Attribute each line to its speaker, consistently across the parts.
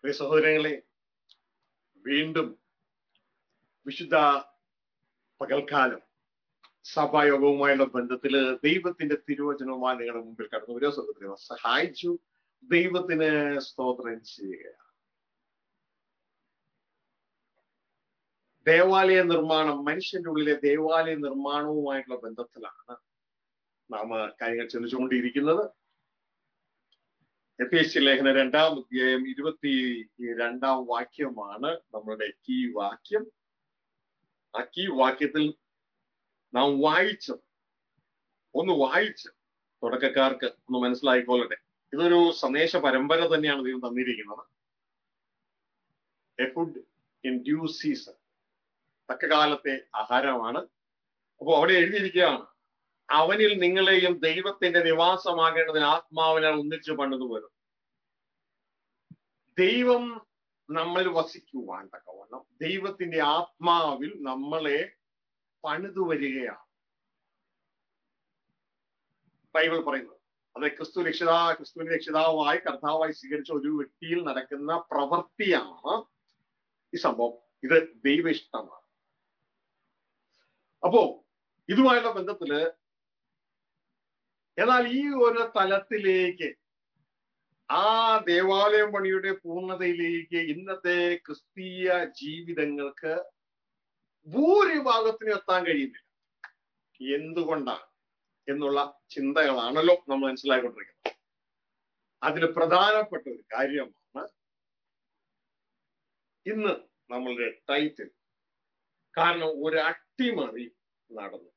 Speaker 1: പ്രിയ സഹോദരങ്ങളെ വീണ്ടും വിശുദ്ധ പകൽക്കാലം സഭായോഗവുമായുള്ള ബന്ധത്തില് ദൈവത്തിന്റെ തിരുവചനവുമായി നിങ്ങളുടെ മുമ്പിൽ കടന്നു വരിക സ്വർഗത്തിലെ സഹായിച്ചു ദൈവത്തിന് സ്തോത്രം ചെയ്യുക ദേവാലയ നിർമ്മാണം മനുഷ്യന്റെ ഉള്ളിലെ ദേവാലയ നിർമ്മാണവുമായിട്ടുള്ള ബന്ധത്തിലാണ് നാം കാര്യങ്ങൾ ചിന്തിച്ചുകൊണ്ടിരിക്കുന്നത് എഫ് എസ് സി ലേഖന രണ്ടാം അധ്യായം ഇരുപത്തി രണ്ടാം വാക്യമാണ് നമ്മളുടെ കീ വാക്യം ആ കീ വാക്യത്തിൽ നാം വായിച്ചത് ഒന്ന് വായിച്ച് തുടക്കക്കാർക്ക് ഒന്ന് മനസ്സിലായിക്കൊള്ളട്ടെ ഇതൊരു സന്ദേശ പരമ്പര തന്നെയാണ് ദൈവം തന്നിരിക്കുന്നത് a food in due season തക്കകാലത്തെ ആഹാരമാണ് അപ്പോൾ അവിടെ എഴുതിയിരിക്കുകയാണ് അവനിൽ നിങ്ങളെയും ദൈവത്തിന്റെ നിവാസമാകേണ്ടതിന് ആത്മാവിനാൽ ഒന്നിച്ചു പണിതുവരും ദൈവം നമ്മളിൽ വസിക്കുവാൻ തക്കവണ്ണം ദൈവത്തിന്റെ ആത്മാവിൽ നമ്മളെ പണിതു വരികയാണ് ബൈബിൾ പറയുന്നത് അത് ക്രിസ്തു രക്ഷിതാ ക്രിസ്തുവിന്റെ രക്ഷിതാവായി കർത്താവായി സ്വീകരിച്ച ഒരു വ്യക്തിയിൽ നടക്കുന്ന പ്രവൃത്തിയാണ് ഈ സംഭവം ഇത് ദൈവ ഇഷ്ടമാണ് അപ്പോ ഇതുമായുള്ള ബന്ധത്തില് എന്നാൽ ഈ ഒരു തലത്തിലേക്ക് ആ ദേവാലയം പണിയുടെ പൂർണ്ണതയിലേക്ക് ഇന്നത്തെ ക്രിസ്തീയ ജീവിതങ്ങൾക്ക് ഭൂരിഭാഗത്തിന് എത്താൻ കഴിയുന്നില്ല എന്തുകൊണ്ടാണ് എന്നുള്ള ചിന്തകളാണല്ലോ നമ്മൾ മനസ്സിലാക്കിക്കൊണ്ടിരിക്കുന്നത് അതിൽ പ്രധാനപ്പെട്ട ഒരു കാര്യമാണ് ഇന്ന് നമ്മളുടെ ടൈറ്റിൽ കാരണം ഒരു അട്ടിമറി നടന്നു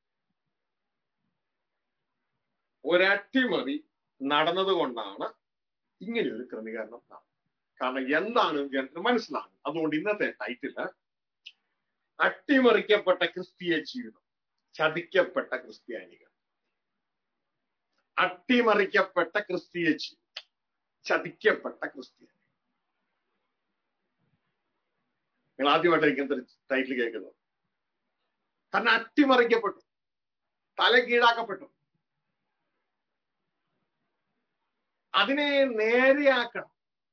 Speaker 1: ഒരട്ടിമറി നടന്നത് കൊണ്ടാണ് ഇങ്ങനെ ഒരു ക്രമീകരണം നടന്നത് കാരണം എന്താണ് ജനത്തിന് മനസ്സിലാകും അതുകൊണ്ട് ഇന്നത്തെ ടൈറ്റില് അട്ടിമറിക്കപ്പെട്ട ക്രിസ്തീയ ജീവിതം ചതിക്കപ്പെട്ട ക്രിസ്ത്യാനികൾ അട്ടിമറിക്കപ്പെട്ട ക്രിസ്തീയ ജീവിതം ചതിക്കപ്പെട്ട ക്രിസ്ത്യാനി നിങ്ങൾ ആദ്യമായിട്ടാണ് ഇങ്ങനത്തെ ഒരു ടൈറ്റിൽ കേൾക്കുന്നത് കാരണം അട്ടിമറിക്കപ്പെട്ടു തല കീഴാക്കപ്പെട്ടു അതിനെ നേരെയാക്കണം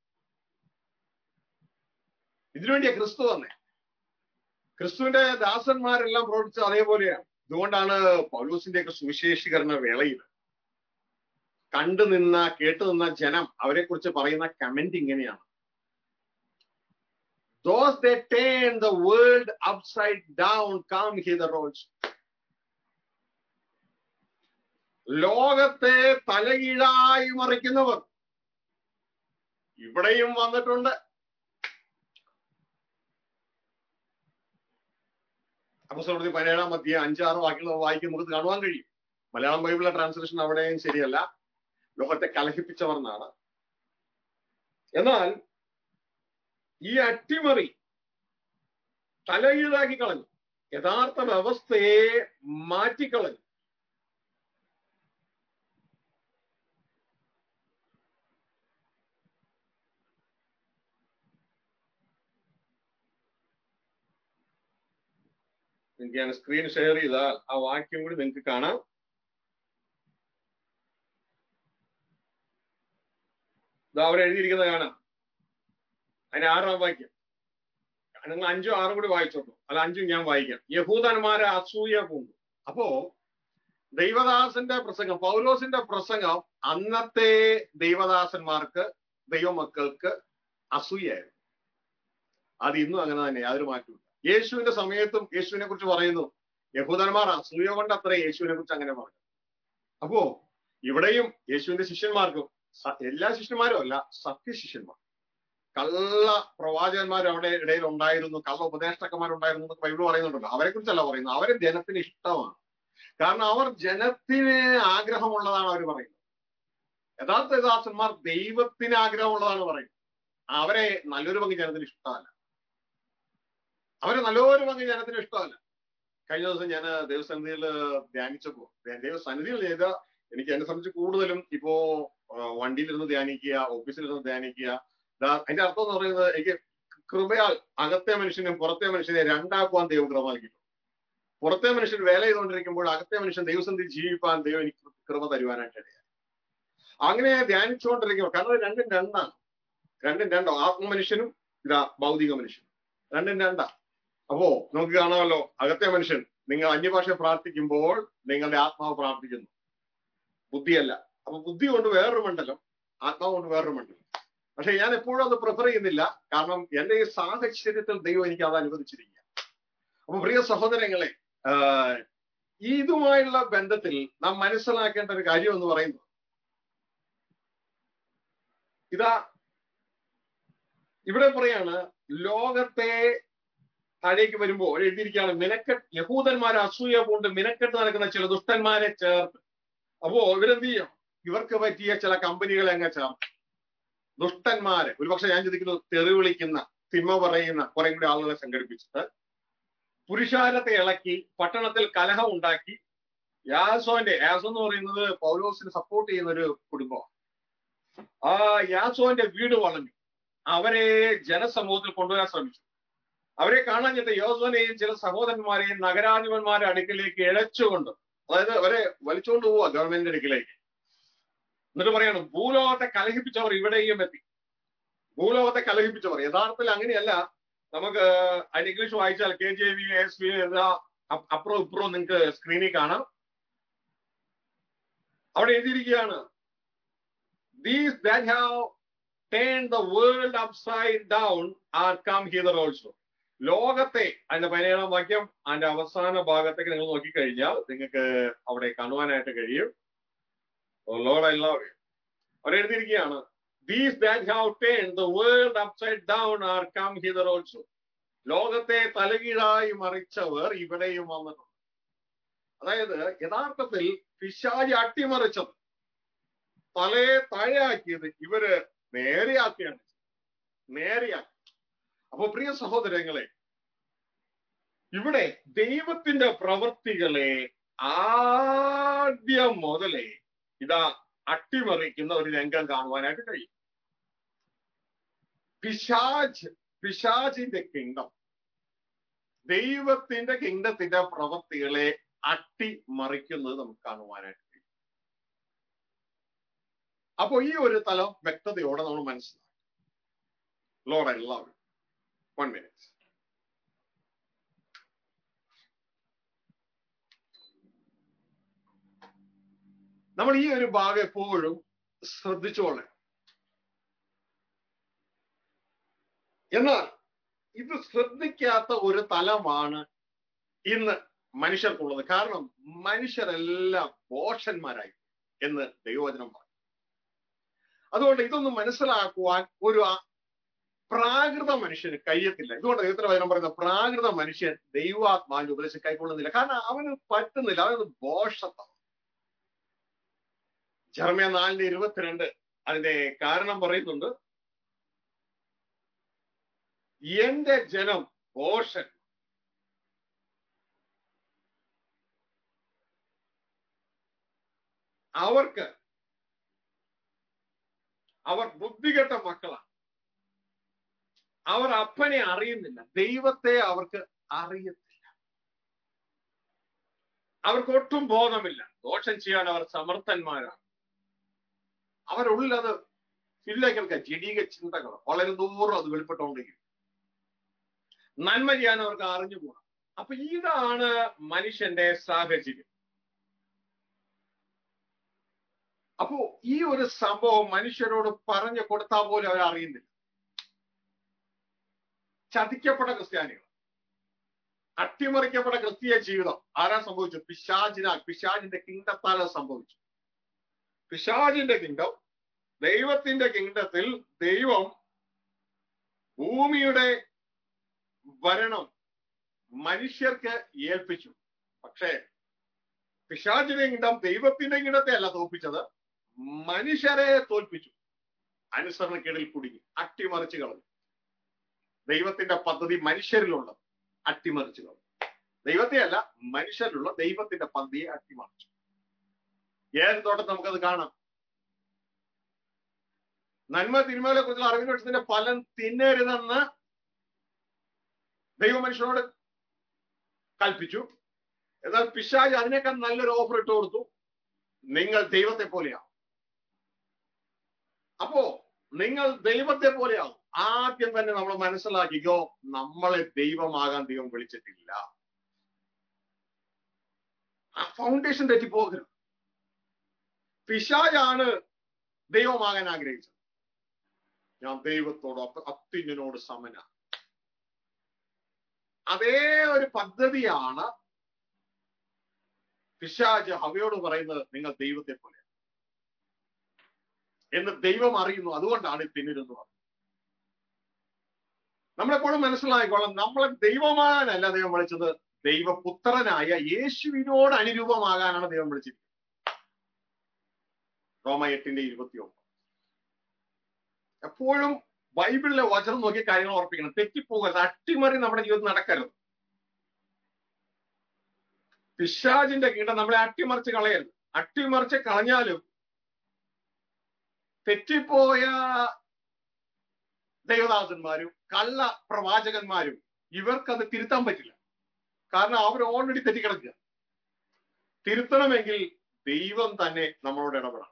Speaker 1: ഇതിനുവേണ്ടിയാ ക്രിസ്തു വന്നേ ക്രിസ്തുവിന്റെ ദാസന്മാരെല്ലാം പ്രവർത്തിച്ചത് അതേപോലെയാണ് ഇതുകൊണ്ടാണ് പൗലൂസിന്റെ ഒക്കെ സുവിശേഷീകരണ വേളയിൽ കണ്ടു നിന്ന കേട്ടു നിന്ന ജനം അവരെ കുറിച്ച് പറയുന്ന കമന്റ് ഇങ്ങനെയാണ് Those that turn the world upside down come hither also. ലോകത്തെ തലകീഴായി മറിക്കുന്നവർ ഇവിടെയും വന്നിട്ടുണ്ട് അപ്പസ്തലത്തിൽ പതിനേഴാം മധ്യ അഞ്ചാറ് വാക്യങ്ങൾ വായിക്കും നമുക്ക് കാണുവാൻ കഴിയും മലയാളം ബൈബിളിലെ ട്രാൻസ്ലേഷൻ അവിടെയും ശരിയല്ല ലോകത്തെ കലഹിപ്പിച്ചവർ എന്നാണ് എന്നാൽ ഈ അട്ടിമറി തലകീഴാക്കി കളഞ്ഞു യഥാർത്ഥ വ്യവസ്ഥയെ മാറ്റിക്കളഞ്ഞു നിങ്ങൾക്ക് ഞാൻ സ്ക്രീൻ ഷെയർ ചെയ്താൽ ആ വാക്യം കൂടി നിങ്ങൾക്ക് കാണാം ഇതാ അവിടെ എഴുതിയിരിക്കുന്നത് കാണാം അതിന്റെ ആറാം വാക്യം നിങ്ങൾ അഞ്ചും ആറും കൂടി വായിച്ചോളൂ അല്ല അഞ്ചും ഞാൻ വായിക്കാം യഹൂദന്മാരെ അസൂയ പൂണ്ടു അപ്പോ ദൈവദാസന്റെ പ്രസംഗം പൗലോസിന്റെ പ്രസംഗം അന്നത്തെ ദൈവദാസന്മാർക്ക് ദൈവമക്കൾക്ക് അസൂയായിരുന്നു അത് ഇന്നും അങ്ങനെ തന്നെ യാതൊരു മാറ്റമില്ല യേശുവിന്റെ സമയത്തും യേശുവിനെ കുറിച്ച് പറയുന്നു യഹൂദന്മാർ അസൂയ കൊണ്ട് അത്ര യേശുവിനെ കുറിച്ച് അങ്ങനെ പറഞ്ഞു അപ്പോ ഇവിടെയും യേശുവിന്റെ ശിഷ്യന്മാർക്കും എല്ലാ ശിഷ്യന്മാരും അല്ല സത്യശിഷ്യന്മാർ കള്ള പ്രവാചകന്മാർ അവിടെ ഇടയിൽ ഉണ്ടായിരുന്നു കള്ള ഉപദേഷ്ടാക്കന്മാരുണ്ടായിരുന്നു എന്നൊക്കെ ബൈബിൾ പറയുന്നുണ്ടല്ലോ അവരെ കുറിച്ചല്ല പറയുന്നത് അവരെ ജനത്തിന് ഇഷ്ടമാണ് കാരണം അവർ ജനത്തിന് ആഗ്രഹമുള്ളതാണ് അവർ പറയുന്നത് യഥാർത്ഥ ദാസന്മാർ ദൈവത്തിന് ആഗ്രഹമുള്ളതാണ് പറയുന്നത് അവരെ നല്ലൊരു പങ്ക് ജനത്തിന് ഇഷ്ടമല്ല അവരെ നല്ലൊരു പങ്ക് ജനത്തിന് ഇഷ്ടമല്ല കഴിഞ്ഞ ദിവസം ഞാൻ ദൈവസന്നിധിയിൽ ധ്യാനിച്ചപ്പോ ദൈവസന്നിധിയിൽ ചെയ്ത എനിക്ക് എന്നെ സംബന്ധിച്ച് കൂടുതലും ഇപ്പോ വണ്ടിയിലിരുന്ന് ധ്യാനിക്കുക ഓഫീസിലിരുന്ന് ധ്യാനിക്കുക അതിന്റെ അർത്ഥം എന്ന് പറയുന്നത് എനിക്ക് കൃപയാൽ അകത്തെ മനുഷ്യനും പുറത്തെ മനുഷ്യനെ രണ്ടാക്കുവാൻ ദൈവം കൃപ നൽകിയിട്ടുണ്ട് പുറത്തെ മനുഷ്യൻ വേല ചെയ്തുകൊണ്ടിരിക്കുമ്പോൾ അകത്തെ മനുഷ്യൻ ദൈവസന്ധി ജീവിപ്പാൻ ദൈവം എനിക്ക് കൃപ തരുവാനായിട്ട് ഇടയായി അങ്ങനെ ധ്യാനിച്ചുകൊണ്ടിരിക്കുമ്പോൾ കാരണം രണ്ടും രണ്ടാണ് രണ്ടും രണ്ടോ ആത്മമനുഷ്യനും ഇതാ ഭൗതിക മനുഷ്യനും രണ്ടും രണ്ടാ അപ്പോ നമുക്ക് കാണാമല്ലോ അകത്തെ മനുഷ്യൻ നിങ്ങൾ അന്യഭാഷ പ്രാർത്ഥിക്കുമ്പോൾ നിങ്ങളുടെ ആത്മാവ് പ്രാർത്ഥിക്കുന്നു ബുദ്ധിയല്ല അപ്പൊ ബുദ്ധി കൊണ്ട് വേറൊരു മണ്ഡലം ആത്മാവ് കൊണ്ട് വേറൊരു മണ്ഡലം പക്ഷെ ഞാൻ എപ്പോഴും അത് പ്രിഫർ ചെയ്യുന്നില്ല കാരണം എന്റെ ഈ സാഹചര്യത്തിൽ ദൈവം എനിക്ക് അത് അനുവദിച്ചിരിക്കുക അപ്പൊ പ്രിയ സഹോദരങ്ങളെ ആഹ് ഇതുമായുള്ള ബന്ധത്തിൽ നാം മനസ്സിലാക്കേണ്ട ഒരു കാര്യം എന്ന് പറയുന്നത് ഇതാ ഇവിടെ പറയാണ് ലോകത്തെ താഴേക്ക് വരുമ്പോൾ എഴുതിയിരിക്കുകയാണ് മിനക്കെട്ട് യഹൂദന്മാർ അസൂയ കൊണ്ട് മിനക്കെട്ട് നടക്കുന്ന ചില ദുഷ്ടന്മാരെ ചേർത്ത് അപ്പോ ഇവരെന്ത് ചെയ്യും ഇവർക്ക് പറ്റിയ ചില കമ്പനികളെ അങ്ങ് ചേർത്ത് ദുഷ്ടന്മാരെ ഒരുപക്ഷെ ഞാൻ ചിന്തിക്കുന്നു തെറി വിളിക്കുന്ന തിന്മ പറയുന്ന കുറെ കൂടി ആളുകളെ സംഘടിപ്പിച്ചിട്ട് പുരുഷാരത്തെ ഇളക്കി പട്ടണത്തിൽ കലഹം ഉണ്ടാക്കി യാസോന്റെ യാസോ എന്ന് പറയുന്നത് പൗലോസിന് സപ്പോർട്ട് ചെയ്യുന്ന ഒരു കുടുംബമാണ് ആ യാസോന്റെ വീട് വളഞ്ഞു അവരെ ജനസമൂഹത്തിൽ കൊണ്ടുവരാൻ ശ്രമിച്ചു അവരെ കാണാൻ ചെന്ന യോസോനെയും ചില സഹോദരന്മാരെയും നഗരാധിപന്മാരുടെ അടുക്കിലേക്ക് ഇഴച്ചുകൊണ്ട് അതായത് അവരെ വലിച്ചുകൊണ്ട് പോവുക ഗവൺമെന്റിന്റെ അടുക്കിലേക്ക് എന്നിട്ട് പറയാണ് ഭൂലോകത്തെ കലഹിപ്പിച്ചവർ ഇവിടെയും എത്തി ഭൂലോകത്തെ കലഹിപ്പിച്ചവർ യഥാർത്ഥത്തിൽ അങ്ങനെയല്ല നമുക്ക് അതിന് ഇംഗ്ലീഷ് വായിച്ചാൽ K J V S V അപ്പുറം ഇപ്പുറം നിങ്ങൾക്ക് സ്ക്രീനിൽ കാണാം അവിടെ എഴുതിയിരിക്കുകയാണ് these that have turn the world upside down are come here also ലോകത്തെ അതിന്റെ പതിനേഴാം വാക്യം അതിന്റെ അവസാന ഭാഗത്തേക്ക് നിങ്ങൾ നോക്കിക്കഴിഞ്ഞാൽ നിങ്ങൾക്ക് അവിടെ കാണുവാനായിട്ട് കഴിയും ലോഡ് എല്ലാവരും അവിടെ എഴുതിയിരിക്കുകയാണ് these that have turn the world upside down are come here also ലോകത്തെ തലകീഴായി മറിച്ചവർ ഇവിടെയും വന്നിട്ടുണ്ട് അതായത് യഥാർത്ഥത്തിൽ പിശാചി അട്ടിമറിച്ചത് തലയെ താഴെയാക്കിയത് ഇവര് നേരെയാക്കിയാണ് നേരെയാക്കി അപ്പൊ പ്രിയ സഹോദരങ്ങളെ ഇവിടെ ദൈവത്തിന്റെ പ്രവൃത്തികളെ ആദ്യം മുതലേ ഇതാ അട്ടിമറിക്കുന്ന ഒരു രംഗം കാണുവാനായിട്ട് കഴിയും പിശാജ് പിശാജിന്റെ കിങ്ഡം ദൈവത്തിന്റെ കിങ്ഡത്തിന്റെ പ്രവൃത്തികളെ അട്ടിമറിക്കുന്നത് നമുക്ക് കാണുവാനായിട്ട് കഴിയും അപ്പൊ ഈ ഒരു തലം വ്യക്തതയോടെ നമ്മൾ മനസ്സിലാക്കും ലോഡ് എല്ലാവരും വൺ മിനിറ്റ് നമ്മൾ ഈ ഒരു ഭാഗം എപ്പോഴും ശ്രദ്ധിച്ചോളെ എന്നാൽ ഇത് ശ്രദ്ധിക്കാത്ത ഒരു തലമാണ് ഇന്ന് മനുഷ്യർക്കുള്ളത് കാരണം മനുഷ്യരെല്ലാം ദോഷന്മാരായി എന്ന് ദൈവവചനം പറയും അതുകൊണ്ട് ഇതൊന്നും മനസ്സിലാക്കുവാൻ ഒരു പ്രാകൃത മനുഷ്യന് കഴിയത്തില്ല ഇതുകൊണ്ട് ദൈവത്തിന്റെ വചനം പറയുന്ന പ്രാകൃത മനുഷ്യൻ ദൈവാത്മാവിന്റെ ഉപദേശം കൈക്കൊള്ളുന്നില്ല കാരണം അവന് പറ്റുന്നില്ല അവന് ദോഷത്വം ജർമ്മ നാലിന്റെ ഇരുപത്തിരണ്ട് അതിന്റെ കാരണം പറയുന്നുണ്ട് എന്റെ ജനം ദോഷൻ അവർക്ക് അവർ ബുദ്ധികെട്ട മക്കളാണ് അവർ അപ്പനെ അറിയുന്നില്ല ദൈവത്തെ അവർക്ക് അറിയത്തില്ല അവർക്ക് ഒട്ടും ബോധമില്ല ദോഷം ചെയ്യാൻ അവർ സമർത്ഥന്മാരാണ് അവരുള്ളിൽ അത് ഫില്ലേക്കൽക്ക ജഡീക ചിന്തകൾ വളരെ ദൂരം അത് വെളിപ്പെട്ടുകൊണ്ടിരിക്കും നന്മ ചെയ്യാൻ അവർക്ക് അറിഞ്ഞുകൂടാ അപ്പൊ ഇതാണ് മനുഷ്യന്റെ സാഹചര്യം അപ്പോ ഈ ഒരു സംഭവം മനുഷ്യരോട് പറഞ്ഞു കൊടുത്താൽ പോലും അവർ അറിയുന്നില്ല ചതിക്കപ്പെട്ട ക്രിസ്ത്യാനികൾ അട്ടിമറിക്കപ്പെട്ട ക്രിസ്തീയ ജീവിതം ആരാ സംഭവിച്ചു പിശാജിനാൽ പിശാജിന്റെ കിങ്ഡത്താൽ സംഭവിച്ചു പിശാജിന്റെ കിങ്ഡം ദൈവത്തിന്റെ കിങ്ഡത്തിൽ ദൈവം ഭൂമിയുടെ ഭരണം മനുഷ്യർക്ക് ഏൽപ്പിച്ചു പക്ഷേ പിശാചിന്റെ കിങ്ഡം ദൈവത്തിന്റെ കിങ്ഡത്തെ അല്ല തോൽപ്പിച്ചത് മനുഷ്യരെ തോൽപ്പിച്ചു അനുസരണക്കേടിൽ കുടുങ്ങി അട്ടിമറിച്ചു കളഞ്ഞു ദൈവത്തിന്റെ പദ്ധതി മനുഷ്യരിലുള്ളത് അട്ടിമറിച്ചു കളഞ്ഞു ദൈവത്തെ അല്ല മനുഷ്യരിലുള്ള ദൈവത്തിന്റെ പദ്ധതിയെ അട്ടിമറിച്ചു ഏത് തോട്ടം നമുക്കത് കാണാം നന്മ തിന്മകളെ കുറിച്ചുള്ള അറിവിന്റെ വർഷത്തിന്റെ ഫലം തിന്നരുതെന്ന് ദൈവ മനുഷ്യനോട് കൽപ്പിച്ചു എന്നാൽ പിശാജ് അതിനേക്കാൾ നല്ലൊരു ഓഫർ ഇട്ട് കൊടുത്തു നിങ്ങൾ ദൈവത്തെ പോലെയാണ് അപ്പോ നിങ്ങൾ ദൈവത്തെ പോലെയാവും ആദ്യം തന്നെ നമ്മൾ മനസ്സിലാക്കിക്കോ നമ്മളെ ദൈവമാകാൻ ദൈവം വിളിച്ചിട്ടില്ല ആ ഫൗണ്ടേഷൻ തെറ്റിപ്പോകരുത് പിശാജാണ് ദൈവമാകാൻ ആഗ്രഹിച്ചത് ഞാൻ ദൈവത്തോട് അപ്പ- അത്യുന്നതിനോട് സമന അതേ ഒരു പദ്ധതിയാണ് പിശാജ് ഹവയോട് പറയുന്നത് നിങ്ങൾ ദൈവത്തെ പോലെ എന്ന് ദൈവം അറിയുന്നു അതുകൊണ്ടാണ് ഈ പിന്നിലെന്ന് പറഞ്ഞത് നമ്മളെപ്പോഴും മനസ്സിലായിക്കോളാം നമ്മളെ ദൈവമാകാനല്ല ദൈവം വിളിച്ചത് ദൈവപുത്രനായ യേശുവിനോട് അനുരൂപമാകാനാണ് ദൈവം വിളിച്ചിരിക്കുന്നത് റോമ എട്ടിന്റെ ഇരുപത്തി ഒമ്പത് എപ്പോഴും ബൈബിളിലെ വചനം നോക്കി കാര്യങ്ങൾ ഉറപ്പിക്കണം തെറ്റിപ്പോകരുത് അട്ടിമറി നമ്മുടെ ജീവിതത്തിൽ നടക്കരുത് പിശാജിന്റെ കീടം നമ്മളെ അട്ടിമറിച്ച് കളയരുത് അട്ടിമറിച്ച് കളഞ്ഞാലും തെറ്റിപ്പോയ ദൈവദാസന്മാരും കള്ള പ്രവാചകന്മാരും ഇവർക്കത് തിരുത്താൻ പറ്റില്ല കാരണം അവർ ഓൾറെഡി തെറ്റിക്കിടക്കുക തിരുത്തണമെങ്കിൽ ദൈവം തന്നെ നമ്മളോട് ഇടപെടണം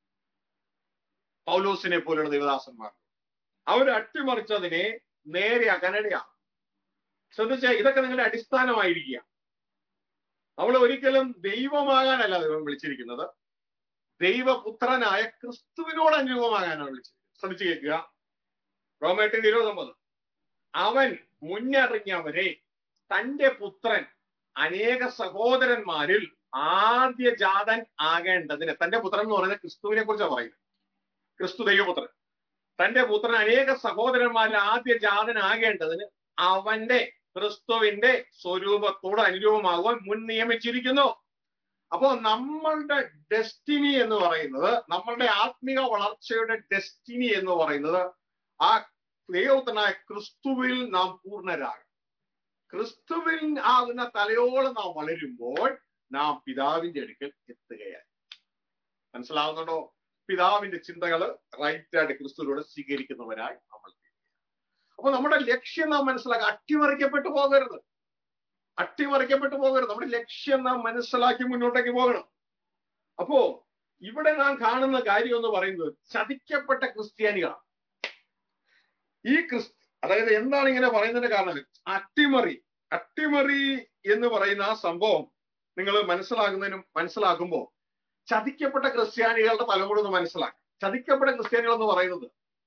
Speaker 1: പൗലോസിനെ പോലെയുള്ള ദൈവദാസന്മാർ അവർ അട്ടിമറിച്ചതിനെ നേരെയാക്കാൻ ഇടയാണ് ശ്രദ്ധിച്ച ഇതൊക്കെ നിങ്ങളുടെ അടിസ്ഥാനമായിരിക്കുക നമ്മൾ ഒരിക്കലും ദൈവമാകാനല്ല ദൈവം വിളിച്ചിരിക്കുന്നത് ദൈവപുത്രനായ ക്രിസ്തുവിനോട് അനുരൂപമാകാനാണ് വിളിച്ചിരിക്കുന്നത് ശ്രദ്ധിച്ചു കേൾക്കുക റോമേട്ടിന്റെ ഇരുപത്തൊമ്പത് അവൻ മുന്നറിഞ്ഞവരെ തന്റെ പുത്രൻ അനേക സഹോദരന്മാരിൽ ആദ്യ ജാതൻ ആകേണ്ടതിന് തന്റെ പുത്രൻ എന്ന് പറയുന്നത് ക്രിസ്തുവിനെ കുറിച്ചാണ് പറയുന്നത് ക്രിസ്തു ദൈവപുത്രൻ തന്റെ പുത്രൻ അനേക സഹോദരന്മാരിൽ ആദ്യ ജാതനാകേണ്ടതിന് അവന്റെ ക്രിസ്തുവിന്റെ സ്വരൂപത്തോട് അനുരൂപമാകുവാൻ മുൻ നിയമിച്ചിരിക്കുന്നു അപ്പോ നമ്മളുടെ ഡെസ്റ്റിനി എന്ന് പറയുന്നത് നമ്മളുടെ ആത്മീക വളർച്ചയുടെ ഡെസ്റ്റിനി എന്ന് പറയുന്നത് ആ ദൈവത്തിനായ ക്രിസ്തുവിൽ നാം പൂർണ്ണരാകും ക്രിസ്തുവിൽ ആകുന്ന തലയോളം നാം വളരുമ്പോൾ നാം പിതാവിന്റെ അടുക്കൽ എത്തുകയായി മനസ്സിലാവുന്നുണ്ടോ പിതാവിന്റെ ചിന്തകൾ റൈറ്റ് ആയിട്ട് ക്രിസ്തുവിലൂടെ സ്വീകരിക്കുന്നവരായി നമ്മൾ അപ്പൊ നമ്മുടെ ലക്ഷ്യം നാം മനസ്സിലാക്കുക അട്ടിമറിക്കപ്പെട്ടു പോകരുത് അട്ടിമറിക്കപ്പെട്ടു പോകരുത് നമ്മുടെ ലക്ഷ്യം നാം മനസ്സിലാക്കി മുന്നോട്ടേക്ക് പോകണം അപ്പോ ഇവിടെ നാം കാണുന്ന കാര്യം എന്ന് പറയുന്നത് ചതിക്കപ്പെട്ട ക്രിസ്ത്യാനികളാണ് ഈ ക്രിസ്തു അതായത് എന്താണ് ഇങ്ങനെ പറയുന്നതിന്റെ കാരണം അട്ടിമറി അട്ടിമറി എന്ന് പറയുന്ന ആ സംഭവം നിങ്ങൾ മനസ്സിലാകുന്നതിനും മനസ്സിലാക്കുമ്പോൾ ചതിക്കപ്പെട്ട ക്രിസ്ത്യാനികളുടെ തലമുറ ഒന്ന് മനസ്സിലാക്കാം ചതിക്കപ്പെട്ട ക്രിസ്ത്യാനികൾ എന്ന് പറയുന്നത്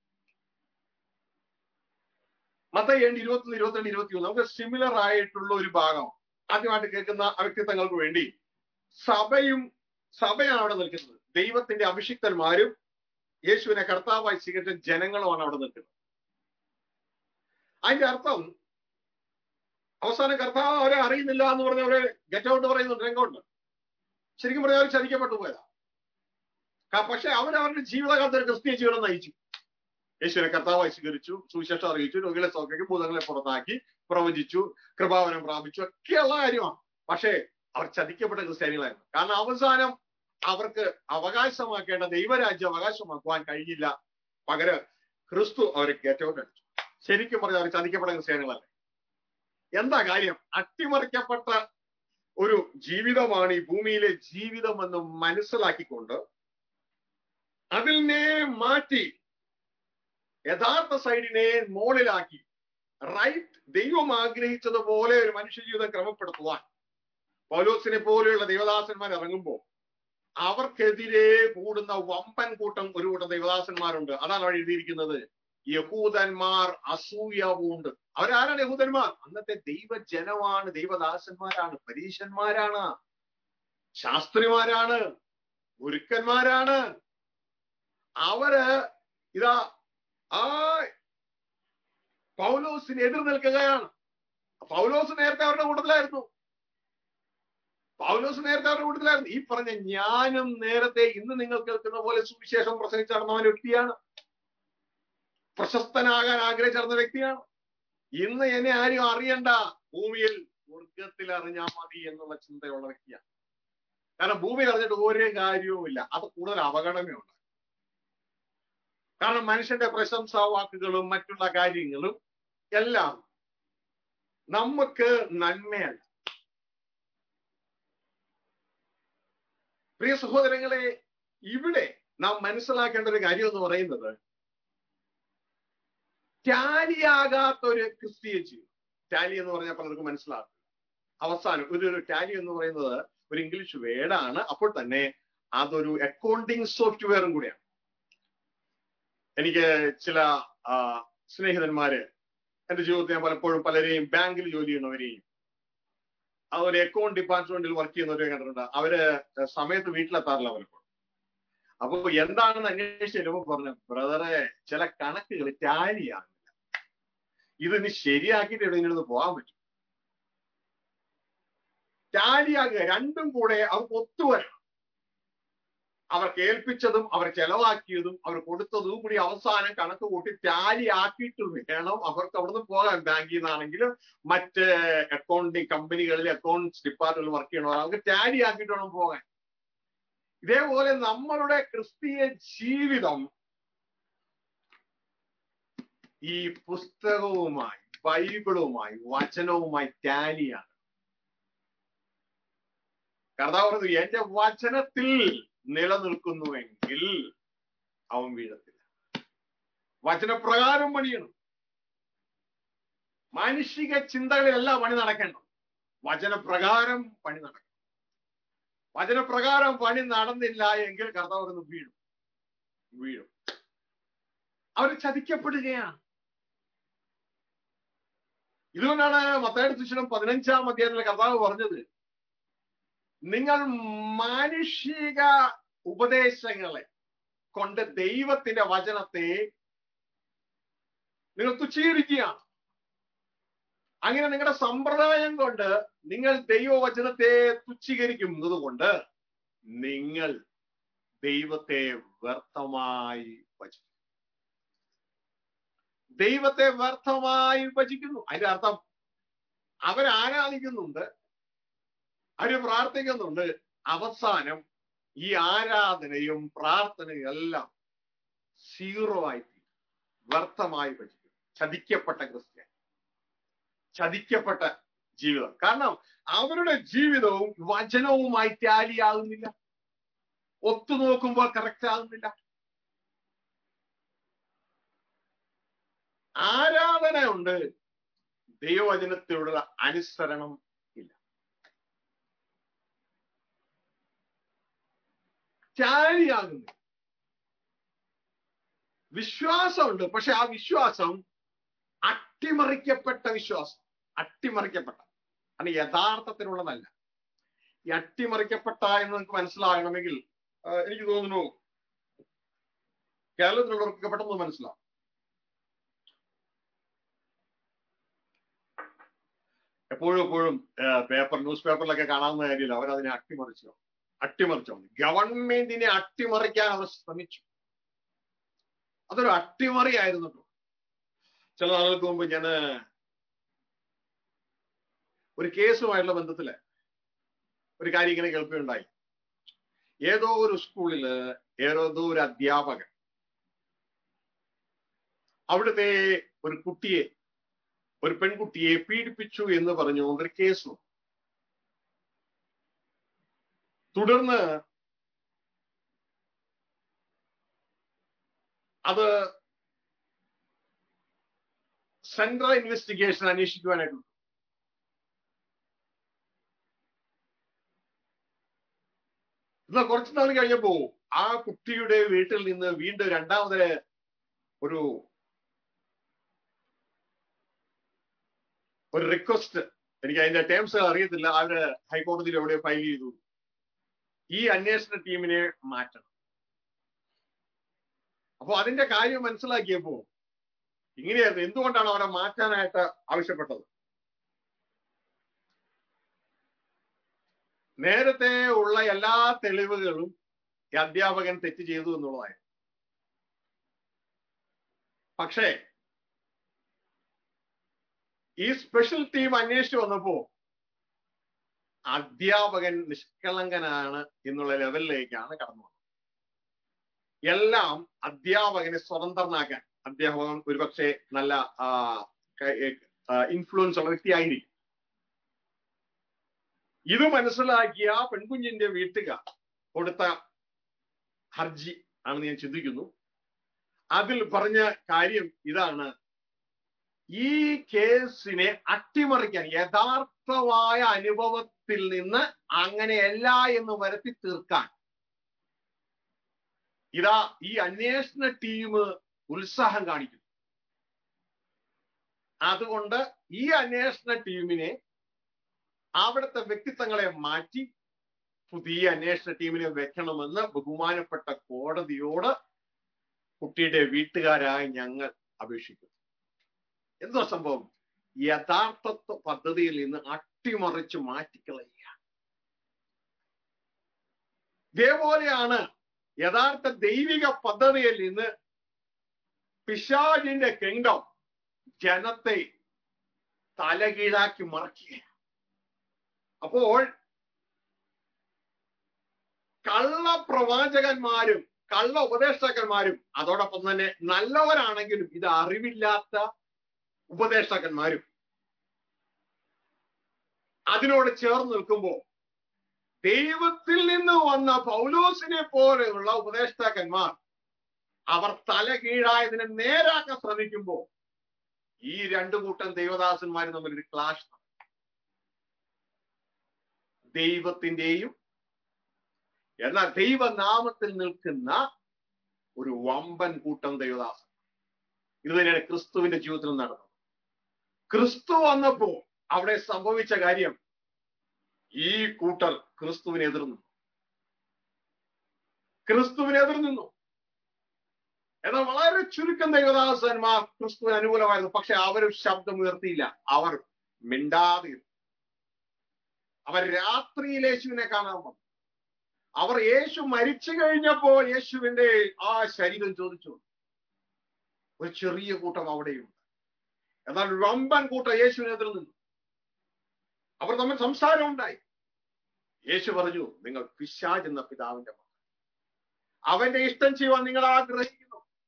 Speaker 1: മത്തയേണ്ട് ഇരുപത്തൊന്ന് ഇരുപത്തിരണ്ട് ഇരുപത്തി മൂന്ന് നമുക്ക് സിമിലർ ആയിട്ടുള്ള ഒരു ഭാഗം ആദ്യമായിട്ട് കേൾക്കുന്ന വ്യക്തിത്വങ്ങൾക്ക് വേണ്ടി സഭയും സഭയാണ് അവിടെ നിൽക്കുന്നത് ദൈവത്തിന്റെ അഭിഷിക്തന്മാരും യേശുവിനെ കർത്താവായി സ്വീകരിച്ച ജനങ്ങളുമാണ് അവിടെ നിൽക്കുന്നത് അതിന്റെ അർത്ഥം അവസാനം കർത്താവ് അവരെ അറിയുന്നില്ല എന്ന് പറഞ്ഞ അവരെ ഗെറ്റ് ഔട്ട് പറയുന്നുണ്ട് രംഗമുണ്ട് ശരിക്കും പറഞ്ഞാൽ അവർ ചതിക്കപ്പെട്ടു പോയതാ ക- പക്ഷെ അവരവരുടെ ജീവിതകാലത്ത് ഒരു ക്രിസ്തീയ ജീവിതം നയിച്ചു യേശുവിനെ കർത്താവായി സ്വീകരിച്ചു സുവിശേഷം അറിയിച്ചു രോഗികളെ സൗഖ്യക്കും ഭൂതങ്ങളെ പുറത്താക്കി പ്രവചിച്ചു കൃപാവനം പ്രാപിച്ചു ഒക്കെയുള്ള കാര്യമാണ് പക്ഷേ അവർ ചതിക്കപ്പെട്ട ക്രിസ്ത്യാനികളായിരുന്നു കാരണം അവസാനം അവർക്ക് അവകാശമാക്കേണ്ട ദൈവരാജ്യം അവകാശമാക്കുവാൻ കഴിഞ്ഞില്ല പകരം ക്രിസ്തു അവരെ ഗെറ്റൗട്ട് അടിച്ചു ശരിക്കും പറഞ്ഞാൽ അവർ ചതിക്കപ്പെട്ട ക്രിസ്ത്യാനികളല്ലേ എന്താ കാര്യം അട്ടിമറിക്കപ്പെട്ട ഒരു ജീവിതമാണ് ഈ ഭൂമിയിലെ ജീവിതം എന്ന് മനസ്സിലാക്കിക്കൊണ്ട് അതിനെ മാറ്റി യഥാർത്ഥ സൈഡിനെ മോളിലാക്കി റൈറ്റ് ദൈവം ആഗ്രഹിച്ചതുപോലെ ഒരു മനുഷ്യജീവിതം ക്രമപ്പെടുത്തുവാൻ പൗലോസിനെ പോലെയുള്ള ദേവദാസന്മാർ ഇറങ്ങുമ്പോൾ അവർക്കെതിരെ കൂടുന്ന വമ്പൻ കൂട്ടം ഒരു കൂട്ടം ദേവദാസന്മാരുണ്ട് അതാണ് അവിടെ എഴുതിയിരിക്കുന്നത് യഹൂദന്മാർ അസൂയ പൂണ്ട് അവരാരാണ് യഹൂദന്മാർ അന്നത്തെ ദൈവജനമാണ് ദൈവദാസന്മാരാണ് പരീശന്മാരാണ് ശാസ്ത്രിമാരാണ് ഗുരുക്കന്മാരാണ് അവര് ഇതാ ആ പൗലോസിന് എതിർ നിൽക്കുകയാണ് പൗലോസ് നേരത്തെ അവരുടെ കൂട്ടത്തിലായിരുന്നു പൗലോസ് നേരത്തെ അവരുടെ കൂട്ടത്തിലായിരുന്നു ഈ പറഞ്ഞ ഞാനും നേരത്തെ ഇന്ന് നിങ്ങൾ കേൾക്കുന്ന പോലെ സുവിശേഷം പ്രസംഗിച്ച് നടന്ന ഒരു വ്യക്തിയാണ് പ്രശസ്തനാകാൻ ആഗ്രഹിച്ച് നടന്ന വ്യക്തിയാണ് ഇന്ന് എന്നെ ആരും അറിയണ്ട ഭൂമിയിൽ സ്വർഗത്തിൽ അറിഞ്ഞാൽ മതി എന്നുള്ള ചിന്തയുള്ള വ്യക്തിയാണ് കാരണം ഭൂമിയിൽ അറിഞ്ഞിട്ട് ഒരു കാര്യവുമില്ല അത് കൂടുതൽ അവഗണനയുണ്ട് കാരണം മനുഷ്യന്റെ പ്രശംസാ വാക്കുകളും മറ്റുള്ള കാര്യങ്ങളും എല്ലാം നമുക്ക് നന്മയല്ല പ്രിയ സഹോദരങ്ങളെ ഇവിടെ നാം മനസ്സിലാക്കേണ്ട ഒരു കാര്യം എന്ന് പറയുന്നത് ടാലിയാകാത്ത ഒരു ക്രിസ്തീയ ജീവിതം ടാലി എന്ന് പറഞ്ഞാൽ പലർക്കും മനസ്സിലാകും അവസാനം ഒരു ഒരു ടാലി എന്ന് പറയുന്നത് ഒരു ഇംഗ്ലീഷ് വേർഡാണ് അപ്പോൾ തന്നെ അതൊരു അക്കൗണ്ടിങ് സോഫ്റ്റ്വെയറും കൂടിയാണ് എനിക്ക് ചില ആ, സ്നേഹിതന്മാര് എന്റെ ജീവിതത്തിൽ ഞാൻ പലപ്പോഴും പലരെയും ബാങ്കിൽ ജോലി ചെയ്യുന്നവരെയും അതുപോലെ അക്കൗണ്ട് ഡിപ്പാർട്ട്മെന്റിൽ വർക്ക് ചെയ്യുന്നവരെയും കണ്ടിട്ടുണ്ട് അവര് സമയത്ത് വീട്ടിലെത്താറില്ല പലപ്പോഴും അപ്പൊ എന്താണെന്ന് അന്വേഷിച്ച് ചെല്ലുമ്പോൾ പറഞ്ഞു ബ്രദറെ ചില കണക്കുകൾ ടാലിയാകുന്നില്ല ഇത് ഇനി ശരിയാക്കിയിട്ട് എവിടെയെങ്കിലും പോകാൻ പറ്റും ടാലിയാകുക രണ്ടും കൂടെ അവർക്ക് ഒത്തുവരണം അവർ കേൾപ്പിച്ചതും അവർ ചെലവാക്കിയതും അവർ കൊടുത്തതും കൂടി അവസാനം കണക്ക് കൂട്ടി ടാലി ആക്കിയിട്ട് വേണം അവർക്ക് അവിടുന്ന് പോകാൻ ബാങ്കിൽ നിന്നാണെങ്കിലും മറ്റ് അക്കൗണ്ടിങ് കമ്പനികളിൽ അക്കൗണ്ട്സ് ഡിപ്പാർട്ട്മെന്റിൽ വർക്ക് ചെയ്യണോ അവർക്ക് ടാലി ആക്കിയിട്ട് വേണം പോകാൻ ഇതേപോലെ നമ്മളുടെ ക്രിസ്തീയ ജീവിതം ഈ പുസ്തകവുമായി ബൈബിളുമായി വചനവുമായി ടാലിയാണ് കർത്താവ് പറഞ്ഞു എന്റെ വചനത്തിൽ നിലനിൽക്കുന്നുവെങ്കിൽ അവൻ വീഴത്തില്ല വചനപ്രകാരം പണിയണം മാനുഷിക ചിന്തകളിലല്ല പണി നടക്കേണ്ടത് വചനപ്രകാരം പണി നടക്കണം വചനപ്രകാരം പണി നടന്നില്ല എങ്കിൽ കർത്താവ് പറഞ്ഞു വീഴും വീഴും അവർ ചതിക്കപ്പെടുകയാണ് ഇതുകൊണ്ടാണ് മത്തായുടെ സുശീലം പതിനഞ്ചാം അധ്യായത്തിലെ കർത്താവ് പറഞ്ഞത് നിങ്ങൾ മാനുഷിക ഉപദേശങ്ങളെ കൊണ്ട് ദൈവത്തിന്റെ വചനത്തെ നിങ്ങൾ തുച്ഛീകരിക്കുകയാണ് അങ്ങനെ നിങ്ങളുടെ സമ്പ്രദായം കൊണ്ട് നിങ്ങൾ ദൈവവചനത്തെ തുച്ഛീകരിക്കുന്നത് കൊണ്ട് നിങ്ങൾ ദൈവത്തെ വ്യർത്ഥമായി ഭജിക്കും ദൈവത്തെ വ്യർത്ഥമായി ഭജിക്കുന്നു അതിന്റെ അർത്ഥം അവരാരാധിക്കുന്നുണ്ട് അവര് പ്രാർത്ഥിക്കുന്നുണ്ട് അവസാനം ഈ ആരാധനയും പ്രാർത്ഥനയും എല്ലാം സീറോ ആയി തീരും. വ്യർത്ഥമായി ഭജിക്കും ചതിക്കപ്പെട്ട ക്രിസ്ത്യൻ ചതിക്കപ്പെട്ട ജീവിതം കാരണം അവരുടെ ജീവിതവും വചനവുമായി ടാലിയാകുന്നില്ല ഒത്തുനോക്കുമ്പോൾ കറക്റ്റ് ആകുന്നില്ല ആരാധന ഉണ്ട് ദൈവവചനത്തിലുള്ള അനുസരണം ഇല്ല ടാലിയാകുന്നു വിശ്വാസമുണ്ട് പക്ഷെ ആ വിശ്വാസം അട്ടിമറിക്കപ്പെട്ട വിശ്വാസം അട്ടിമറിക്കപ്പെട്ട അത് യഥാർത്ഥത്തിനുള്ളതല്ല ഈ അട്ടിമറിക്കപ്പെട്ട എന്ന് നിങ്ങൾക്ക് മനസ്സിലാകണമെങ്കിൽ ആ, എനിക്ക് തോന്നുന്നു കേരളത്തിലുള്ളവർക്ക് പെട്ടെന്ന് മനസ്സിലാവും എപ്പോഴും എപ്പോഴും പേപ്പർ ന്യൂസ് പേപ്പറിലൊക്കെ കാണാവുന്ന കാര്യമില്ല അവരതിനെ അട്ടിമറിച്ചോ അട്ടിമറിച്ചോ ഗവൺമെന്റിനെ അട്ടിമറിക്കാൻ അവർ ശ്രമിച്ചു അതൊരു അട്ടിമറിയായിരുന്നു കേട്ടോ ചില നാളുകൾക്ക് മുമ്പ് ഞാന് ഒരു കേസുമായിട്ടുള്ള ബന്ധത്തില് ഒരു കാര്യം ഇങ്ങനെ കേൾക്കുകയുണ്ടായി ഏതോ ഒരു സ്കൂളില് ഏതോ ഒരു അധ്യാപകൻ അവിടുത്തെ ഒരു കുട്ടിയെ ഒരു പെൺകുട്ടിയെ പീഡിപ്പിച്ചു എന്ന് പറഞ്ഞുകൊണ്ട് ഒരു കേസ് വന്നു. തുടർന്ന് അത് സെൻട്രൽ ഇൻവെസ്റ്റിഗേഷൻ അന്വേഷിക്കുവാനായിട്ട് വിട്ടു. എന്നാൽ കുറച്ചു നാൾ കഴിഞ്ഞപ്പോ ആ കുട്ടിയുടെ വീട്ടിൽ നിന്ന് വീണ്ടും രണ്ടാമത് ഒരു ഒരു റിക്വസ്റ്റ് എനിക്ക് അതിന്റെ ടേംസ് അറിയത്തില്ല അവര് ഹൈക്കോടതിയിൽ എവിടെ ഫയൽ ചെയ്തു ഈ അന്വേഷണ ടീമിനെ മാറ്റണം അപ്പൊ അതിന്റെ കാര്യം മനസ്സിലാക്കിയപ്പോ ഇങ്ങനെയായിരുന്നു എന്തുകൊണ്ടാണ് അവരെ മാറ്റാനായിട്ട് ആവശ്യപ്പെട്ടത് നേരത്തെ ഉള്ള എല്ലാ തെളിവുകളും ഈ അധ്യാപകൻ തെറ്റ് ചെയ്തു എന്നുള്ളതായിരുന്നു പക്ഷേ ഈ സ്പെഷ്യൽ ടീം അന്വേഷിച്ചു വന്നപ്പോ അധ്യാപകൻ നിഷ്കളങ്കനാണ് എന്നുള്ള ലെവലിലേക്കാണ് കടന്നു വന്നത് എല്ലാം അധ്യാപകനെ സ്വതന്ത്രനാക്കാൻ അധ്യാപകൻ ഒരുപക്ഷെ നല്ല ഇൻഫ്ലുവൻസ് ഉള്ള വ്യക്തിയായിരിക്കും ഇത് മനസ്സിലാക്കിയ പെൺകുഞ്ഞിന്റെ വീട്ടുകാർ കൊടുത്ത ഹർജി ആണെന്ന് ഞാൻ ചിന്തിക്കുന്നു അതിൽ പറഞ്ഞ കാര്യം ഇതാണ് ഈ കേസിനെ അട്ടിമറിക്കാൻ യഥാർത്ഥമായ അനുഭവത്തിൽ നിന്ന് അങ്ങനെയല്ല എന്ന് വരുത്തി തീർക്കാൻ ഇതാ ഈ അന്വേഷണ ടീം ഉത്സാഹം കാണിക്കുന്നു അതുകൊണ്ട് ഈ അന്വേഷണ ടീമിനെ അവിടുത്തെ വ്യക്തിത്വങ്ങളെ മാറ്റി പുതിയ അന്വേഷണ ടീമിനെ വെക്കണമെന്ന് ബഹുമാനപ്പെട്ട കോടതിയോട് കുട്ടിയുടെ വീട്ടുകാരായ ഞങ്ങൾ അപേക്ഷിക്കുന്നു എന്തോ സംഭവം യഥാർത്ഥ പദ്ധതിയിൽ നിന്ന് അട്ടിമറിച്ച് മാറ്റിക്കളയുക ഇതേപോലെയാണ് യഥാർത്ഥ ദൈവിക പദ്ധതിയിൽ നിന്ന് പിശാജിന്റെ കിങ്ഡം ജനത്തെ തലകീഴാക്കി മറക്കുക അപ്പോൾ കള്ള പ്രവാചകന്മാരും കള്ള ഉപദേഷ്ടാക്കന്മാരും അതോടൊപ്പം തന്നെ നല്ലവരാണെങ്കിലും ഇത് അറിവില്ലാത്ത ഉപദേഷ്ടാക്കന്മാരും അതിനോട് ചേർന്ന് നിൽക്കുമ്പോൾ ദൈവത്തിൽ നിന്ന് വന്ന പൗലോസിനെ പോലെയുള്ള ഉപദേഷ്ടാക്കന്മാർ അവർ തല കീഴായതിനെ നേരാക്കാൻ ശ്രമിക്കുമ്പോൾ ഈ രണ്ടു കൂട്ടം ദൈവദാസന്മാരും തമ്മിൽ ഒരു ക്ലാഷ് ദൈവത്തിന്റെയും എന്നാൽ ദൈവനാമത്തിൽ നിൽക്കുന്ന ഒരു വമ്പൻ കൂട്ടം ദൈവദാസൻ ഇത് തന്നെയാണ് ക്രിസ്തുവിന്റെ ജീവിതത്തിൽ നടന്നത് ക്രിസ്തു വന്നപ്പോ അവിടെ സംഭവിച്ച കാര്യം ഈ കൂട്ടർ ക്രിസ്തുവിനെ എതിർന്നു ക്രിസ്തുവിനെ എതിർന്നു എന്നാൽ വളരെ ചുരുക്കം ദൈവദാസന്മാർ ക്രിസ്തുവിന് അനുകൂലമായിരുന്നു പക്ഷെ അവരും ശബ്ദം ഉയർത്തിയില്ല അവർ മിണ്ടാതെ അവർ രാത്രിയിൽ യേശുവിനെ കാണാൻ വന്നു അവർ യേശു മരിച്ചു കഴിഞ്ഞപ്പോൾ യേശുവിന്റെ ആ ശരീരം ചോദിച്ചു ഒരു ചെറിയ കൂട്ടം അവിടെയുണ്ട് എന്നാൽ വമ്പൻ കൂട്ടം യേശുവിനെതിർ നിന്നു അവർ തമ്മിൽ സംസാരം ഉണ്ടായി യേശു പറഞ്ഞു നിങ്ങൾ പിശാജ് എന്ന പിതാവിന്റെ മകൻ അവന്റെ ഇഷ്ടം ചെയ്യുവാൻ നിങ്ങൾ ആഗ്രഹിക്കുന്നു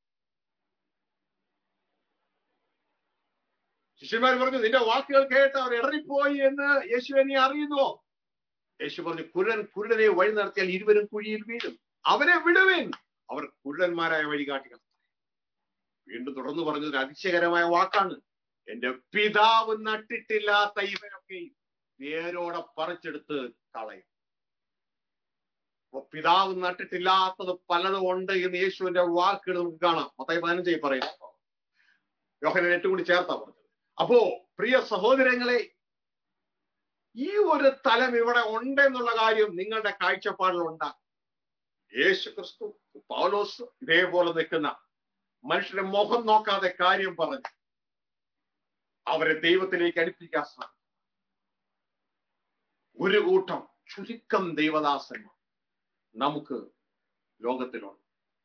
Speaker 1: ശിഷ്യന്മാർ പറഞ്ഞു നിന്റെ വാക്കുകൾ കേട്ട് അവർ ഇടറിപ്പോയി എന്ന് യേശു എന്നെ അറിയുന്നുവോ യേശു പറഞ്ഞു കുരുടൻ കുരുടനെ വഴി നടത്തിയാൽ ഇരുവരും കുഴിയിൽ വീഴും അവരെ വിടുവിൻ അവർ കുരുടന്മാരായ വഴികാട്ടികൾ വീണ്ടും തുടർന്ന് പറഞ്ഞത് അതിശയകരമായ വാക്കാണ് എന്റെ പിതാവ് നട്ടിട്ടില്ലാത്ത ഇവരൊക്കെ വേരോടെ പറിച്ചെടുത്ത് കളയും അപ്പൊ പിതാവ് നട്ടിട്ടില്ലാത്തത് പലതും ഉണ്ട് എന്ന് യേശുവിന്റെ വാക്കുകൾ നമുക്ക് കാണാം മത്തായി പതിനഞ്ചായി പറയും യോഹനൻ ഏറ്റവും കൂടി ചേർത്താ പറഞ്ഞത് അപ്പോ പ്രിയ സഹോദരങ്ങളെ ഈ ഒരു തലം ഇവിടെ ഉണ്ട് എന്നുള്ള കാര്യം നിങ്ങളുടെ കാഴ്ചപ്പാടിൽ ഉണ്ടാകും യേശു ക്രിസ്തു പൗലോസ് ഇതേപോലെ നിൽക്കുന്ന മനുഷ്യരുടെ മുഖം നോക്കാതെ കാര്യം പറഞ്ഞു അവരെ ദൈവത്തിലേക്ക് അടുപ്പിക്കാൻ സാധിക്കും ഒരു കൂട്ടം ചുരുക്കം ദൈവദാസന്മാർ നമുക്ക് ലോകത്തിലുണ്ട്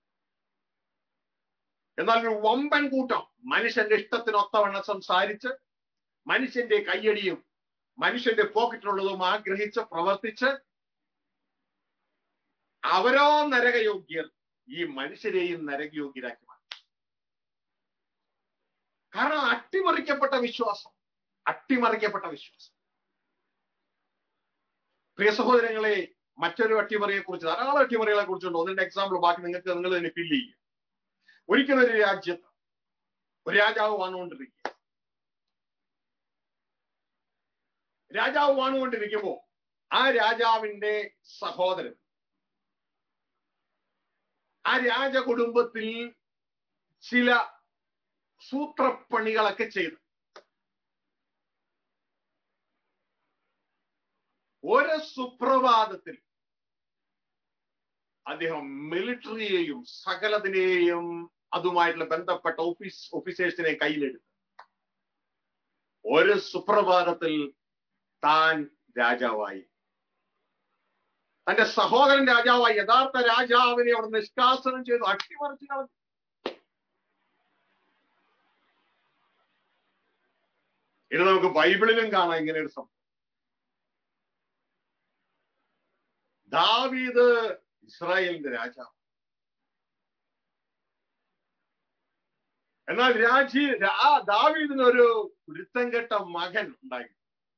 Speaker 1: എന്നാൽ ഒരു വമ്പൻ കൂട്ടം മനുഷ്യന്റെ ഇഷ്ടത്തിനൊത്തവണ്ണം സംസാരിച്ച് മനുഷ്യന്റെ കയ്യടിയും മനുഷ്യന്റെ പോക്കറ്റിലുള്ളതും ആഗ്രഹിച്ച് പ്രവർത്തിച്ച് അവരോ നരകയോഗ്യർ ഈ മനുഷ്യരെയും നരകയോഗ്യരാക്കി മാറ്റി കാരണം അട്ടിമറിക്കപ്പെട്ട വിശ്വാസം അട്ടിമറിക്കപ്പെട്ട വിശ്വാസം പ്രിയ സഹോദരങ്ങളെ മറ്റൊരു അട്ടിമറിയെ കുറിച്ച് ധാരാളം അട്ടിമറികളെ കുറിച്ചുണ്ട് ഒന്നിന്റെ എക്സാമ്പിൾ ബാക്കി നിങ്ങൾക്ക് നിങ്ങൾ തന്നെ ഫില്ല് ചെയ്യുക ഒരിക്കലും ഒരു രാജ്യത്ത് ഒരു രാജാവ് വന്നുകൊണ്ടിരിക്കുക രാജാവ് വാണുകൊണ്ടിരിക്കുമ്പോ ആ രാജാവിന്റെ സഹോദരൻ ആ രാജകുടുംബത്തിൽ ചില സൂത്രപ്പണികളൊക്കെ ചെയ്തു ഒരു സുപ്രഭാതത്തിൽ അദ്ദേഹം മിലിറ്ററിയെയും സകലതിനെയും അതുമായിട്ടുള്ള ബന്ധപ്പെട്ട ഓഫീസ് ഓഫീസേഴ്സിനെ കയ്യിലെടുത്തു ഒരു സുപ്രഭാതത്തിൽ താൻ രാജാവായി തന്റെ സഹോദരൻ രാജാവായി യഥാർത്ഥ രാജാവിനെ അവിടെ നിഷ്കാസനം ചെയ്തു അട്ടിമറിച്ച് കളഞ്ഞു ഇത് നമുക്ക് ബൈബിളിലും കാണാം ഇങ്ങനെ ഒരു സംഭവം ദാവീദ് ഇസ്രായേലിന്റെ രാജാവ് എന്നാൽ രാജി ആ ദാവീദിന് ഒരു കുരുത്തം കെട്ട മകൻ ഉണ്ടായി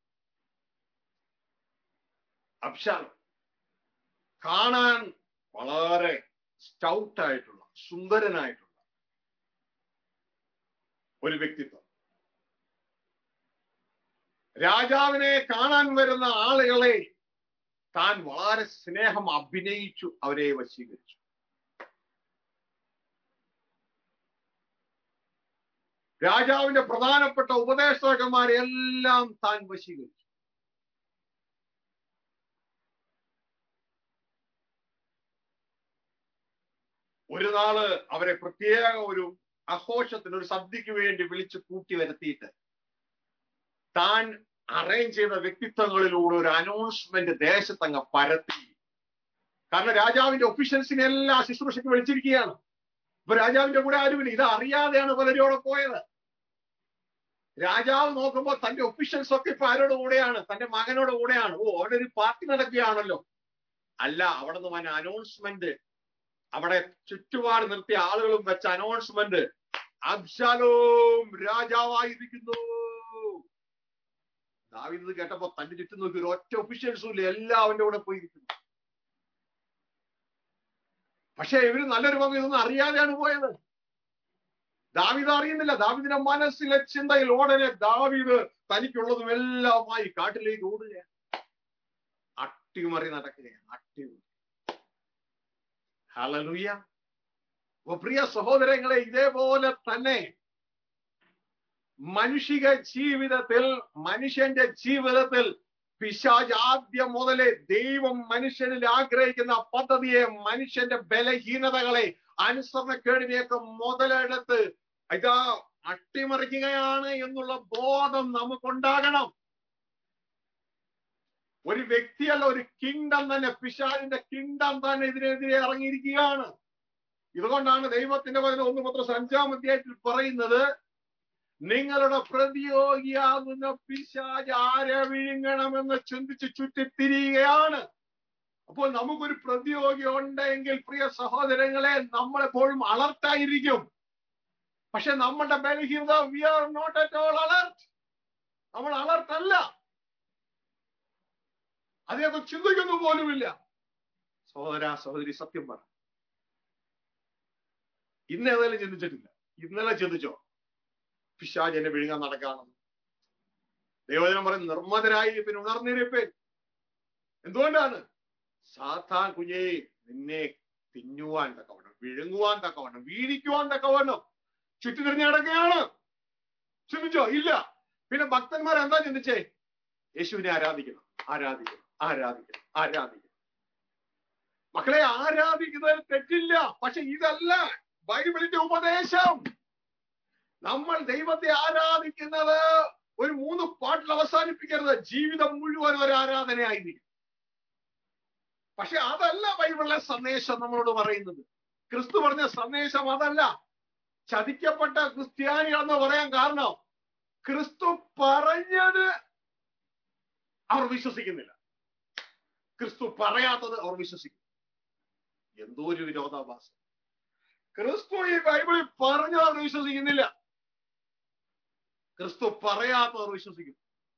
Speaker 1: അബ്ശാലം കാണാൻ വളരെ സ്റ്റൗട്ട് ആയിട്ടുള്ള സുന്ദരനായിട്ടുള്ള ഒരു വ്യക്തിത്വം രാജാവിനെ കാണാൻ വരുന്ന ആളുകളെ താൻ വളരെ സ്നേഹം അഭിനയിച്ചു അവരെ വശീകരിച്ചു രാജാവിന്റെ പ്രധാനപ്പെട്ട ഉപദേഷ്ടകന്മാരെ എല്ലാം താൻ വശീകരിച്ചു ഒരു നാള് അവരെ പ്രത്യേക ഒരു ആഘോഷത്തിന് ഒരു സദ്യക്ക് വേണ്ടി വിളിച്ചു കൂട്ടി വരുത്തിയിട്ട് താൻ അറേഞ്ച് ചെയ്ത വ്യക്തിത്വങ്ങളിലൂടെ ഒരു അനൗൺസ്മെന്റ് ദേശത്തങ്ങ് പരത്തി കാരണം രാജാവിന്റെ ഒഫീഷ്യൽസിനെ എല്ലാം ശുശ്രൂഷയ്ക്ക് വിളിച്ചിരിക്കുകയാണ് ഇപ്പൊ രാജാവിന്റെ കൂടെ ആരുമില്ല ഇത് അറിയാതെയാണ് പലരും അവിടെ പോയത് രാജാവ് നോക്കുമ്പോൾ തന്റെ ഒഫീഷ്യൽസ് ഒക്കെ ഇപ്പൊ ആരോട് കൂടെയാണ് തന്റെ മകനോട് കൂടെയാണ് ഓ അവിടെ ഒരു പാർട്ടി നടക്കുകയാണല്ലോ അല്ല അവിടെ നിന്ന് വന്ന അനൗൺസ്മെന്റ് അവിടെ ചുറ്റുപാട് നിർത്തിയ ആളുകളും വെച്ച അനൗൺസ്മെന്റ് അബ്ശാലോം രാജാവായിരിക്കുന്നു ദാവീദ് ഇത് കേട്ടപ്പോ തന്റെ ചുറ്റും നോക്കി ഒരു ഒറ്റ ഒഫീഷ്യൽസും ഇല്ല എല്ലാം അവന്റെ കൂടെ പോയിരിക്കുന്നു പക്ഷെ ഇവര് നല്ലൊരു പങ്ക് ഇതൊന്നും അറിയാതെയാണ് പോയത് ദാവീദ് അറിയുന്നില്ല ദാവീദിന്റെ മനസ്സിലെ ചിന്തയിൽ ഉടനെ ദാവീദ് തനിക്കുള്ളതും എല്ലാമായി കാട്ടിലേക്ക് ഓടുകയാണ് അട്ടിമറി നടക്കുകയാണ് അട്ടിമറി ഹലലുയ അപ്പൊ പ്രിയ സഹോദരങ്ങളെ ഇതേപോലെ തന്നെ മനുഷിക ജീവിതത്തിൽ മനുഷ്യന്റെ ജീവിതത്തിൽ പിശാജ് ആദ്യം മുതലേ ദൈവം മനുഷ്യനിൽ ആഗ്രഹിക്കുന്ന പദ്ധതിയെ മനുഷ്യന്റെ ബലഹീനതകളെ അനുസരണക്കേടിനെയൊക്കെ മുതലെടുത്ത് ഇതാ അട്ടിമറിക്കുകയാണ് എന്നുള്ള ബോധം നമുക്കുണ്ടാകണം ഒരു വ്യക്തിയല്ല ഒരു കിങ്ഡം തന്നെ പിശാലിന്റെ കിങ്ഡം തന്നെ ഇതിനെതിരെ ഇറങ്ങിയിരിക്കുകയാണ് ഇതുകൊണ്ടാണ് ദൈവത്തിന്റെ വചനം ഒന്ന് മാത്രം അഞ്ചാം അധ്യായത്തിൽ പറയുന്നത് നിങ്ങളുടെ പ്രതിയോഗിയാകുന്ന പിശാജ് ആരെ വിഴുങ്ങണമെന്ന് ചിന്തിച്ച് ചുറ്റിത്തിരിയുകയാണ് അപ്പോൾ നമുക്കൊരു പ്രതിയോഗി ഉണ്ടെങ്കിൽ പ്രിയ സഹോദരങ്ങളെ നമ്മളെപ്പോഴും അലർട്ടായിരിക്കും പക്ഷെ നമ്മുടെ ബലഹീനത we are not at all alert നമ്മൾ അലർട്ട് അല്ല അതിനൊക്കെ ചിന്തിക്കുന്നു പോലുമില്ല സഹോദര സഹോദരി സത്യം പറ ഇന്ന് ഏതായാലും ചിന്തിച്ചിട്ടില്ല ഇന്നലെ ചിന്തിച്ചോ പിശാജ് എന്നെ വിഴുങ്ങാൻ നടക്കാണെന്ന് ദൈവജനം പറയും നിർമ്മതരായി പിന്നെ ഉണർന്നിരിപ്പേൻ എന്തുകൊണ്ടാണ് സാത്താൻ കുഞ്ഞേ നിന്നെ തിന്നുവാൻ തക്കവണ്ണം വിഴുങ്ങുവാൻ തക്കവണ്ണം വീഴിക്കുവാൻ തക്കവണ്ണം ചുറ്റി തിരിഞ്ഞു കിടക്കുകയാണ് ചിന്തിച്ചോ ഇല്ല പിന്നെ ഭക്തന്മാർ എന്താ ചിന്തിച്ചേ യേശുവിനെ ആരാധിക്കണം ആരാധിക്കണം ആരാധിക്കണം ആരാധിക്കണം മക്കളെ ആരാധിക്കുന്നതിൽ തെറ്റില്ല പക്ഷെ ഇതല്ല ബൈബിളിന്റെ ഉപദേശം നമ്മൾ ദൈവത്തെ ആരാധിക്കുന്നത് ഒരു മൂന്ന് പാട്ടിൽ അവസാനിപ്പിക്കരുത് ജീവിതം മുഴുവൻ ഒരു ആരാധനയായിരിക്കും പക്ഷെ അതല്ല ബൈബിളിലെ സന്ദേശം നമ്മളോട് പറയുന്നത് ക്രിസ്തു പറഞ്ഞ സന്ദേശം അതല്ല ചതിക്കപ്പെട്ട ക്രിസ്ത്യാനികളെന്ന് പറയാൻ കാരണം ക്രിസ്തു പറഞ്ഞത് അവർ വിശ്വസിക്കുന്നില്ല ക്രിസ്തു പറയാത്തത് അവർ വിശ്വസിക്കും എന്തോ ഒരു വിരോധാഭാസം ക്രിസ്തു ഈ ബൈബിളിൽ പറഞ്ഞത് അവർ വിശ്വസിക്കുന്നില്ല ക്രിസ്തു പറയാത്തവർ വിശ്വസിക്കും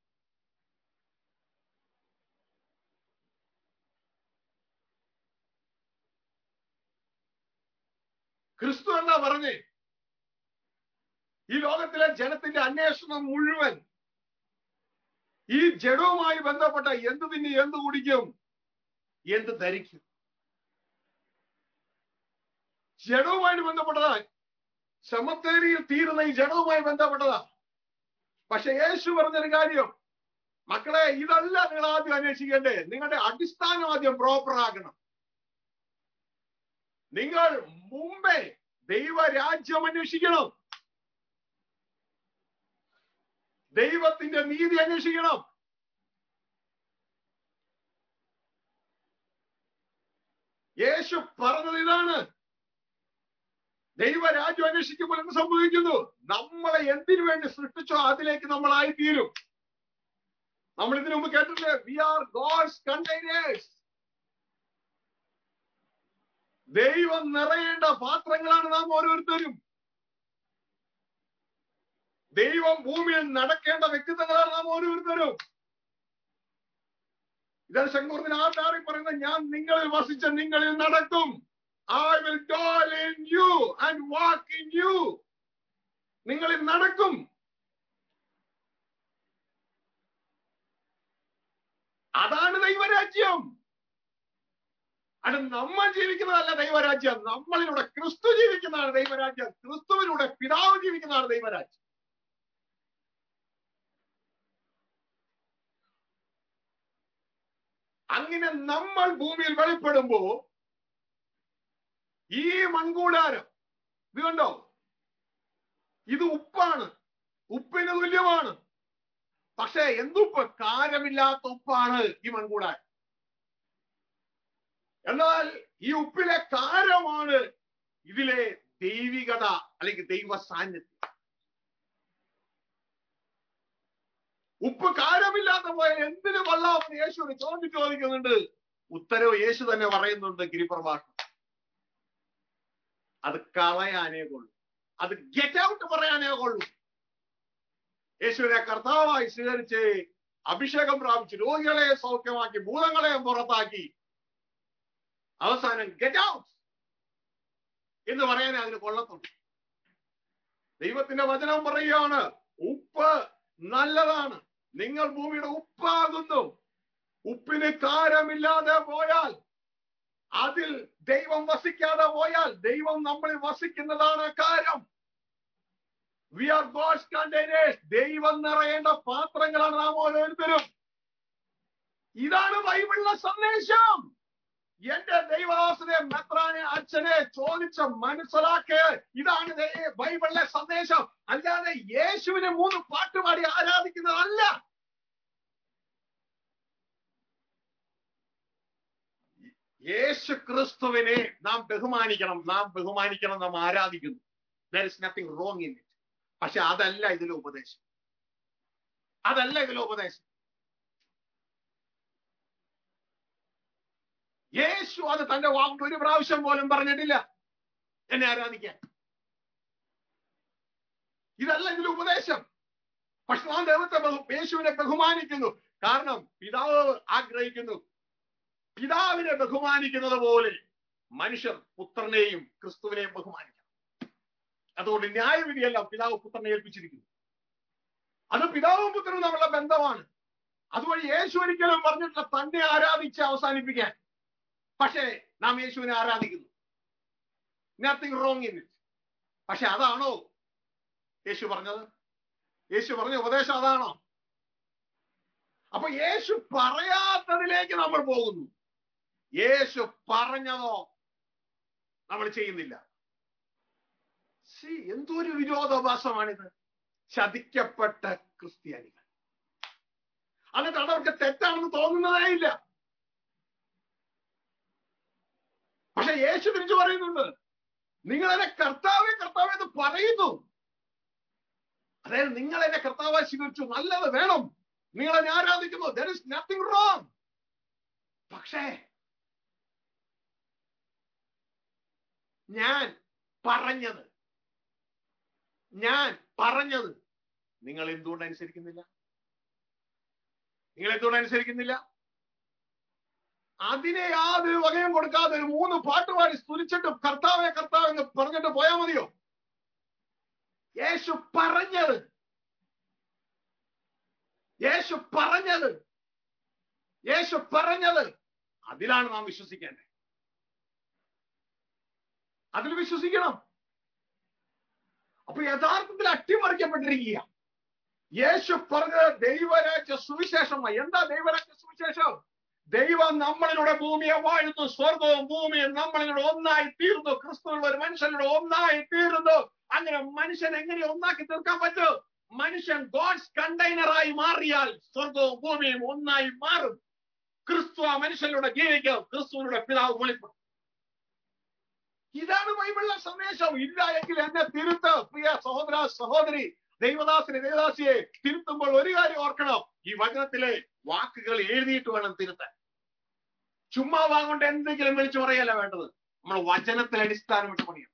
Speaker 1: ക്രിസ്തു എന്താ പറഞ്ഞേ ഈ ലോകത്തിലെ ജനത്തിന്റെ അന്വേഷണം മുഴുവൻ ഈ ജഡവുമായി ബന്ധപ്പെട്ട എന്ത് തിന്നി എന്ത് കുടിക്കും എന്ത് ധരിക്കും ജഡവുമായിട്ട് ബന്ധപ്പെട്ടതാ ശമത്തേരിയിൽ തീരുന്ന ഈ ജഡവുമായി ബന്ധപ്പെട്ടതാ പക്ഷെ യേശു പറഞ്ഞൊരു കാര്യം മക്കളെ ഇതല്ല നിങ്ങൾ ആദ്യം അന്വേഷിക്കേണ്ടേ നിങ്ങളുടെ അടിസ്ഥാനം ആദ്യം പ്രോപ്പർ ആക്കണം നിങ്ങൾ മുമ്പേ ദൈവരാജ്യം അന്വേഷിക്കണം ദൈവത്തിന്റെ നീതി അന്വേഷിക്കണം യേശു പറഞ്ഞത് ഇതാണ് ദൈവരാജ്യം അന്വേഷിക്കുമ്പോൾ എന്ത് സംഭവിക്കുന്നു നമ്മളെ എന്തിനു വേണ്ടി സൃഷ്ടിച്ചോ അതിലേക്ക് നമ്മളായി തീരും നമ്മൾ ഇതിനു മുമ്പ് കേട്ടില്ലേ വി ആർ ഗോഡ്സ് കണ്ടെയ്നേഴ്സ് ദൈവം നിറയേണ്ട പാത്രങ്ങളാണ് നാം ഓരോരുത്തരും ദൈവം ഭൂമിയിൽ നടക്കേണ്ട വ്യക്തിത്വങ്ങളാണ് നാം ഓരോരുത്തരും ഇതാണ് ശങ്കൂർദിന് ആധാറി പറയുന്നത് ഞാൻ നിങ്ങളിൽ വസിച്ച നിങ്ങളിൽ നടക്കും I will dwell in you and walk in you നിങ്ങളിൽ നടക്കും അതാണ് ദൈവരാജ്യം അത് നമ്മൾ ജീവിക്കുന്നതല്ല ദൈവരാജ്യം നമ്മളിലൂടെ ക്രിസ്തു ജീവിക്കുന്നതാണ് ദൈവരാജ്യം ക്രിസ്തുവിലൂടെ പിതാവ് ജീവിക്കുന്നതാണ് ദൈവരാജ്യം അങ്ങനെ നമ്മൾ ഭൂമിയിൽ വെളിപ്പെടുമ്പോ ഈ മൺകൂടാരം ഇത് കണ്ടോ ഇത് ഉപ്പാണ് ഉപ്പിന് തുല്യമാണ് പക്ഷെ എന്തുപ്പ് കാരമില്ലാത്ത ഉപ്പാണ് ഈ മൺകൂടാരം എന്നാൽ ഈ ഉപ്പിലെ കാരമാണ് ഇതിലെ ദൈവികത അല്ലെങ്കിൽ ദൈവ സാന്നിധ്യം ഉപ്പ് കാരമില്ലാത്ത പോയാൽ എന്തിനു കൊള്ളാമെന്ന് യേശുവിന് ചോദ്യം ചോദിക്കുന്നുണ്ട് ഉത്തരവ് യേശു തന്നെ പറയുന്നുണ്ട് ഗിരിപ്രഭാഷണം അത് കളയാനേ കൊള്ളൂ അത് ഗെറ്റ് ഔട്ട് പറയാനേ കൊള്ളൂ യേശുവിനെ കർത്താവായി സ്വീകരിച്ച് അഭിഷേകം പ്രാപിച്ച് രോഗികളെ സൗഖ്യമാക്കി ഭൂതങ്ങളെ പുറത്താക്കി അവസാനം ഗെറ്റ് ഔട്ട് എന്ന് പറയാനേ അതിന് കൊള്ളത്തുള്ളൂ ദൈവത്തിന്റെ വചനം പറയുകയാണ് ഉപ്പ് നല്ലതാണ് നിങ്ങൾ ഭൂമിയുടെ ഉപ്പാകുന്നു ഉപ്പിന് കാരമില്ലാതെ പോയാൽ അതിൽ ദൈവം വസിക്കാതെ പോയാൽ ദൈവം നമ്മളിൽ വസിക്കുന്നതാണ് കാര്യം വി ആർ ഗോഡ്സ് കണ്ടെയ്നേഴ്സ് ദൈവം നിറയേണ്ട പാത്രങ്ങളാണ് നാം ഓരോരുത്തരും ഇതാണ് ബൈബിളിലെ സന്ദേശം എന്റെ ദൈവദാസനെ മെത്രാനെ അച്ഛനെ ചോദിച്ച് മനസ്സിലാക്ക് ഇതാണ് ദൈ- ബൈബിളിലെ സന്ദേശം അല്ലാതെ യേശുവിനെ മൂന്ന് പാട്ടുപാടി ആരാധിക്കുന്നതല്ല യേശു ക്രിസ്തുവിനെ നാം ബഹുമാനിക്കണം നാം ബഹുമാനിക്കണം നാം ആരാധിക്കുന്നു there is nothing wrong in it പക്ഷെ അതല്ല ഇതിലെ ഉപദേശം അതല്ല ഇതിലെ ഉപദേശം യേശു അത് തന്റെ വാക്ക് ഒരു പ്രാവശ്യം പോലും പറഞ്ഞിട്ടില്ല എന്നെ ആരാധിക്കാൻ ഇതല്ല ഇതിലെ ഉപദേശം പക്ഷെ നാം ദൈവത്തെ ബഹു- യേശുവിനെ ബഹുമാനിക്കുന്നു കാരണം പിതാവ് ആഗ്രഹിക്കുന്നു പിതാവിനെ ബഹുമാനിക്കുന്നത് പോലെ മനുഷ്യർ പുത്രനെയും ക്രിസ്തുവിനെയും ബഹുമാനിക്കണം അതുകൊണ്ട് ന്യായവിധിയെല്ലാം പിതാവ് പുത്രനെ ഏൽപ്പിച്ചിരിക്കുന്നു അത് പിതാവും പുത്രനും തമ്മിലുള്ള ബന്ധമാണ് അതുവഴി യേശു ഒരിക്കലും പറഞ്ഞിട്ടില്ല തന്നെ ആരാധിച്ച് അവസാനിപ്പിക്കാൻ പക്ഷേ നാം യേശുവിനെ ആരാധിക്കുന്നു നത്തിങ് റോങ് ഇൻ ഇറ്റ് പക്ഷെ അതാണോ യേശു പറഞ്ഞത് യേശു പറഞ്ഞ ഉപദേശം അതാണോ അപ്പൊ യേശു പറയാത്തതിലേക്ക് നമ്മൾ പോകുന്നു യേശു പറഞ്ഞതോ നമ്മൾ ചെയ്യുന്നില്ല സി എന്തൊരു വിരോധാഭാസമാണിത് ചതിക്കപ്പെട്ട ക്രിസ്ത്യാനികൾ എന്നിട്ട് അതവർക്ക് തെറ്റാണെന്ന് തോന്നുന്നതേ ഇല്ല പക്ഷെ യേശു തിരിച്ചു പറയുന്നുണ്ട് നിങ്ങൾ എന്നെ കർത്താവെ കർത്താവെ എന്ന് പറയുന്നു അതായത് നിങ്ങൾ എന്നെ കർത്താവായി സ്വീകരിച്ചു നല്ലത് വേണം നിങ്ങൾ എന്നെ ആരാധിക്കുന്നു ദർ ഇസ് നത്തിങ് റോങ് പക്ഷേ ഞാൻ പറഞ്ഞത് ഞാൻ പറഞ്ഞത് നിങ്ങൾ എന്തുകൊണ്ട് അനുസരിക്കുന്നില്ല നിങ്ങൾ എന്തുകൊണ്ട് അനുസരിക്കുന്നില്ല അതിനെ യാതൊരു വകയും കൊടുക്കാതെ ഒരു മൂന്ന് പാട്ടുപാടി സ്തുതിച്ചിട്ട് കർത്താവെ കർത്താവ് എന്ന് പറഞ്ഞിട്ട് പോയാൽ മതിയോ യേശു പറഞ്ഞത് യേശു പറഞ്ഞത് യേശു പറഞ്ഞത് അതിലാണ് നാം വിശ്വസിക്കേണ്ടത് അതിൽ വിശ്വസിക്കണം അപ്പൊ യഥാർത്ഥത്തിൽ അട്ടിമറിക്കപ്പെട്ടിരിക്കുക യേശു പറഞ്ഞത് ദൈവരാജ്യ സുവിശേഷമായി എന്താ ദൈവരാജ്യ സുവിശേഷം ദൈവം നമ്മളിലൂടെ ഭൂമിയെ വാഴുന്നു സ്വർഗവും ഭൂമിയും നമ്മളിലൂടെ ഒന്നായി തീർന്നു ക്രിസ്തുവിലുള്ള ഒരു മനുഷ്യനിലൂടെ ഒന്നായി തീർന്നു അങ്ങനെ മനുഷ്യൻ എങ്ങനെ ഒന്നാക്കി തീർക്കാൻ പറ്റും മനുഷ്യൻ ഗോഡ്സ് കണ്ടെയ്നറായി മാറിയാൽ സ്വർഗവും ഭൂമിയും ഒന്നായി മാറും ക്രിസ്തു ആ മനുഷ്യനിലൂടെ ജീവിക്കും ക്രിസ്തുവിലൂടെ പിതാവ് വെളിപ്പെടും ഇതാണ് ബൈബിളിലെ സന്ദേശം ഇല്ല എങ്കിൽ എന്നെ തിരുത്ത് പ്രിയ സഹോദര സഹോദരി ദൈവദാസിനെ ദൈവദാസിയെ തിരുത്തുമ്പോൾ ഒരു കാര്യം ഓർക്കണം ഈ വചനത്തിലെ വാക്കുകൾ എഴുതിയിട്ട് വേണം തിരുത്താൻ ചുമ്മാ വാങ്ങൊണ്ട് എന്തെങ്കിലും വിളിച്ചു പറയല്ല വേണ്ടത് നമ്മൾ വചനത്തിൽ അടിസ്ഥാനമിട്ട് പണിയണം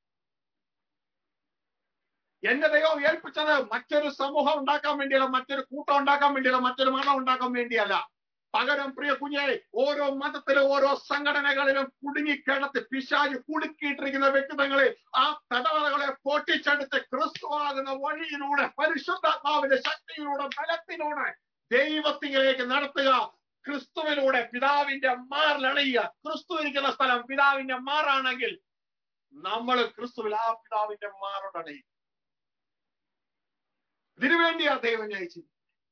Speaker 1: എന്റെ ദൈവം ഏൽപ്പിച്ചത് മറ്റൊരു സമൂഹം ഉണ്ടാക്കാൻ വേണ്ടിയല്ല മറ്റൊരു കൂട്ടം ഉണ്ടാക്കാൻ വേണ്ടിയല്ല മറ്റൊരു മതം ഉണ്ടാക്കാൻ വേണ്ടിയല്ല പകരം പ്രിയ കുഞ്ഞെ ഓരോ മതത്തിലും ഓരോ സംഘടനകളിലും കുടുങ്ങിക്കിടത്ത് പിശാജ് കുടുക്കിയിട്ടിരിക്കുന്ന വ്യക്തിത്വങ്ങളെ ആ തടവറകളെ പൊട്ടിച്ചെടുത്ത് ക്രിസ്തുവാകുന്ന വഴിയിലൂടെ പരിശുദ്ധാത്മാവിന്റെ ശക്തിയിലൂടെ ബലത്തിലൂടെ ദൈവത്തിലേക്ക് നടത്തുക ക്രിസ്തുവിലൂടെ പിതാവിന്റെ മാറിലണയുക ക്രിസ്തു ഇരിക്കുന്ന സ്ഥലം പിതാവിന്റെ മാറാണെങ്കിൽ നമ്മൾ ക്രിസ്തുവിൽ ആ പിതാവിന്റെ മാറോടണയും ഇതിനു വേണ്ടിയാ ദൈവം ജയിച്ചത്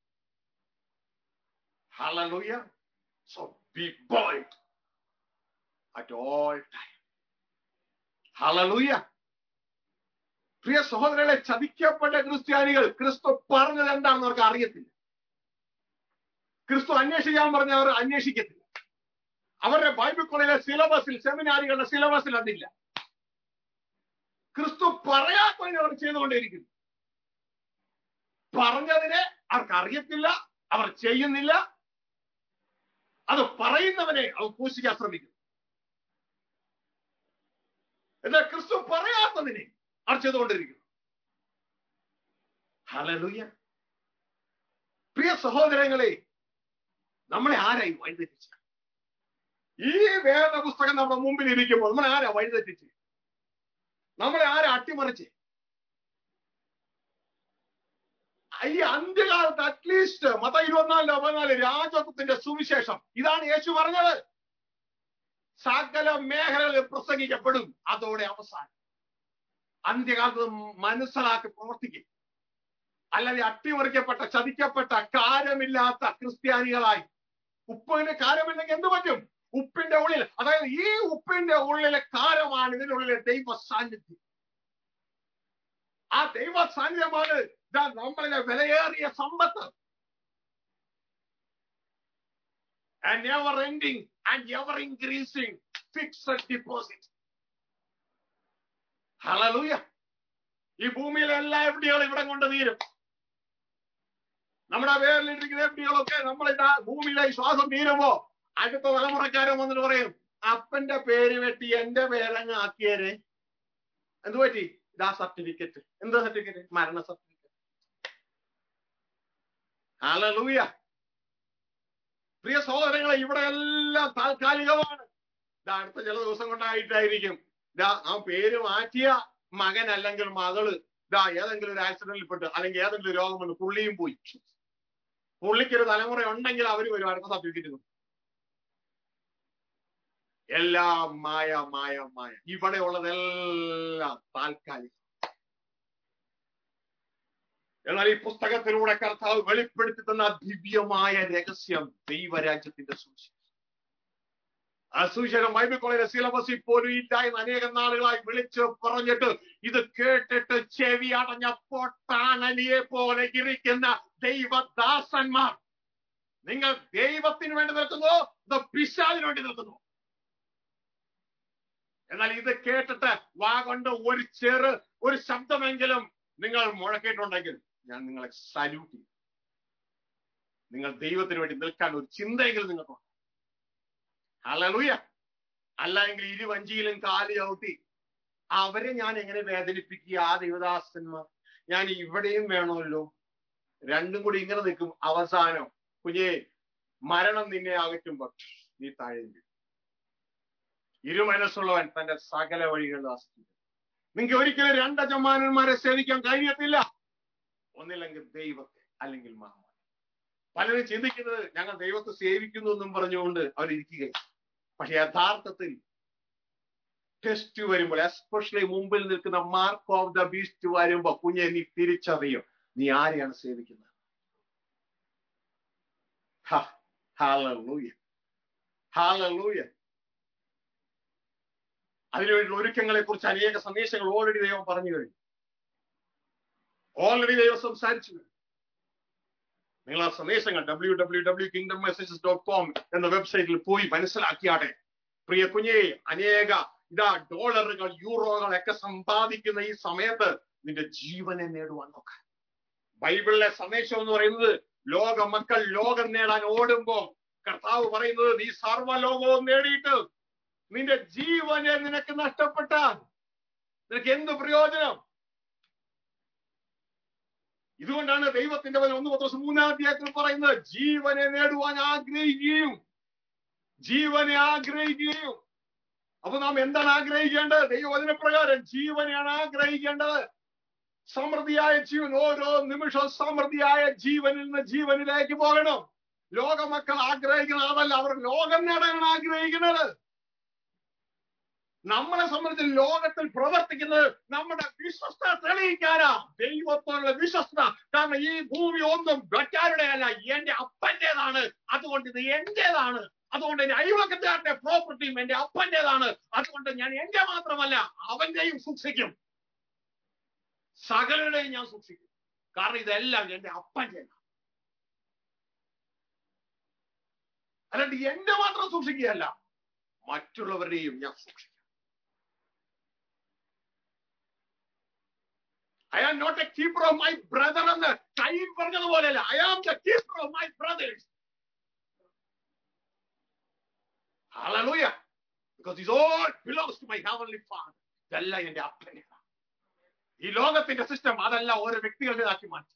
Speaker 1: Hallelujah. So be bold at all time. Hallelujah. പ്രിയ സഹോദരങ്ങളെ ചതിക്കപ്പെട്ട ക്രിസ്ത്യാനികൾ ക്രിസ്തു പറഞ്ഞത് എന്താണെന്ന് അവർക്ക് അറിയത്തില്ല ക്രിസ്തു അന്വേഷിക്കാൻ പറഞ്ഞ അവർ അന്വേഷിക്കത്തില്ല അവരുടെ ബൈബിൾ കോളേജിലെ സിലബസിൽ സെമിനാറുകളുടെ സിലബസിൽ അതില്ല ക്രിസ്തു പറയാത്തതിനെ അവർ ചെയ്തുകൊണ്ടേയിരിക്കുന്നു പറഞ്ഞതിനെ അവർക്ക് അറിയത്തില്ല അവർ ചെയ്യുന്നില്ല അത് പറയുന്നവനെ അവർ പൂശിക്കാൻ ശ്രമിക്കുന്നു എന്നാൽ ക്രിസ്തു പറയാത്തതിനെ അവർ ചെയ്തുകൊണ്ടിരിക്കുന്നു ഹലലുയ പ്രിയ സഹോദരങ്ങളെ നമ്മളെ ആരായി വഴിതെറ്റിച്ച ഈ വേദപുസ്തകം നമ്മുടെ മുമ്പിൽ ഇരിക്കുമ്പോൾ നമ്മളെ ആരാ വഴിതെറ്റിച്ച് നമ്മളെ ആരാ അട്ടിമറിച്ച് ഈ അന്ത്യകാലത്ത് അറ്റ്ലീസ്റ്റ് മത ഇരുപത്തിനാലിലോ പതിനാല് രാജത്വത്തിന്റെ സുവിശേഷം ഇതാണ് യേശു പറഞ്ഞത് സകല മേഖലകളിൽ പ്രസംഗിക്കപ്പെടും അതോടെ അവസാനം അന്ത്യകാലത്ത് മനസ്സിലാക്കി പ്രവർത്തിക്കും അല്ലാതെ അട്ടിമറിക്കപ്പെട്ട ചതിക്കപ്പെട്ട കാര്യമില്ലാത്ത ക്രിസ്ത്യാനികളായി ഉപ്പിന് കാര്യമില്ലെങ്കിൽ എന്ത് പറ്റും ഉപ്പിന്റെ ഉള്ളിൽ അതായത് ഈ ഉപ്പിന്റെ ഉള്ളിലെ കാരമാണ് ഇതിനുള്ളിലെ ദൈവ സാന്നിധ്യം ആ ദൈവ സാന്നിധ്യമാണ് ഇതാ നമ്മളിലെ വിലയേറിയ സമ്പത്ത് and ever ending and ever increasing fixed deposit hallelujah ഈ ഭൂമിയിലെ എല്ലാ എഫ് ഡികളും ഇവിടെ കൊണ്ട് തീരും നമ്മുടെ പേരിലിരിക്കുന്ന എഫ് ഡികളൊക്കെ നമ്മൾ ഇതാ ഭൂമിയിലെ ഈ ശ്വാസം തീരുമ്പോ അടുത്ത തലമുറക്കാരൻ വന്നിട്ട് പറയും അപ്പന്റെ പേര് വെട്ടി എന്റെ പേരങ്ങ് ആക്കിയേരെ എന്ത് പറ്റി ഇതാ സർട്ടിഫിക്കറ്റ് എന്ത് സർട്ടിഫിക്കറ്റ് മരണ സർട്ടിഫിക്കറ്റ് ഹലലൂയ പ്രിയ സഹോദരങ്ങളെ ഇവിടെ എല്ലാം താൽക്കാലികമാണ് ഇതാ അടുത്ത ചില ദിവസം കൊണ്ടായിട്ടായിരിക്കും ഇതാ ആ പേര് മാറ്റിയ മകൻ അല്ലെങ്കിൽ മകള് ഇതാ ഏതെങ്കിലും ഒരു ആക്സിഡന്റിൽ പെട്ട് അല്ലെങ്കിൽ ഏതെങ്കിലും രോഗം വന്ന് പുള്ളിയും പോയി പുള്ളിക്ക് ഒരു തലമുറ ഉണ്ടെങ്കിൽ അവര് വരും അടുത്ത സർട്ടിഫിക്കറ്റ് എല്ലാം മായ മായ മായ ഇവിടെ ഉള്ളതെല്ലാം താൽക്കാലികം എന്നാൽ ഈ പുസ്തകത്തിലൂടെ കർത്താവ് വെളിപ്പെടുത്തി തന്ന ദിവ്യമായ രഹസ്യം ദൈവരാജ്യത്തിന്റെ സുവിശേഷം ആ സുവിശേഷം ബൈബിൾ കോളേജിലെ സിലബസിൽ പോലും ഇല്ല എന്ന് അനേകം നാളുകളായി വിളിച്ച് പറഞ്ഞിട്ട് ഇത് കേട്ടിട്ട് ചെവി അടഞ്ഞ പൊട്ടാനലിയെ പോലെ ഇരിക്കുന്ന ദൈവദാസന്മാർ നിങ്ങൾ ദൈവത്തിന് വേണ്ടി നിൽക്കുന്നു ഇത് പിശാലിന് വേണ്ടി നിൽക്കുന്നു എന്നാൽ ഇത് കേട്ടിട്ട് വാ കൊണ്ട് ഒരു ചെറു ഒരു ശബ്ദമെങ്കിലും നിങ്ങൾ മുഴക്കിയിട്ടുണ്ടെങ്കിൽ ഞാൻ നിങ്ങളെ സല്യൂട്ട് ചെയ്യും നിങ്ങൾ ദൈവത്തിന് വേണ്ടി നിൽക്കാൻ ഒരു ചിന്തയെങ്കിലും നിങ്ങൾക്കുണ്ട് അല്ലൂയ അല്ല എങ്കിൽ ഇരുവഞ്ചിയിലും കാല് ചവിട്ടി അവരെ ഞാൻ എങ്ങനെ വേദനിപ്പിക്കുക ആ ദൈവദാസന്മാർ ഞാൻ ഇവിടെയും വേണമല്ലോ രണ്ടും കൂടി ഇങ്ങനെ നിൽക്കും അവസാനം കുഞ്ഞേ മരണം നിന്നെ അകറ്റുമ്പോ നീ താഴെ ഇരുമനസ്സുള്ളവൻ തന്റെ സകല വഴികളിൽ ആസ്തിക്കും നിങ്ങൾക്ക് ഒരിക്കലും രണ്ടജമാനന്മാരെ സേവിക്കാൻ കഴിയത്തില്ല ഒന്നില്ലെങ്കിൽ ദൈവത്തെ അല്ലെങ്കിൽ മഹാൻ പലരും ചിന്തിക്കുന്നത് ഞങ്ങൾ ദൈവത്തെ സേവിക്കുന്നു എന്നും പറഞ്ഞുകൊണ്ട് അവരിയ്ക്കുകയും പക്ഷെ യഥാർത്ഥത്തിൽ ടെസ്റ്റ് വരുമ്പോൾ എസ്പെഷ്യലി മുമ്പിൽ നിൽക്കുന്ന മാർക്ക് ഓഫ് ദ ബീസ്റ്റ് വരുമ്പോ കുഞ്ഞെ നീ തിരിച്ചറിയും നീ ആരെയാണ് സേവിക്കുന്നത് ഹാലൂയ ഹാലൂയ അതിനുവേണ്ടിയുള്ള ഒരുക്കങ്ങളെ കുറിച്ച് അനേക സന്ദേശങ്ങൾ ഓൾറെഡി ദൈവം പറഞ്ഞു കഴിഞ്ഞു ഓൾറെഡി ദൈവം സംസാരിച്ചു കഴിഞ്ഞു നിങ്ങൾ ആ സന്ദേശങ്ങൾ W W W kingdom messages dot com എന്ന വെബ്സൈറ്റിൽ പോയി മനസ്സിലാക്കിയാട്ടെ പ്രിയ കുഞ്ഞെ അനേക ഇതാ ഡോളറുകൾ യൂറോകൾ ഒക്കെ സമ്പാദിക്കുന്ന ഈ സമയത്ത് നിന്റെ ജീവനെ നേടുവാൻ നോക്കാൻ ബൈബിളിലെ സന്ദേശം എന്ന് പറയുന്നത് ലോക മക്കൾ ലോകം നേടാൻ ഓടുമ്പോ കർത്താവ് പറയുന്നത് നീ സർവ്വലോകവും നേടിയിട്ട് നിന്റെ ജീവനെ നിനക്ക് നഷ്ടപ്പെട്ടാൽ നിനക്ക് എന്ത് പ്രയോജനം ഇതുകൊണ്ടാണ് ദൈവത്തിന്റെ വചനം ഒന്ന് പത്ത് മൂന്നാം അധ്യായത്തിൽ പറയുന്നത് ജീവനെ നേടുവാൻ ആഗ്രഹിക്കുകയും ജീവനെ ആഗ്രഹിക്കുകയും അപ്പൊ നാം എന്താണ് ആഗ്രഹിക്കേണ്ടത് ദൈവവചന പ്രകാരം ജീവനെയാണ് ആഗ്രഹിക്കേണ്ടത് സമൃദ്ധിയായ ജീവൻ ഓരോ നിമിഷവും സമൃദ്ധിയായ ജീവനിൽ നിന്ന് ജീവനിലേക്ക് പോകണം ലോകമക്കൾ ആഗ്രഹിക്കുന്നത് അതല്ല അവർ ലോകം നേടാനാണ് ആഗ്രഹിക്കുന്നത് നമ്മളെ സംബന്ധിച്ച് ലോകത്തിൽ പ്രവർത്തിക്കുന്നത് നമ്മുടെ വിശ്വസ്ത തെളിയിക്കാനാ ദൈവത്തോടുള്ള വിശ്വസ്ത കാരണം ഈ ഭൂമി ഒന്നും മറ്റാരുടെ അല്ല എന്റെ അപ്പന്റേതാണ് അതുകൊണ്ട് ഇത് എന്റേതാണ് അതുകൊണ്ട് എന്റെ അയൽവക്കത്തുകാരുടെ പ്രോപ്പർട്ടിയും എന്റെ അപ്പന്റേതാണ് അതുകൊണ്ട് ഞാൻ എന്റെ മാത്രമല്ല അവന്റെയും സൂക്ഷിക്കും സകലരുടെയും ഞാൻ സൂക്ഷിക്കും കാരണം ഇതെല്ലാം എന്റെ അപ്പന്റേതാണ് അല്ലാണ്ട് എന്റെ മാത്രം സൂക്ഷിക്കുകയല്ല മറ്റുള്ളവരുടെയും ഞാൻ സൂക്ഷിക്കും I am not a keeper of my brother എന്ന് കയ്യിൽ പറഞ്ഞതുപോലെയല്ല I am the keeper of my brothers Hallelujah. Because this all belongs to my heavenly Father. ഇതെല്ലാം എന്റെ അപ്പനേതാണ് ഈ ലോകത്തിന്റെ സിസ്റ്റം അതെല്ലാം ഓരോ വ്യക്തികളുടേതാക്കി മാറ്റി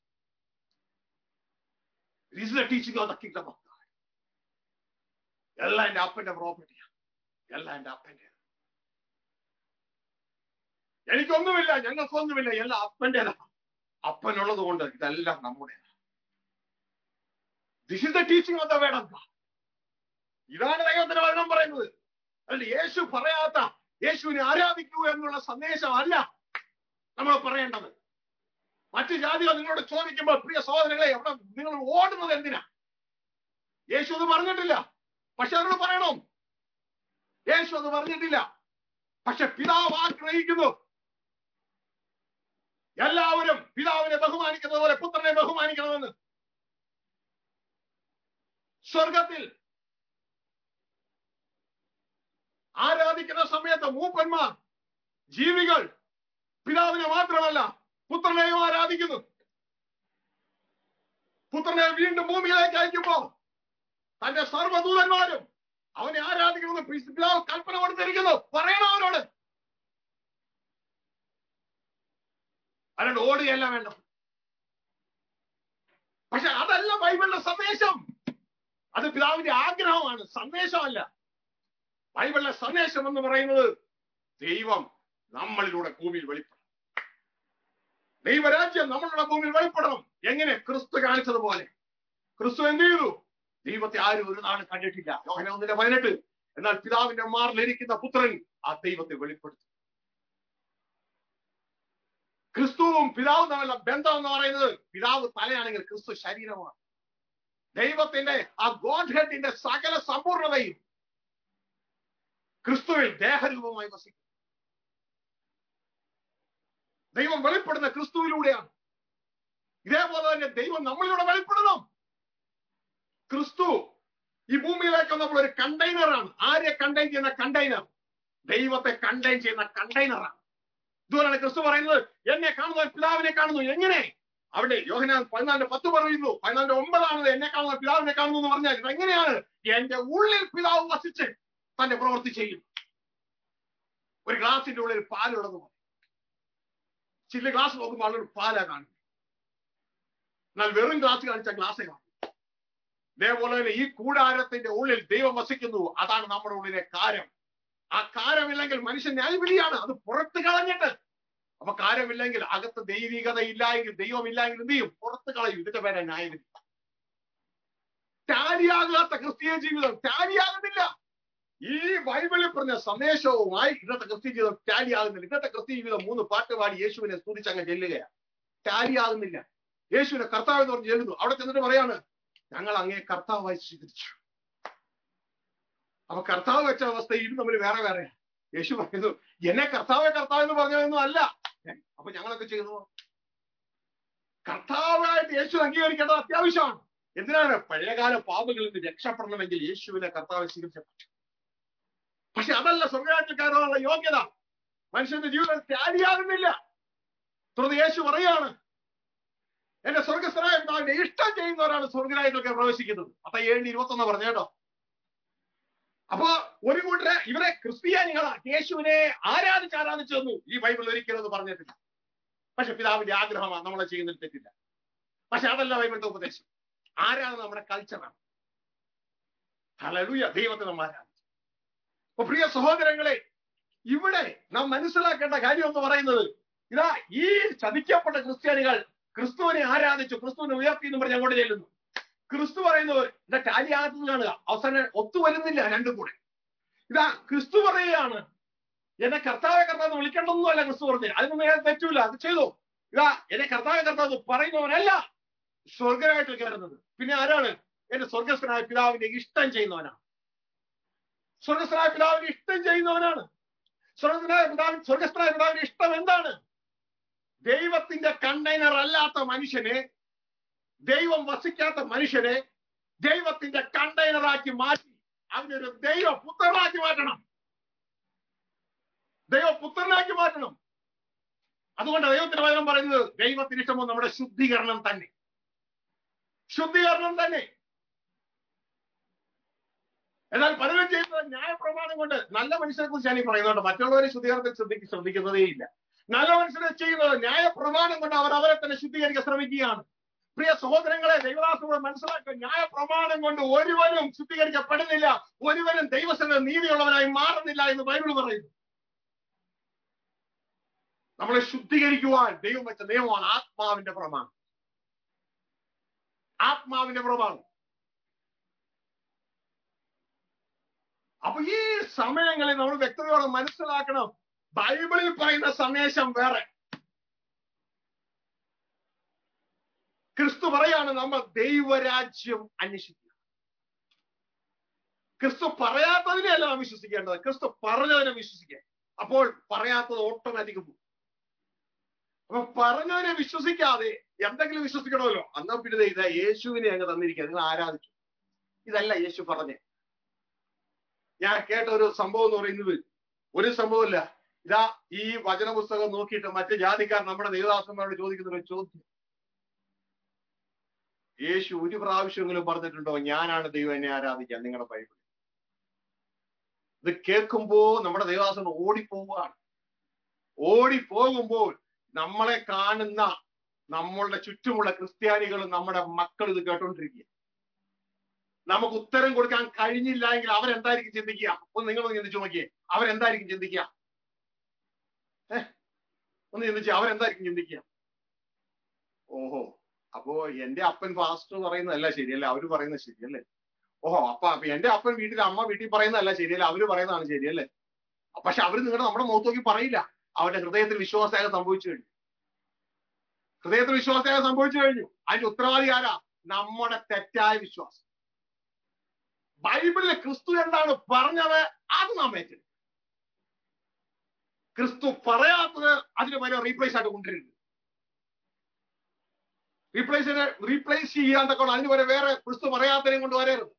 Speaker 1: This is the teaching of the kingdom of God. എല്ലാം എന്റെ അപ്പന്റെ പ്രോപ്പർട്ടിയാണ് എല്ലാം എന്റെ അപ്പന്റെ എനിക്കൊന്നുമില്ല ഞങ്ങൾക്കൊന്നുമില്ല എല്ലാം അപ്പന്റേതാണ് അപ്പനുള്ളത് കൊണ്ട് ഇതെല്ലാം നമ്മുടെ this is the teaching of the word of God ഇതാണ് ദൈവത്തിന്റെ വചനം പറയുന്നത് അല്ല യേശു പറയാത്ത യേശുവിനെ ആരാധിക്കൂ എന്നുള്ള സന്ദേശമല്ല നമ്മൾ പറയേണ്ടത് മറ്റു ജാതികൾ നിങ്ങളോട് ചോദിക്കുമ്പോൾ പ്രിയ സഹോദരങ്ങളെ അവിടെ നിങ്ങൾ ഓടുന്നത് എന്തിനാ യേശു അത് പറഞ്ഞിട്ടില്ല പക്ഷെ അവരോട് പറയണം യേശു അത് പറഞ്ഞിട്ടില്ല പക്ഷെ പിതാവ് ആഗ്രഹിക്കുന്നു എല്ലാവരും പിതാവിനെ ബഹുമാനിക്കുന്നത് പോലെ പുത്രനെ ബഹുമാനിക്കണമെന്ന് സ്വർഗത്തിൽ ആരാധിക്കുന്ന സമയത്ത് മൂപ്പന്മാർ ജീവികൾ പിതാവിനെ മാത്രമല്ല പുത്രനെയും ആരാധിക്കുന്നു പുത്രനെ വീണ്ടും ഭൂമിയിലേക്ക് അയക്കുമ്പോ തന്റെ സർവ്വദൂതന്മാരും അവനെ ആരാധിക്കണമെന്ന് പിതാവ് കൽപ്പന കൊടുത്തിരിക്കുന്നു പറയണം അവരോട് അല്ലാണ്ട് ഓടുകയല്ല വേണ്ട പക്ഷെ അതല്ല ബൈബിളിന്റെ സന്ദേശം അത് പിതാവിന്റെ ആഗ്രഹമാണ് സന്ദേശമല്ല ബൈബിളിലെ സന്ദേശം എന്ന് പറയുന്നത് ദൈവം നമ്മളിലൂടെ ഭൂമിയിൽ വെളിപ്പെടണം ദൈവരാജ്യം നമ്മളുടെ ഭൂമിയിൽ വെളിപ്പെടണം എങ്ങനെ ക്രിസ്തു കാണിച്ചതുപോലെ ക്രിസ്തു എന്ത് ചെയ്തു ദൈവത്തെ ആരും ഒരു നാളും കണ്ടിട്ടില്ല യോഹന ഒന്നിന്റെ പതിനെട്ട് എന്നാൽ പിതാവിന്റെ മാറിലിരിക്കുന്ന പുത്രൻ ആ ദൈവത്തെ വെളിപ്പെടുത്തും ക്രിസ്തുവും പിതാവും തമ്മിലുള്ള ബന്ധം എന്ന് പറയുന്നത് പിതാവ് തലയാണെങ്കിൽ ക്രിസ്തു ശരീരമാണ് ദൈവത്തിന്റെ ആ ഗോഡ് ഹെഡിന്റെ സകല സമ്പൂർണതയും ക്രിസ്തുവിൽ ദേഹരൂപമായി വസിക്കും ദൈവം വെളിപ്പെടുന്ന ക്രിസ്തുവിലൂടെയാണ് ഇതേപോലെ തന്നെ ദൈവം നമ്മളിലൂടെ വെളിപ്പെടണം ക്രിസ്തു ഈ ഭൂമിയിലേക്ക് നമ്മൾ ഒരു കണ്ടെയ്നറാണ് ആരെ കണ്ടെയ്ൻ ചെയ്യുന്ന കണ്ടെയ്നർ ദൈവത്തെ കണ്ടെയ്ൻ ചെയ്യുന്ന കണ്ടെയ്നറാണ് ഇതുപോലെയാണ് ക്രിസ്തു പറയുന്നത് എന്നെ കാണുന്ന പിതാവിനെ കാണുന്നു എങ്ങനെ അവിടെ യോഹനാൻ പതിനാലിന്റെ പത്ത് പറയുന്നു പതിനാലിന്റെ ഒമ്പതാണത് എന്നെ കാണുന്ന പിതാവിനെ കാണുന്നു എന്ന് പറഞ്ഞാൽ ഇതെങ്ങനെയാണ് എന്റെ ഉള്ളിൽ പിതാവ് വസിച്ച് തന്റെ പ്രവൃത്തി ചെയ്യും ഒരു ഗ്ലാസിന്റെ ഉള്ളിൽ പാലുള്ളത് പോലെ ചില ഗ്ലാസ് നോക്കുമ്പോൾ ആളുകൾ പാലാ കാണും എന്നാൽ വെറും ഗ്ലാസ് കാണിച്ച ഗ്ലാസ് കാണും ഇതേപോലെ തന്നെ ഈ കൂടാരത്തിന്റെ ഉള്ളിൽ ദൈവം വസിക്കുന്നു അതാണ് നമ്മുടെ ഉള്ളിലെ കാരം ആ കാരമില്ലെങ്കിൽ മനുഷ്യൻ ന്യായവിധിയാണ് അത് പുറത്ത് കളഞ്ഞിട്ട് അപ്പൊ കാരമില്ലെങ്കിൽ അകത്ത് ദൈവികത ഇല്ലായെങ്കിൽ ദൈവം ഇല്ലായെങ്കിൽ എന്ത് ചെയ്യും പുറത്ത് കളയും ഇതിന്റെ പേരെ ന്യായവിധി ടാലിയാകാത്ത ക്രിസ്തീയ ജീവിതം ടാലിയാകുന്നില്ല ഈ ബൈബിളിൽ പറഞ്ഞ സന്ദേശവുമായി ഇന്നത്തെ ക്രിസ്ത്യ ജീവിതം ടാലി ആകുന്നില്ല ഇന്നത്തെ ക്രിസ്ത്യ ജീവിതം മൂന്ന് പാട്ട് പാടി യേശുവിനെ സ്തുതിച്ച് അങ്ങ് ചെല്ലുകയാണ് ടാലി ആകുന്നില്ല യേശുവിനെ കർത്താവ് എന്ന് പറഞ്ഞ് ചെല്ലുന്നു അവിടെ ചെന്നിട്ട് പറയാണ് ഞങ്ങൾ അങ്ങേ കർത്താവായി സ്വീകരിച്ചു അപ്പൊ കർത്താവ് വെച്ച അവസ്ഥ ഇത് തമ്മിൽ വേറെ വേറെ യേശു പറയുന്നു എന്നെ കർത്താവെ കർത്താവ് എന്ന് പറഞ്ഞതൊന്നും അല്ല അപ്പൊ ഞങ്ങളൊക്കെ ചെയ്യുന്നു കർത്താവായിട്ട് യേശു അംഗീകരിക്കേണ്ടത് അത്യാവശ്യമാണ് എന്തിനാണ് പഴയകാല പാപങ്ങളിൽ നിന്ന് രക്ഷപ്പെടണമെങ്കിൽ യേശുവിനെ കർത്താവ് സ്വീകരിച്ച പക്ഷെ അതല്ല സ്വർഗരാജ്യക്കാരോടുള്ള യോഗ്യത മനുഷ്യന്റെ ജീവിതം ത്യാഗിയാകുന്നില്ല തുടർന്ന് യേശു പറയാണ് എന്റെ സ്വർഗസ്ഥനായ പിതാവിന്റെ ഇഷ്ടം ചെയ്യുന്നവരാണ് സ്വർഗരാജ്യത്തിലൊക്കെ പ്രവേശിക്കുന്നത് അപ്പൊ ഏഴ് ഇരുപത്തൊന്ന് പറഞ്ഞു കേട്ടോ അപ്പൊ ഒരു കൂട്ടരെ ഇവരെ ക്രിസ്ത്യാനികളാ യേശുവിനെ ആരാധിച്ച് ആരാധിച്ചു തന്നു ഈ ബൈബിൾ ഒരിക്കലും അത് പറഞ്ഞിട്ടില്ല പക്ഷെ പിതാവിന്റെ ആഗ്രഹമാണ് നമ്മളെ ചെയ്യുന്നതിൽ തെറ്റില്ല പക്ഷെ അതല്ല ബൈബിളിന്റെ ഉപദേശം ആരാധന നമ്മുടെ കൾച്ചറാണ് ഹലലുയ ദൈവത്തെ നമ്മൾ ആരാധിച്ചു അപ്പൊ പ്രിയ സഹോദരങ്ങളെ ഇവിടെ നാം മനസ്സിലാക്കേണ്ട കാര്യം എന്ന് പറയുന്നത് ഇതാ ഈ ചതിക്കപ്പെട്ട ക്രിസ്ത്യാനികൾ ക്രിസ്തുവിനെ ആരാധിച്ചു ക്രിസ്തുവിനെ ഉയർത്തി എന്ന് പറഞ്ഞ് അങ്ങോട്ട് ചെല്ലുന്നു ക്രിസ്തു പറയുന്നത് ഇതാ ടാലി ആകുന്നത് കാണുക അവസാനം ഒത്തുവരുന്നില്ല രണ്ടും കൂടെ ഇതാ ക്രിസ്തു പറയുകയാണ് എന്നെ കർത്താവെ കർത്താവ് വിളിക്കണമെന്നല്ല ക്രിസ്തു പറഞ്ഞത് അതിനൊന്നും ഞാൻ തെറ്റൂല അത് ചെയ്തു ഇതാ എന്നെ കർത്താവെ കർത്താവ് പറയുന്നവനല്ല സ്വർഗമായിട്ട് കയറുന്നത് പിന്നെ ആരാണ് എന്റെ സ്വർഗസ്ഥനായ പിതാവിന്റെ ഇഷ്ടം ചെയ്യുന്നവനാണ് സ്വർഗസ്ഥനായ പിതാവിന്റെ ഇഷ്ടം ചെയ്യുന്നവനാണ് സ്വർഗസ്ഥനായ പിതാവിൻ സ്വർഗസ്ഥനായ പിതാവിന്റെ ഇഷ്ടം എന്താണ് ദൈവത്തിന്റെ കണ്ടെയ്നർ അല്ലാത്ത മനുഷ്യനെ ദൈവം വസിക്കാത്ത മനുഷ്യനെ ദൈവത്തിന്റെ കണ്ടെയ്നറാക്കി മാറ്റി അവനൊരു ദൈവ പുത്രനാക്കി മാറ്റണം ദൈവ പുത്രനാക്കി മാറ്റണം അതുകൊണ്ട് ദൈവത്തിന്റെ വചനം പറയുന്നത് ദൈവത്തിന് ഇഷ്ടമോ നമ്മുടെ ശുദ്ധീകരണം തന്നെ ശുദ്ധീകരണം തന്നെ എന്നാൽ പലരും ചെയ്യുന്നത് ന്യായപ്രമാണം കൊണ്ട് നല്ല മനുഷ്യരെ കുറിച്ചാണ് ഈ പറയുന്നത് മറ്റുള്ളവരെ ശുദ്ധീകരണത്തിൽ ശ്രദ്ധിക്ക ശ്രദ്ധിക്കുന്നതേ ഇല്ല നല്ല മനുഷ്യരെ ചെയ്യുന്നത് ന്യായപ്രമാണം കൊണ്ട് അവർ അവരെ തന്നെ ശുദ്ധീകരിക്കാൻ ശ്രമിക്കുകയാണ് പ്രിയ സഹോദരങ്ങളെ ദൈവദാസനോട് മനസ്സിലാക്കുക ന്യായപ്രമാണം കൊണ്ട് ഒരുവനും ശുദ്ധീകരിക്കപ്പെടുന്നില്ല ഒരുവനും ദൈവസന നീതിയുള്ളവനായി മാറുന്നില്ല എന്ന് ബൈബിൾ പറയുന്നു നമ്മളെ ശുദ്ധീകരിക്കുവാൻ ദൈവം വെച്ച നിയമമാണ് ആത്മാവിന്റെ പ്രമാണം ആത്മാവിന്റെ പ്രമാണം അപ്പൊ ഈ സമയങ്ങളിൽ നമ്മൾ വ്യക്തതയോടെ മനസ്സിലാക്കണം ബൈബിളിൽ പറയുന്ന സന്ദേശം വേറെ ക്രിസ്തു പറയാണ് നമ്മൾ ദൈവരാജ്യം അന്വേഷിക്കുക ക്രിസ്തു പറയാത്തതിനെയല്ല നാം വിശ്വസിക്കേണ്ടത് ക്രിസ്തു പറഞ്ഞതിനെ വിശ്വസിക്കുക അപ്പോൾ പറയാത്തത് ഓട്ടോമാറ്റിക് പോകും അപ്പൊ പറഞ്ഞതിനെ വിശ്വസിക്കാതെ എന്തെങ്കിലും വിശ്വസിക്കണമല്ലോ എന്നാ പിന്നെ ഇതാ യേശുവിനെ അങ്ങ് തന്നിരിക്കുക നിങ്ങൾ ആരാധിച്ചു ഇതല്ല യേശു പറഞ്ഞേ ഞാൻ കേട്ട ഒരു സംഭവം എന്ന് പറയുന്നത് ഒരു സംഭവമില്ല ഇതാ ഈ വചന പുസ്തകം നോക്കിയിട്ട് മറ്റു ജാതിക്കാർ നമ്മുടെ ദേവദാസന്മാരോട് ചോദിക്കുന്ന ഒരു ചോദ്യം യേശു ഒരു പ്രാവശ്യമെങ്കിലും പറഞ്ഞിട്ടുണ്ടോ ഞാനാണ് ദൈവം എന്നെ ആരാധിക്കാൻ നിങ്ങളുടെ ബൈബിൾ ഇത് കേൾക്കുമ്പോ നമ്മുടെ ദേവദാസൻ ഓടിപ്പോവുകയാണ് ഓടിപ്പോകുമ്പോൾ നമ്മളെ കാണുന്ന നമ്മളുടെ ചുറ്റുമുള്ള ക്രിസ്ത്യാനികളും നമ്മുടെ മക്കൾ ഇത് കേട്ടോണ്ടിരിക്കുക നമുക്ക് ഉത്തരം കൊടുക്കാൻ കഴിഞ്ഞില്ല എങ്കിൽ അവരെന്തായിരിക്കും ചിന്തിക്കുക ഒന്ന് നിങ്ങളൊന്ന് ചിന്തിച്ചു നോക്കിയേ അവരെന്തായിരിക്കും ചിന്തിക്കുക ഏഹ് ഒന്ന് ചിന്തിച്ചു അവരെന്തായിരിക്കും ചിന്തിക്കുക ഓഹോ അപ്പോ എന്റെ അപ്പൻ ഫാസ്റ്റർ പറയുന്നതല്ല ശരിയല്ലേ അവര് പറയുന്നത് ശരിയല്ലേ ഓഹോ അപ്പൊ അപ്പൊ എന്റെ അപ്പൻ വീട്ടിൽ അമ്മ വീട്ടിൽ പറയുന്നതല്ല ശരിയല്ലേ അവര് പറയുന്നതാണ് ശരിയല്ലേ പക്ഷെ അവര് നിങ്ങളുടെ നമ്മുടെ മുഖത്ത് നോക്കി പറയില്ല അവരുടെ ഹൃദയത്തിൽ വിശ്വാസയാഗം സംഭവിച്ചു കഴിഞ്ഞു ഹൃദയത്തിൽ വിശ്വാസയാഗം സംഭവിച്ചു കഴിഞ്ഞു അതിന്റെ ഉത്തരവാദി ആരാ നമ്മുടെ തെറ്റായ വിശ്വാസം ബൈബിളിലെ ക്രിസ്തു എന്താണ് പറഞ്ഞത് അത് നാം ഏറ്റെടുക്കും ക്രിസ്തു പറയാത്തത് അതിന് പകരം റീപ്ലേസ് ആയിട്ട് കൊണ്ടുവരുന്നത് റീപ്ലേസ് റീപ്ലേസ് ചെയ്യാൻ തക്കോണം അതിന് വരെ വേറെ ക്രിസ്തു പറയാത്തതിനെ കൊണ്ട് വരരുത്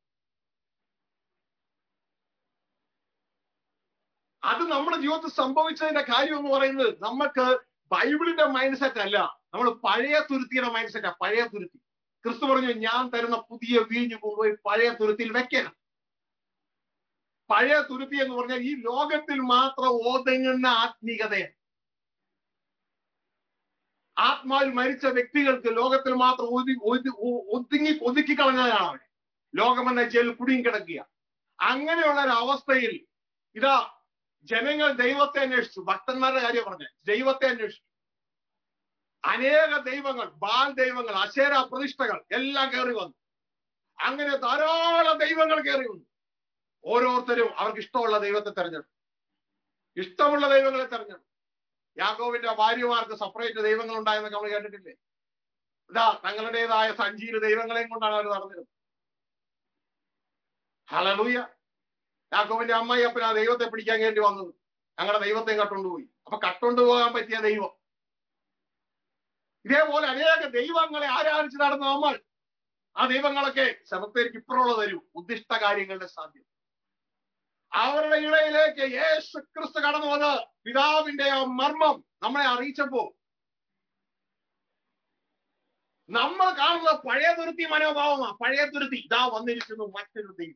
Speaker 1: അത് നമ്മുടെ ജീവിതത്തിൽ സംഭവിച്ചതിന്റെ കാര്യം എന്ന് പറയുന്നത് നമുക്ക് ബൈബിളിന്റെ മൈൻഡ് സെറ്റ് അല്ല നമ്മൾ പഴയ തുരുത്തിയുടെ മൈൻഡ് സെറ്റാ പഴയ തുരുത്തി ക്രിസ്തു പറഞ്ഞു ഞാൻ തരുന്ന പുതിയ വീഞ്ഞു കൊണ്ടുപോയി പഴയ തുരുത്തിയിൽ വെക്കണം പഴയ തുരുത്തി എന്ന് പറഞ്ഞാൽ ഈ ലോകത്തിൽ മാത്രം ഒതുങ്ങുന്ന ആത്മീകതയാണ് ആത്മാവിൽ മരിച്ച വ്യക്തികൾക്ക് ലോകത്തിൽ മാത്രം ഒതുങ്ങി ഒതുങ്ങി ഒതുക്കി കളഞ്ഞതാണ് അവിടെ ലോകമെന്ന ജയിലിൽ കുടുങ്ങി കിടക്കുക അങ്ങനെയുള്ള ഒരു അവസ്ഥയിൽ ഇതാ ജനങ്ങൾ ദൈവത്തെ അന്വേഷിച്ചു ഭക്തന്മാരുടെ കാര്യം പറഞ്ഞ ദൈവത്തെ അന്വേഷിച്ചു അനേക ദൈവങ്ങൾ ബാൽ ദൈവങ്ങൾ അശേര പ്രതിഷ്ഠകൾ എല്ലാം കയറി വന്നു അങ്ങനെ ധാരാളം ദൈവങ്ങൾ കയറി വന്നു ഓരോരുത്തരും അവർക്ക് ഇഷ്ടമുള്ള ദൈവത്തെ തെരഞ്ഞെടുത്തു ഇഷ്ടമുള്ള ദൈവങ്ങളെ തെരഞ്ഞെടുത്തു യാക്കോവിന്റെ ഭാര്യമാർക്ക് സെപ്പറേറ്റ് ദൈവങ്ങൾ ഉണ്ടായെന്നൊക്കെ നമ്മൾ കേട്ടിട്ടില്ലേ ഇതാ തങ്ങളുടേതായ സഞ്ചീര ദൈവങ്ങളെയും കൊണ്ടാണ് അവർ നടന്നിരുന്നത് ഹലലൂയ യാക്കോവിന്റെ അമ്മായി അപ്പൻ ആ ദൈവത്തെ പിടിക്കാൻ വേണ്ടി വന്നത് ഞങ്ങളുടെ ദൈവത്തെ കട്ടുകൊണ്ടുപോയി അപ്പൊ കട്ടുകൊണ്ടുപോകാൻ പറ്റിയ ദൈവം ഇതേപോലെ അനേക ദൈവങ്ങളെ ആരാധിച്ച് നടന്ന നമ്മൾ ആ ദൈവങ്ങളൊക്കെ ശബത്തേക്ക് ഇപ്പുറമുള്ള തരും ഉദ്ദിഷ്ട കാര്യങ്ങളുടെ സാധ്യത അവരുടെ ഇടയിലേക്ക് യേശു ക്രിസ്തു കടന്നു വന്ന് പിതാവിന്റെ ആ മർമ്മം നമ്മളെ അറിയിച്ചപ്പോ നമ്മൾ കാണുന്ന പഴയ തുരുത്തി മനോഭാവമാ പഴയ തുരുത്തി ഇതാ വന്നിരിക്കുന്നു മറ്റൊരു ദൈവം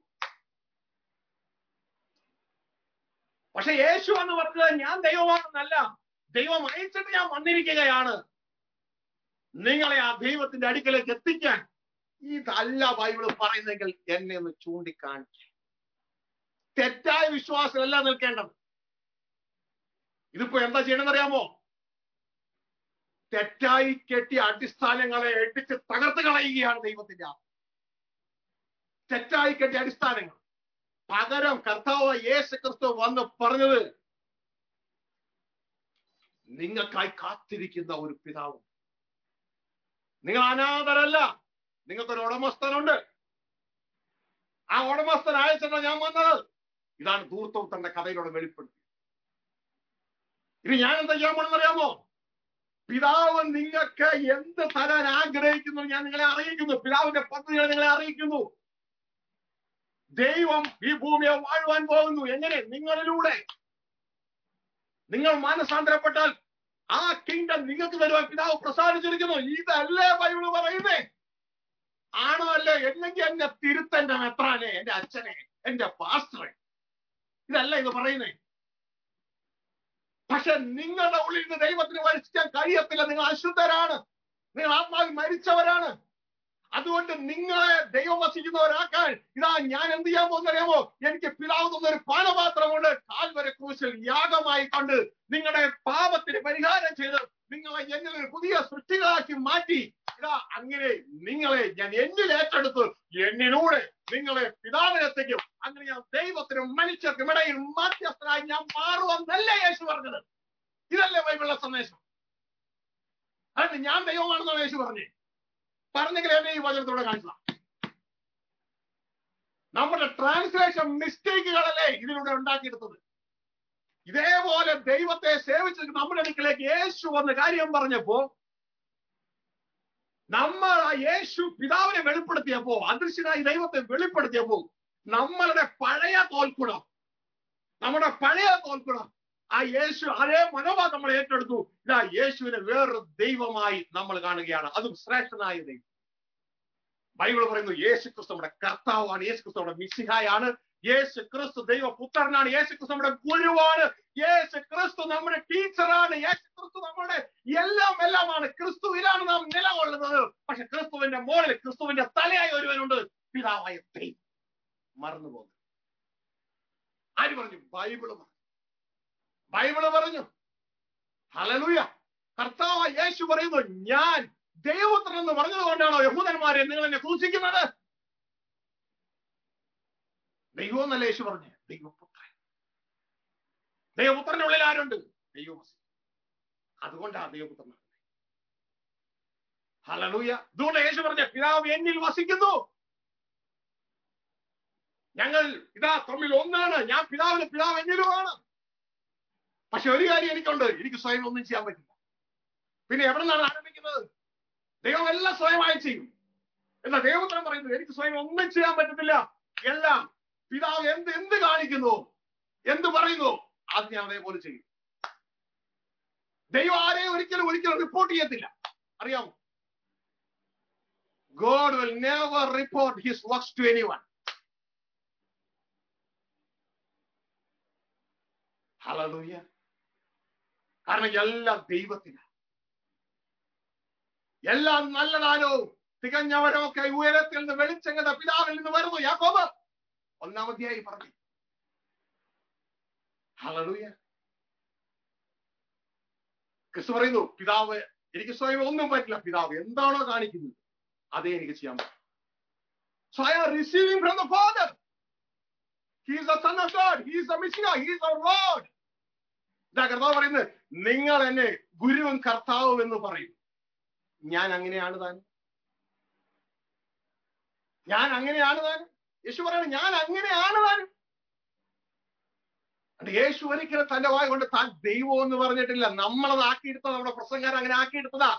Speaker 1: പക്ഷെ യേശു എന്ന് പറഞ്ഞത് ഞാൻ ദൈവമാണെന്നല്ല ദൈവം അയച്ചിട്ട് ഞാൻ വന്നിരിക്കുകയാണ് നിങ്ങളെ ആ ദൈവത്തിന്റെ അടുക്കലേക്ക് എത്തിക്കാൻ ഇതല്ല ബൈബിള് പറയുന്നെങ്കിൽ എന്നെ ഒന്ന് ചൂണ്ടിക്കാണിച്ചു തെറ്റായ വിശ്വാസമല്ല നിൽക്കേണ്ടത് ഇതിപ്പോ എന്താ ചെയ്യണമെന്നറിയാമോ തെറ്റായി കെട്ടിയ അടിസ്ഥാനങ്ങളെ എട്ടിച്ച് തകർത്ത് കളയുകയാണ് ദൈവത്തിന്റെ തെറ്റായിക്കട്ടെ അടിസ്ഥാനങ്ങൾ പകരം കർത്താവ് യേശു ക്രിസ്തു വന്ന് പറഞ്ഞത് നിങ്ങൾക്കായി കാത്തിരിക്കുന്ന ഒരു പിതാവും നിങ്ങൾ അനാഥരല്ല നിങ്ങൾക്കൊരു ഉടമസ്ഥനുണ്ട് ആ ഉടമസ്ഥൻ അയച്ചാണ് ഞാൻ വന്നത് ഇതാണ് ധൂർത്തവത്തന്റെ കഥയിലൂടെ വെളിപ്പെടുത്തി ഇനി ഞാൻ എന്താ ചെയ്യാൻ പോണെന്നറിയാമോ പിതാവ് നിങ്ങൾക്ക് എന്ത് തരാൻ ആഗ്രഹിക്കുന്നു ഞാൻ നിങ്ങളെ അറിയിക്കുന്നു പിതാവിന്റെ പദ്ധതികൾ നിങ്ങളെ അറിയിക്കുന്നു ദൈവം ഈ ഭൂമിയെ വാഴുവാൻ പോകുന്നു എങ്ങനെ നിങ്ങളിലൂടെ നിങ്ങൾ മാനസാന്തരപ്പെട്ടാൽ ആ കിങ്ഡം നിങ്ങൾക്ക് തരുവാൻ പിതാവ് പ്രസാദിച്ചിരിക്കുന്നു ഇതല്ലേ ബൈബിള് പറയുന്നേ ആണോ അല്ലേ അല്ലെങ്കിൽ എന്റെ തിരുത്തന്റെ മെത്രാനെ എന്റെ അച്ഛനെ എന്റെ പാസ്റ്ററെ ഇതല്ല ഇത് പറയുന്നേ പക്ഷെ നിങ്ങളുടെ ഉള്ളിൽ നിന്ന് ദൈവത്തിന് വരച്ചിക്കാൻ കഴിയത്തില്ല നിങ്ങൾ അശുദ്ധരാണ് നിങ്ങൾ ആത്മാവിൽ മരിച്ചവരാണ് അതുകൊണ്ട് നിങ്ങളെ ദൈവം വസിക്കുന്നവരാക്കാൻ ഇതാ ഞാൻ എന്ത് ചെയ്യാൻ പോകുന്നറിയാമോ എനിക്ക് പിതാവ് തന്ന ഒരു പാനപാത്രമുണ്ട് കാൽവര ക്രൂശിൽ യാഗമായി കണ്ട് നിങ്ങളുടെ പാപത്തിന് പരിഹാരം ചെയ്ത് നിങ്ങളെ എന്നിൽ ഒരു പുതിയ സൃഷ്ടികളാക്കി മാറ്റി ഇതാ അങ്ങനെ നിങ്ങളെ ഞാൻ എന്നിൽ ഏറ്റെടുത്ത് എന്നിലൂടെ നിങ്ങളെ പിതാവിനെത്തിക്കും അങ്ങനെ ഞാൻ ദൈവത്തിനും മനുഷ്യർക്കും ഇടയിൽ മധ്യസ്ഥനായി ഞാൻ മാറുമെന്നല്ല യേശു പറഞ്ഞത് ഇതല്ലേ ബൈബിളിലെ സന്ദേശം അതിന് ഞാൻ ദൈവമാണെന്നാണ് യേശു പറഞ്ഞേ പറഞ്ഞെങ്കിൽ എന്നെ ഈ വചനത്തോടെ കാണിച്ചതാ നമ്മുടെ ട്രാൻസ്ലേഷൻ മിസ്റ്റേക്കുകളല്ലേ ഇതിലൂടെ ഉണ്ടാക്കിയെടുത്തത് ഇതേപോലെ ദൈവത്തെ സേവിച്ച് നമ്മുടെ അടുക്കിലേക്ക് യേശു വന്ന കാര്യം പറഞ്ഞപ്പോ നമ്മൾ ആ യേശു പിതാവിനെ വെളിപ്പെടുത്തിയപ്പോ അദൃശ്യനായി ദൈവത്തെ വെളിപ്പെടുത്തിയപ്പോ നമ്മളുടെ പഴയ തോൽക്കുടം നമ്മുടെ പഴയ തോൽക്കുടം ആ യേശു അതേ മനോഭാവം നമ്മൾ ഏറ്റെടുത്തു ഇതാ യേശുവിനെ വേറൊരു ദൈവമായി നമ്മൾ കാണുകയാണ് അതും ശ്രേഷ്ഠനായ ദൈവം ബൈബിൾ പറയുന്നു യേശു ക്രിസ്തു നമ്മുടെ കർത്താവാണ് യേശു ക്രിസ്തു നമ്മുടെ മിശിഹായാണ് യേശു ക്രിസ്തു ദൈവപുത്രനാണ് യേശു ക്രിസ്തു നമ്മുടെ ഗുരുവാണ് യേശു ക്രിസ്തു നമ്മുടെ ടീച്ചറാണ് യേശു ക്രിസ്തു നമ്മുടെ എല്ലാം എല്ലാമാണ് ക്രിസ്തുവിലാണ് നാം നിലകൊള്ളുന്നത് പക്ഷെ ക്രിസ്തുവിന്റെ മുകളിൽ ക്രിസ്തുവിന്റെ തലയായി ഒരുവനുണ്ട് പിതാവായ ദൈവം മറന്നു പോകുന്നു ആര് പറഞ്ഞു ബൈബിള് പറഞ്ഞു ബൈബിള് പറഞ്ഞു ഹലലൂയ കർത്താവ് യേശു പറയുന്നു ഞാൻ ദൈവപുത്രൻ എന്ന് പറഞ്ഞത് കൊണ്ടാണോ യഹൂദന്മാരെ നിങ്ങൾ എന്നെ ക്രൂശിക്കുന്നത് ദൈവം എന്നല്ല യേശു പറഞ്ഞു ദൈവപുത്രൻ ദൈവപുത്രന്റെ ഉള്ളിൽ ആരുണ്ട് ദൈവമസി അതുകൊണ്ടാണ് ദൈവപുത്രൻ ഹലലൂയ അതുകൊണ്ട് യേശു പറഞ്ഞ പിതാവ് എന്നിൽ വസിക്കുന്നു ഞങ്ങൾ ഇതാ തമ്മിൽ ഒന്നാണ് ഞാൻ പിതാവിന് പിതാവ് എന്നിലുമാണ് പക്ഷെ ഒരു കാര്യം എനിക്കുണ്ട് എനിക്ക് സ്വയം ഒന്നും ചെയ്യാൻ പറ്റില്ല പിന്നെ എവിടെ നിന്നാണ് ആരംഭിക്കുന്നത് ദൈവം എല്ലാം സ്വയമായി ചെയ്യും എന്നാ ദൈവത്തിന് പറയുന്നത് എനിക്ക് സ്വയം ഒന്നും ചെയ്യാൻ പറ്റത്തില്ല എല്ലാം പിതാവ് എന്ത് എന്ത് കാണിക്കുന്നു എന്ത് പറയുന്നു അത് ഞാൻ അതേപോലെ ചെയ്യും ദൈവം ആരെയും ഒരിക്കലും ഒരിക്കലും റിപ്പോർട്ട് ചെയ്യത്തില്ല അറിയാമോ God will never report his works to anyone. Hallelujah. കാരണം എല്ലാം ദൈവത്തിനാണ് എല്ലാം നല്ലതാനോ തികഞ്ഞവരോ ഒക്കെ ഉയരത്തിൽ നിന്ന് വെളിച്ചങ്ങളുടെ പിതാവിൽ നിന്ന് വരുന്നു യാക്കോബ് ഒന്നാമധ്യായി പറഞ്ഞു ഹലലൂയ ക്രിസ്തു പറയുന്നു പിതാവ് എനിക്ക് സ്വയം ഒന്നും പറ്റില്ല പിതാവ് എന്താണോ കാണിക്കുന്നത് അതേ എനിക്ക് ചെയ്യാൻ പറ്റും so I are receiving from the father he is the son of God he is the missing he is our Lord ഇതാ കർത്താവ് പറയുന്നത് നിങ്ങൾ എന്നെ ഗുരുവും കർത്താവും എന്ന് പറയും ഞാൻ അങ്ങനെയാണ് താൻ ഞാൻ അങ്ങനെയാണ് താൻ യേശു പറയുന്നത് ഞാൻ അങ്ങനെയാണ് താൻ യേശു ഒരിക്കലും തന്റെ വായ കൊണ്ട് താൻ ദൈവം എന്ന് പറഞ്ഞിട്ടില്ല നമ്മളത് ആക്കിയെടുത്തത് നമ്മുടെ പ്രസംഗം അങ്ങനെ ആക്കിയെടുത്തതാ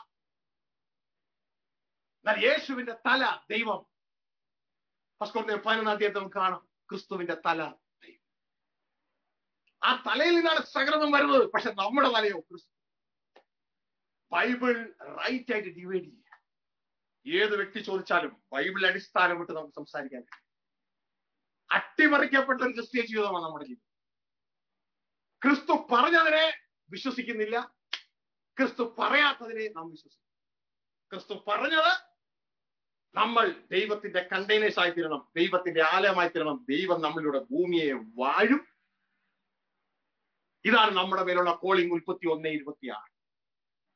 Speaker 1: എന്നാൽ യേശുവിന്റെ തല ദൈവം ഫസ്റ്റ് പതിനൊന്നാം തീയതി നമുക്ക് കാണാം ക്രിസ്തുവിന്റെ തല ദൈവം ആ തലയിൽ നിന്നാണ് സകലതും വരുന്നത് പക്ഷെ നമ്മുടെ തലയോ ക്രിസ്തു ബൈബിൾ റൈറ്റ് ആയിട്ട് ഡിവൈഡ് ചെയ്യുക ഏത് വ്യക്തി ചോദിച്ചാലും ബൈബിൾ അടിസ്ഥാനം വിട്ട് നമുക്ക് സംസാരിക്കാൻ കഴിയും അട്ടിമറിക്കപ്പെട്ട ഒരു ക്രിസ്തീയ ജീവിതമാണ് നമ്മുടെ ജീവിതം ക്രിസ്തു പറഞ്ഞതിനെ വിശ്വസിക്കുന്നില്ല ക്രിസ്തു പറയാത്തതിനെ നാം വിശ്വസിക്കും ക്രിസ്തു പറഞ്ഞത് നമ്മൾ ദൈവത്തിന്റെ കണ്ടെയ്നേഴ്സ് ആയി തീരണം ദൈവത്തിന്റെ ആലയമായി തീരണം ദൈവം നമ്മളിലൂടെ ഭൂമിയെ വാഴും ഇതാണ് നമ്മുടെ മേലുള്ള കോളിംഗ് ഉൽപ്പത്തി ഒന്ന് ഇരുപത്തിയാറ്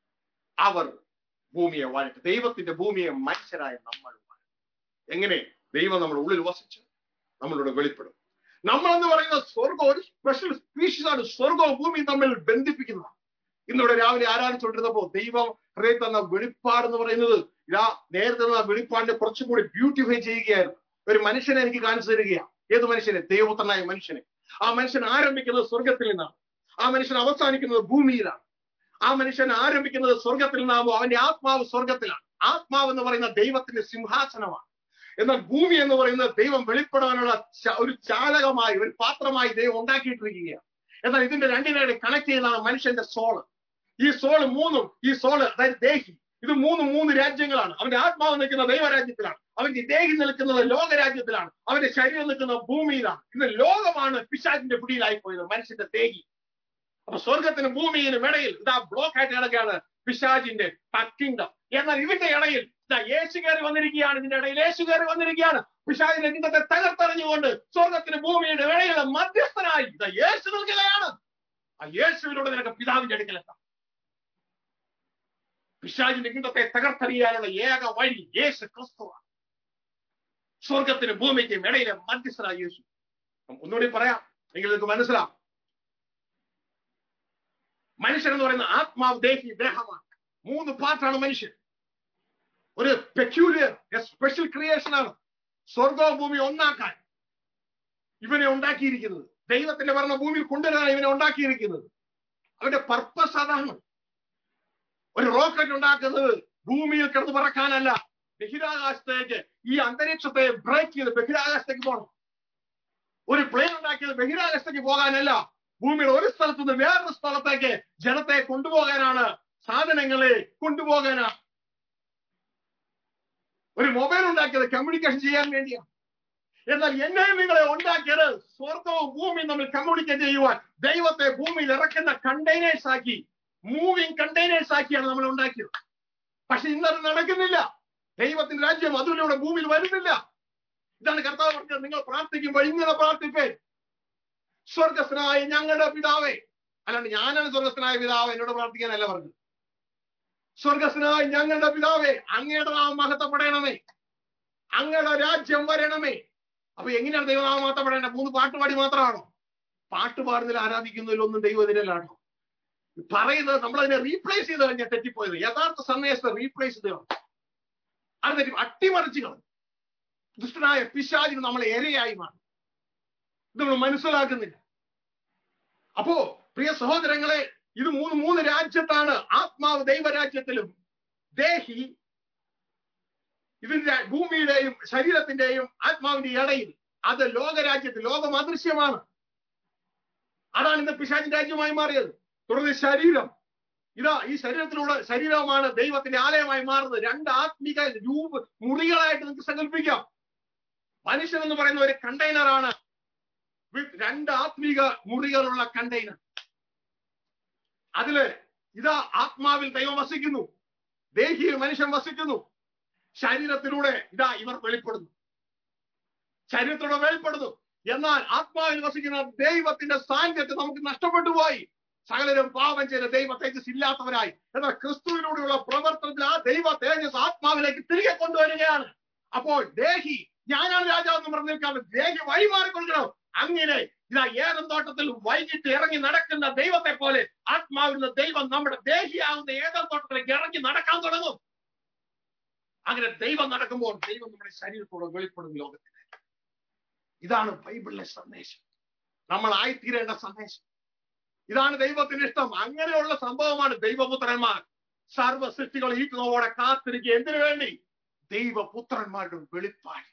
Speaker 1: അവർ ഭൂമിയെ വാഴട്ടെ ദൈവത്തിന്റെ ഭൂമിയെ മനുഷ്യരായ നമ്മൾ വാഴും എങ്ങനെ ദൈവം നമ്മുടെ ഉള്ളിൽ വസിച്ച് നമ്മളോട് വെളിപ്പെടും നമ്മൾ എന്ന് പറയുന്ന സ്വർഗം ഒരു സ്പെഷ്യൽ സ്പീഷീസ് ആണ് സ്വർഗവും ഭൂമിയും തമ്മിൽ ബന്ധിപ്പിക്കുന്നതാണ് ഇന്നിവിടെ രാവിലെ ആരാധിച്ചുകൊണ്ടിരുന്നപ്പോ ദൈവം ഹൃദയം തന്ന വെളിപ്പാട് എന്ന് പറയുന്നത് ഇതാ നേരത്തെ തന്ന വെളിപ്പാടിനെ കുറച്ചും കൂടി ബ്യൂട്ടിഫൈ ചെയ്യുകയായിരുന്നു ഒരു മനുഷ്യനെ എനിക്ക് കാണിച്ചു തരികയാണ് ഏത് മനുഷ്യനെ ദൈവപുത്രനായ മനുഷ്യനെ ആ മനുഷ്യൻ ആരംഭിക്കുന്നത് സ്വർഗത്തിൽ നിന്നാണ് ആ മനുഷ്യൻ അവസാനിക്കുന്നത് ഭൂമിയിലാണ് ആ മനുഷ്യൻ ആരംഭിക്കുന്നത് സ്വർഗത്തിൽ നിന്നാകുമ്പോൾ അവന്റെ ആത്മാവ് സ്വർഗത്തിലാണ് ആത്മാവ് എന്ന് പറയുന്ന ദൈവത്തിന്റെ സിംഹാസനമാണ് എന്നാൽ ഭൂമി എന്ന് പറയുന്നത് ദൈവം വെളിപ്പെടാനുള്ള ച- ഒരു ചാലകമായി ഒരു പാത്രമായി ദൈവം ഉണ്ടാക്കിയിട്ടിരിക്കുകയാണ് എന്നാൽ ഇതിന്റെ രണ്ടിനെ കണക്ട് ചെയ്യുന്നതാണ് മനുഷ്യന്റെ സോള് ഈ സോള് മൂന്നും ഈ സോള് അതായത് ദേഹി ഇത് മൂന്ന് മൂന്ന് രാജ്യങ്ങളാണ് അവന്റെ ആത്മാവ് നിൽക്കുന്ന ദൈവരാജ്യത്തിലാണ് അവന്റെ ദേഹി നിൽക്കുന്നത് ലോകരാജ്യത്തിലാണ് അവന്റെ ശരീരം നിൽക്കുന്നത് ഭൂമിയിലാണ് ഇന്ന് ലോകമാണ് പിശാചിന്റെ പിടിയിലായി പോയത് മനുഷ്യന്റെ ദേഹി അപ്പൊ സ്വർഗത്തിനും ഭൂമിയിലും ഇടയിൽ ഇതാ ബ്ലോക്ക് ആയിട്ട് കിടക്കുകയാണ് പിശാചിന്റെ കിങ്ഡം എന്നാൽ ഇതിന്റെ ഇടയിൽ ഇതാ യേശു കയറി വന്നിരിക്കുകയാണ് ഇതിന്റെ ഇടയിൽ യേശു കയറി വന്നിരിക്കുകയാണ് പിശാചിന്റെ കിങ്ഡത്തെ തകർത്തെറിഞ്ഞുകൊണ്ട് സ്വർഗത്തിന് ഭൂമിയുടെ ഇടയിലെ മധ്യസ്ഥനായി ഇതാ യേശു നിൽക്കുകയാണ് ആ യേശുവിലൂടെ നിനക്ക് പിതാവിന്റെ അടുക്കലെത്താം പിശാചിന്റെ കിങ്ഡത്തെ തകർത്തെറിയാനുള്ള ഏക വഴി യേശു ക്രിസ്തുവാണ് സ്വർഗത്തിന് ഭൂമിക്കും ഇടയിലെ മധ്യസ്ഥനായ യേശു ഒന്നുകൂടി പറയാം എങ്കിൽ നിങ്ങൾക്ക് മനസ്സിലാവും മനുഷ്യൻ എന്ന് പറയുന്ന ആത്മാവ് ദേഹി ദേഹമാണ് മൂന്ന് പാർട്ടാണ് മനുഷ്യൻ ഒരു പെക്യൂലിയർ സ്പെഷ്യൽ ക്രിയേഷൻ ആണ് സ്വർഗവും ഭൂമി ഒന്നാക്കാൻ ഇവനെ ഉണ്ടാക്കിയിരിക്കുന്നത് ദൈവത്തിന്റെ ഭരണ ഭൂമിയിൽ കൊണ്ടുവരാൻ ഇവനെ ഉണ്ടാക്കിയിരിക്കുന്നത് അവന്റെ പർപ്പസ് അതാണ് ഒരു റോക്കറ്റ് ഉണ്ടാക്കുന്നത് ഭൂമിയിൽ കിടന്ന് പറക്കാനല്ല ബഹിരാകാശത്തേക്ക് ഈ അന്തരീക്ഷത്തെ ബ്രേക്ക് ചെയ്ത് ബഹിരാകാശത്തേക്ക് പോകണം ഒരു പ്ലെയിൻ ഉണ്ടാക്കിയത് ബഹിരാകാശത്തേക്ക് പോകാനല്ല ഭൂമിയുടെ ഒരു സ്ഥലത്ത് നിന്ന് വേറൊരു സ്ഥലത്തേക്ക് ജനത്തെ കൊണ്ടുപോകാനാണ് സാധനങ്ങളെ കൊണ്ടുപോകാനാണ് ഒരു മൊബൈൽ ഉണ്ടാക്കിയത് കമ്മ്യൂണിക്കേഷൻ ചെയ്യാൻ വേണ്ടിയാണ് എന്നാൽ എന്നെയും നിങ്ങളെ ഉണ്ടാക്കിയത് സ്വർഗവും ഭൂമിയും തമ്മിൽ കമ്മ്യൂണിക്കേറ്റ് ചെയ്യുവാൻ ദൈവത്തെ ഭൂമിയിൽ ഇറക്കുന്ന കണ്ടെയ്നേഴ്സ് ആക്കി മൂവിങ് കണ്ടെയ്നേഴ്സ് ആക്കിയാണ് നമ്മൾ ഉണ്ടാക്കിയത് പക്ഷെ ഇന്നത് നടക്കുന്നില്ല ദൈവത്തിന്റെ രാജ്യം അതിലൂടെ ഭൂമിയിൽ വരുന്നില്ല ഇതാണ് കർത്താവ് പറഞ്ഞത് നിങ്ങൾ പ്രാർത്ഥിക്കുമ്പോൾ ഇങ്ങനെ പ്രാർത്ഥിപ്പേ സ്വർഗസ്ഥനായ ഞങ്ങളുടെ പിതാവേ അല്ലാണ്ട് ഞാനാണ് സ്വർഗസ്ഥനായ പിതാവ് എന്നോട് പ്രാർത്ഥിക്കാനല്ല പറഞ്ഞത് സ്വർഗസ്ഥനായ ഞങ്ങളുടെ പിതാവേ അങ്ങയുടെ നാമം മഹത്വപ്പെടണമേ അങ്ങയുടെ രാജ്യം വരണമേ അപ്പൊ എങ്ങനെയാണ് ദൈവനാമം മഹത്വപ്പെടേണ്ടത് മൂന്ന് പാട്ടുപാടി മാത്രമാണോ പാട്ട് പാടുന്നതിൽ ആരാധിക്കുന്നതിൽ ഒന്നും ദൈവത്തിനാണോ പറയുന്നത് നമ്മൾ അതിനെ റീപ്ലേസ് ചെയ്ത് കഴിഞ്ഞാൽ തെറ്റിപ്പോയത് യഥാർത്ഥ സന്ദേശത്തെ റീപ്ലേസ് ചെയ്ത് അത് തെറ്റി അട്ടിമറിച്ച് കളഞ്ഞു ദുഷ്ടനായ പിശാചിന് നമ്മളെ ഇരയായി മാറി ഇത് നമ്മൾ മനസ്സിലാക്കുന്നില്ല അപ്പോ പ്രിയ സഹോദരങ്ങളെ ഇത് മൂന്ന് മൂന്ന് രാജ്യത്താണ് ആത്മാവ് ദൈവരാജ്യത്തിലും ദേഹി ഇതിന്റെ ഭൂമിയുടെയും ശരീരത്തിന്റെയും ആത്മാവിന്റെ ഇടയിൽ അത് ലോകരാജ്യത്തിൽ ലോകം അദൃശ്യമാണ് അതാണ് ഇന്ന് പിശാചിന്റെ രാജ്യമായി മാറിയത് തുടർന്ന് ശരീരം ഇതാ ഈ ശരീരത്തിലൂടെ ശരീരമാണ് ദൈവത്തിന്റെ ആലയമായി മാറുന്നത് രണ്ട് ആത്മിക രൂപ മുറികളായിട്ട് നിങ്ങൾക്ക് സങ്കല്പിക്കാം മനുഷ്യൻ എന്ന് പറയുന്ന ഒരു കണ്ടെയ്നറാണ് വിത്ത് രണ്ട് ആത്മീക മുറികളുള്ള കണ്ടെയ്നർ അതില് ഇതാ ആത്മാവിൽ ദൈവം വസിക്കുന്നു ദേഹിയിൽ മനുഷ്യൻ വസിക്കുന്നു ശരീരത്തിലൂടെ ഇതാ ഇവർ വെളിപ്പെടുന്നു ശരീരത്തിലൂടെ വെളിപ്പെടുന്നു എന്നാൽ ആത്മാവിൽ വസിക്കുന്ന ദൈവത്തിന്റെ സാന്നിധ്യത്തെ നമുക്ക് നഷ്ടപ്പെട്ടു പോയി സകലരും പാപം ചെയ്ത ദൈവ തേജസ് ഇല്ലാത്തവരായി എന്നാൽ ക്രിസ്തുവിലൂടെയുള്ള പ്രവർത്തനത്തിൽ ആ ദൈവ തേജസ് ആത്മാവിലേക്ക് തിരികെ കൊണ്ടുവരികയാണ് അപ്പോൾ ദേഹി ഞാനാണ് രാജാവ് എന്ന് പറഞ്ഞു നിൽക്കാതെ ദേഹി വഴിമാറി കൊടുക്കണം അങ്ങനെ ഇതാ ഏതം തോട്ടത്തിൽ വൈകിട്ട് ഇറങ്ങി നടക്കുന്ന ദൈവത്തെ പോലെ ആത്മാവിന്റെ ദൈവം നമ്മുടെ ദേഹിയാകുന്ന ഏതം തോട്ടത്തിലേക്ക് ഇറങ്ങി നടക്കാൻ തുടങ്ങും അങ്ങനെ ദൈവം നടക്കുമ്പോൾ ദൈവം നമ്മുടെ ശരീരത്തോടെ വെളിപ്പെടും ലോകത്തിന് ഇതാണ് ബൈബിളിലെ സന്ദേശം നമ്മൾ ആയിത്തീരേണ്ട സന്ദേശം ഇതാണ് ദൈവത്തിന് ഇഷ്ടം അങ്ങനെയുള്ള സംഭവമാണ് ദൈവപുത്രന്മാർ സർവ സൃഷ്ടികൾ ഈറ്റുന്നവോടെ കാത്തിരിക്കുക എന്തിനു വേണ്ടി ദൈവപുത്രന്മാരുടെ വെളിപ്പാടിനായി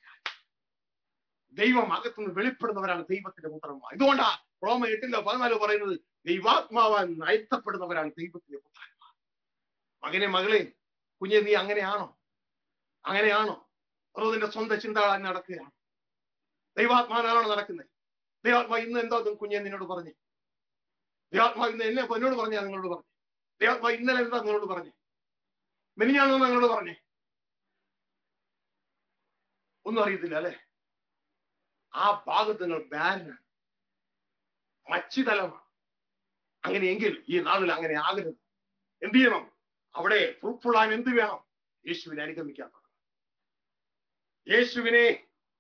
Speaker 1: ദൈവം അകത്തുനിന്ന് വെളിപ്പെടുന്നവരാണ് ദൈവത്തിന്റെ പുത്രന്മാർ ഇതുകൊണ്ടാ റോമ എട്ടിന്റെ പതിനാല് പറയുന്നത് ദൈവാത്മാവാൻ നയത്തപ്പെടുന്നവരാണ് ദൈവത്തിന്റെ പുത്രന്മാർ മകനെ മകളെ കുഞ്ഞെ നീ അങ്ങനെയാണോ അങ്ങനെയാണോ അതോ നിന്റെ സ്വന്തം ചിന്തകളായി നടക്കുകയാണ് ദൈവാത്മാനാണോ നടക്കുന്നത് ദൈവാത്മാ ഇന്ന് എന്തോ കുഞ്ഞെ നിന്നോട് പറഞ്ഞു ദൈവാത്മാ ഇന്ന് എന്നെ എന്നോട് പറഞ്ഞാ നിങ്ങളോട് പറഞ്ഞു ദൈവാത്മാ ഇന്നലെ എന്താ നിങ്ങളോട് പറഞ്ഞു മെനിഞ്ഞാണോ നിങ്ങളോട് പറഞ്ഞേ ഒന്നും അറിയത്തില്ല അല്ലെ ആ ഭാഗത്ത് നിങ്ങൾ ബാരനാണ് മച്ചിതലമാണ് അങ്ങനെയെങ്കിൽ ഈ നാളിൽ അങ്ങനെ ആകരുത് എന്ത് ചെയ്യണം അവിടെ ഫ്രൂട്ട്ഫുൾ ആൻ എന്ത് വേണം യേശുവിനെ അനുഗമിക്കാൻ തുടങ്ങണം യേശുവിനെ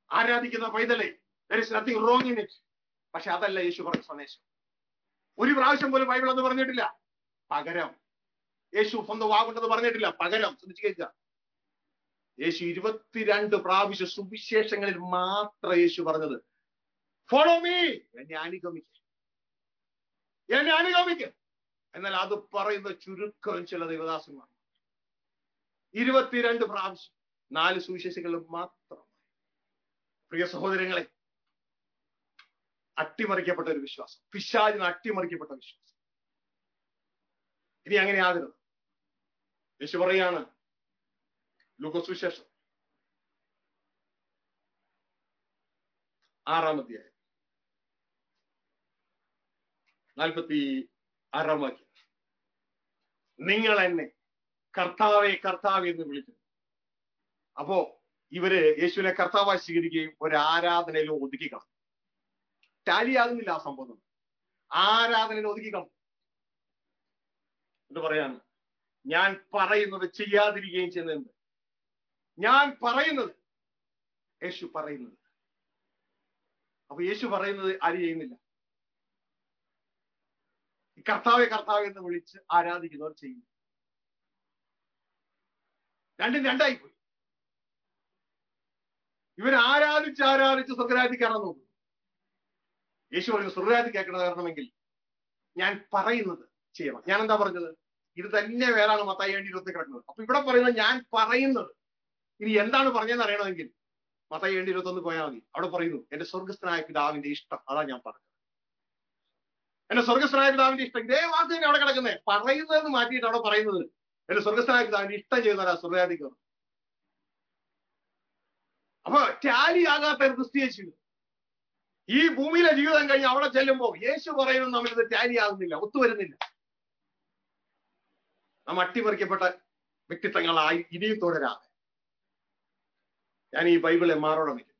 Speaker 1: ആരാധിക്കുന്ന പൈതലെ there is nothing wrong in it പക്ഷെ അതല്ല യേശു പറഞ്ഞ സന്ദേശം ഒരു പ്രാവശ്യം പോലും ബൈബിൾ എന്ന് പറഞ്ഞിട്ടില്ല പകരം യേശു സ്വന്തം വാഗുണ്ടെന്ന് പറഞ്ഞിട്ടില്ല പകരം ശ്രദ്ധിച്ചു കേൾക്കുക യേശു ഇരുപത്തിരണ്ട് പ്രാവശ്യം സുവിശേഷങ്ങളിൽ മാത്രം യേശു പറഞ്ഞത് ഫോളോ മീ എന്നെ അനുഗമിക്ക എന്നെ അനുഗമിക്ക എന്നാൽ അത് പറയുന്ന ചുരുക്കം ചില ദൈവദാസന്മാർ ഇരുപത്തിരണ്ട് പ്രാവശ്യം നാല് സുവിശേഷങ്ങളിൽ മാത്രം പ്രിയ സഹോദരങ്ങളെ അട്ടിമറിക്കപ്പെട്ട ഒരു വിശ്വാസം പിശാചിന് അട്ടിമറിക്കപ്പെട്ട വിശ്വാസം ഇനി അങ്ങനെ ആകരുത് യേശു പറയാണ് ലുക്കസുവിശേഷം ആറാം അധ്യായം നാൽപ്പത്തി ആറാം വാക്യം നിങ്ങൾ എന്നെ കർത്താവെ കർത്താവ് എന്ന് വിളിക്കുന്നു അപ്പോ ഇവര് യേശുവിനെ കർത്താവായി സ്വീകരിക്കുകയും ഒരു ആരാധനയിൽ ഒതുക്കി കളഞ്ഞു ടാലി ആകുന്നില്ല ആ സംഭവം ആരാധനയിൽ ഒതുക്കി കളഞ്ഞു എന്ന് പറയാണ് ഞാൻ പറയുന്നത് ചെയ്യാതിരിക്കുകയും ചെയ്യുന്നത് ഞാൻ പറയുന്നത് യേശു പറയുന്നത് അപ്പൊ യേശു പറയുന്നത് ആര് ചെയ്യുന്നില്ല ഈ കർത്താവെ കർത്താവ് എന്ന് വിളിച്ച് ആരാധിക്കുന്നവർ ചെയ്യുന്നു രണ്ടും രണ്ടായി പോയി ഇവർ ആരാധിച്ച് ആരാധിച്ച് സ്വർഗരാജ്യത്തിൽ കയറാൻ നോക്കും യേശു പറഞ്ഞു സ്വർഗരാജ്യത്തിൽ കേൾക്കണം കയറണമെങ്കിൽ ഞാൻ പറയുന്നത് ചെയ്യണം ഞാൻ എന്താ പറഞ്ഞത് ഇത് തന്നെ വേറാണ് മത്തായി വേണ്ടി ഇരുപത്തി കിടക്കുന്നത് അപ്പൊ ഇവിടെ പറയുന്നത് ഞാൻ പറയുന്നത് ഇനി എന്താണ് പറഞ്ഞതെന്ന് അറിയണമെങ്കിൽ മത്തായി വേണ്ടി ഇരുപത്തൊന്ന് പോയാൽ മതി അവിടെ പറയുന്നു എന്റെ സ്വർഗസ്ഥനായ പിതാവിന്റെ ഇഷ്ടം അതാ ഞാൻ പറഞ്ഞത് എന്റെ സ്വർഗസ്ഥനായ പിതാവിന്റെ ഇഷ്ടം ഇതേ വാക്ക് തന്നെ അവിടെ കിടക്കുന്നത് പറയുന്നതെന്ന് മാറ്റിയിട്ട് അവിടെ പറയുന്നത് എന്റെ സ്വർഗസ്ഥനായ പിതാവിന്റെ ഇഷ്ടം ചെയ്യുന്നവരാ സ്വർഗാധികം അപ്പൊ ടാലി ആകാത്ത ഒരു ക്രിസ്തീയ ജീവിതം ഈ ഭൂമിയിലെ ജീവിതം കഴിഞ്ഞ് അവിടെ ചെല്ലുമ്പോൾ യേശു പറയുന്നത് നമ്മളിത് ടാലി ആകുന്നില്ല ഒത്തുവരുന്നില്ല നാം അട്ടിമറിക്കപ്പെട്ട വ്യക്തിത്വങ്ങളായി ഇനിയും തുടരാതെ ഞാൻ ഈ ബൈബിളെ മാറോടെ വയ്ക്കുന്നു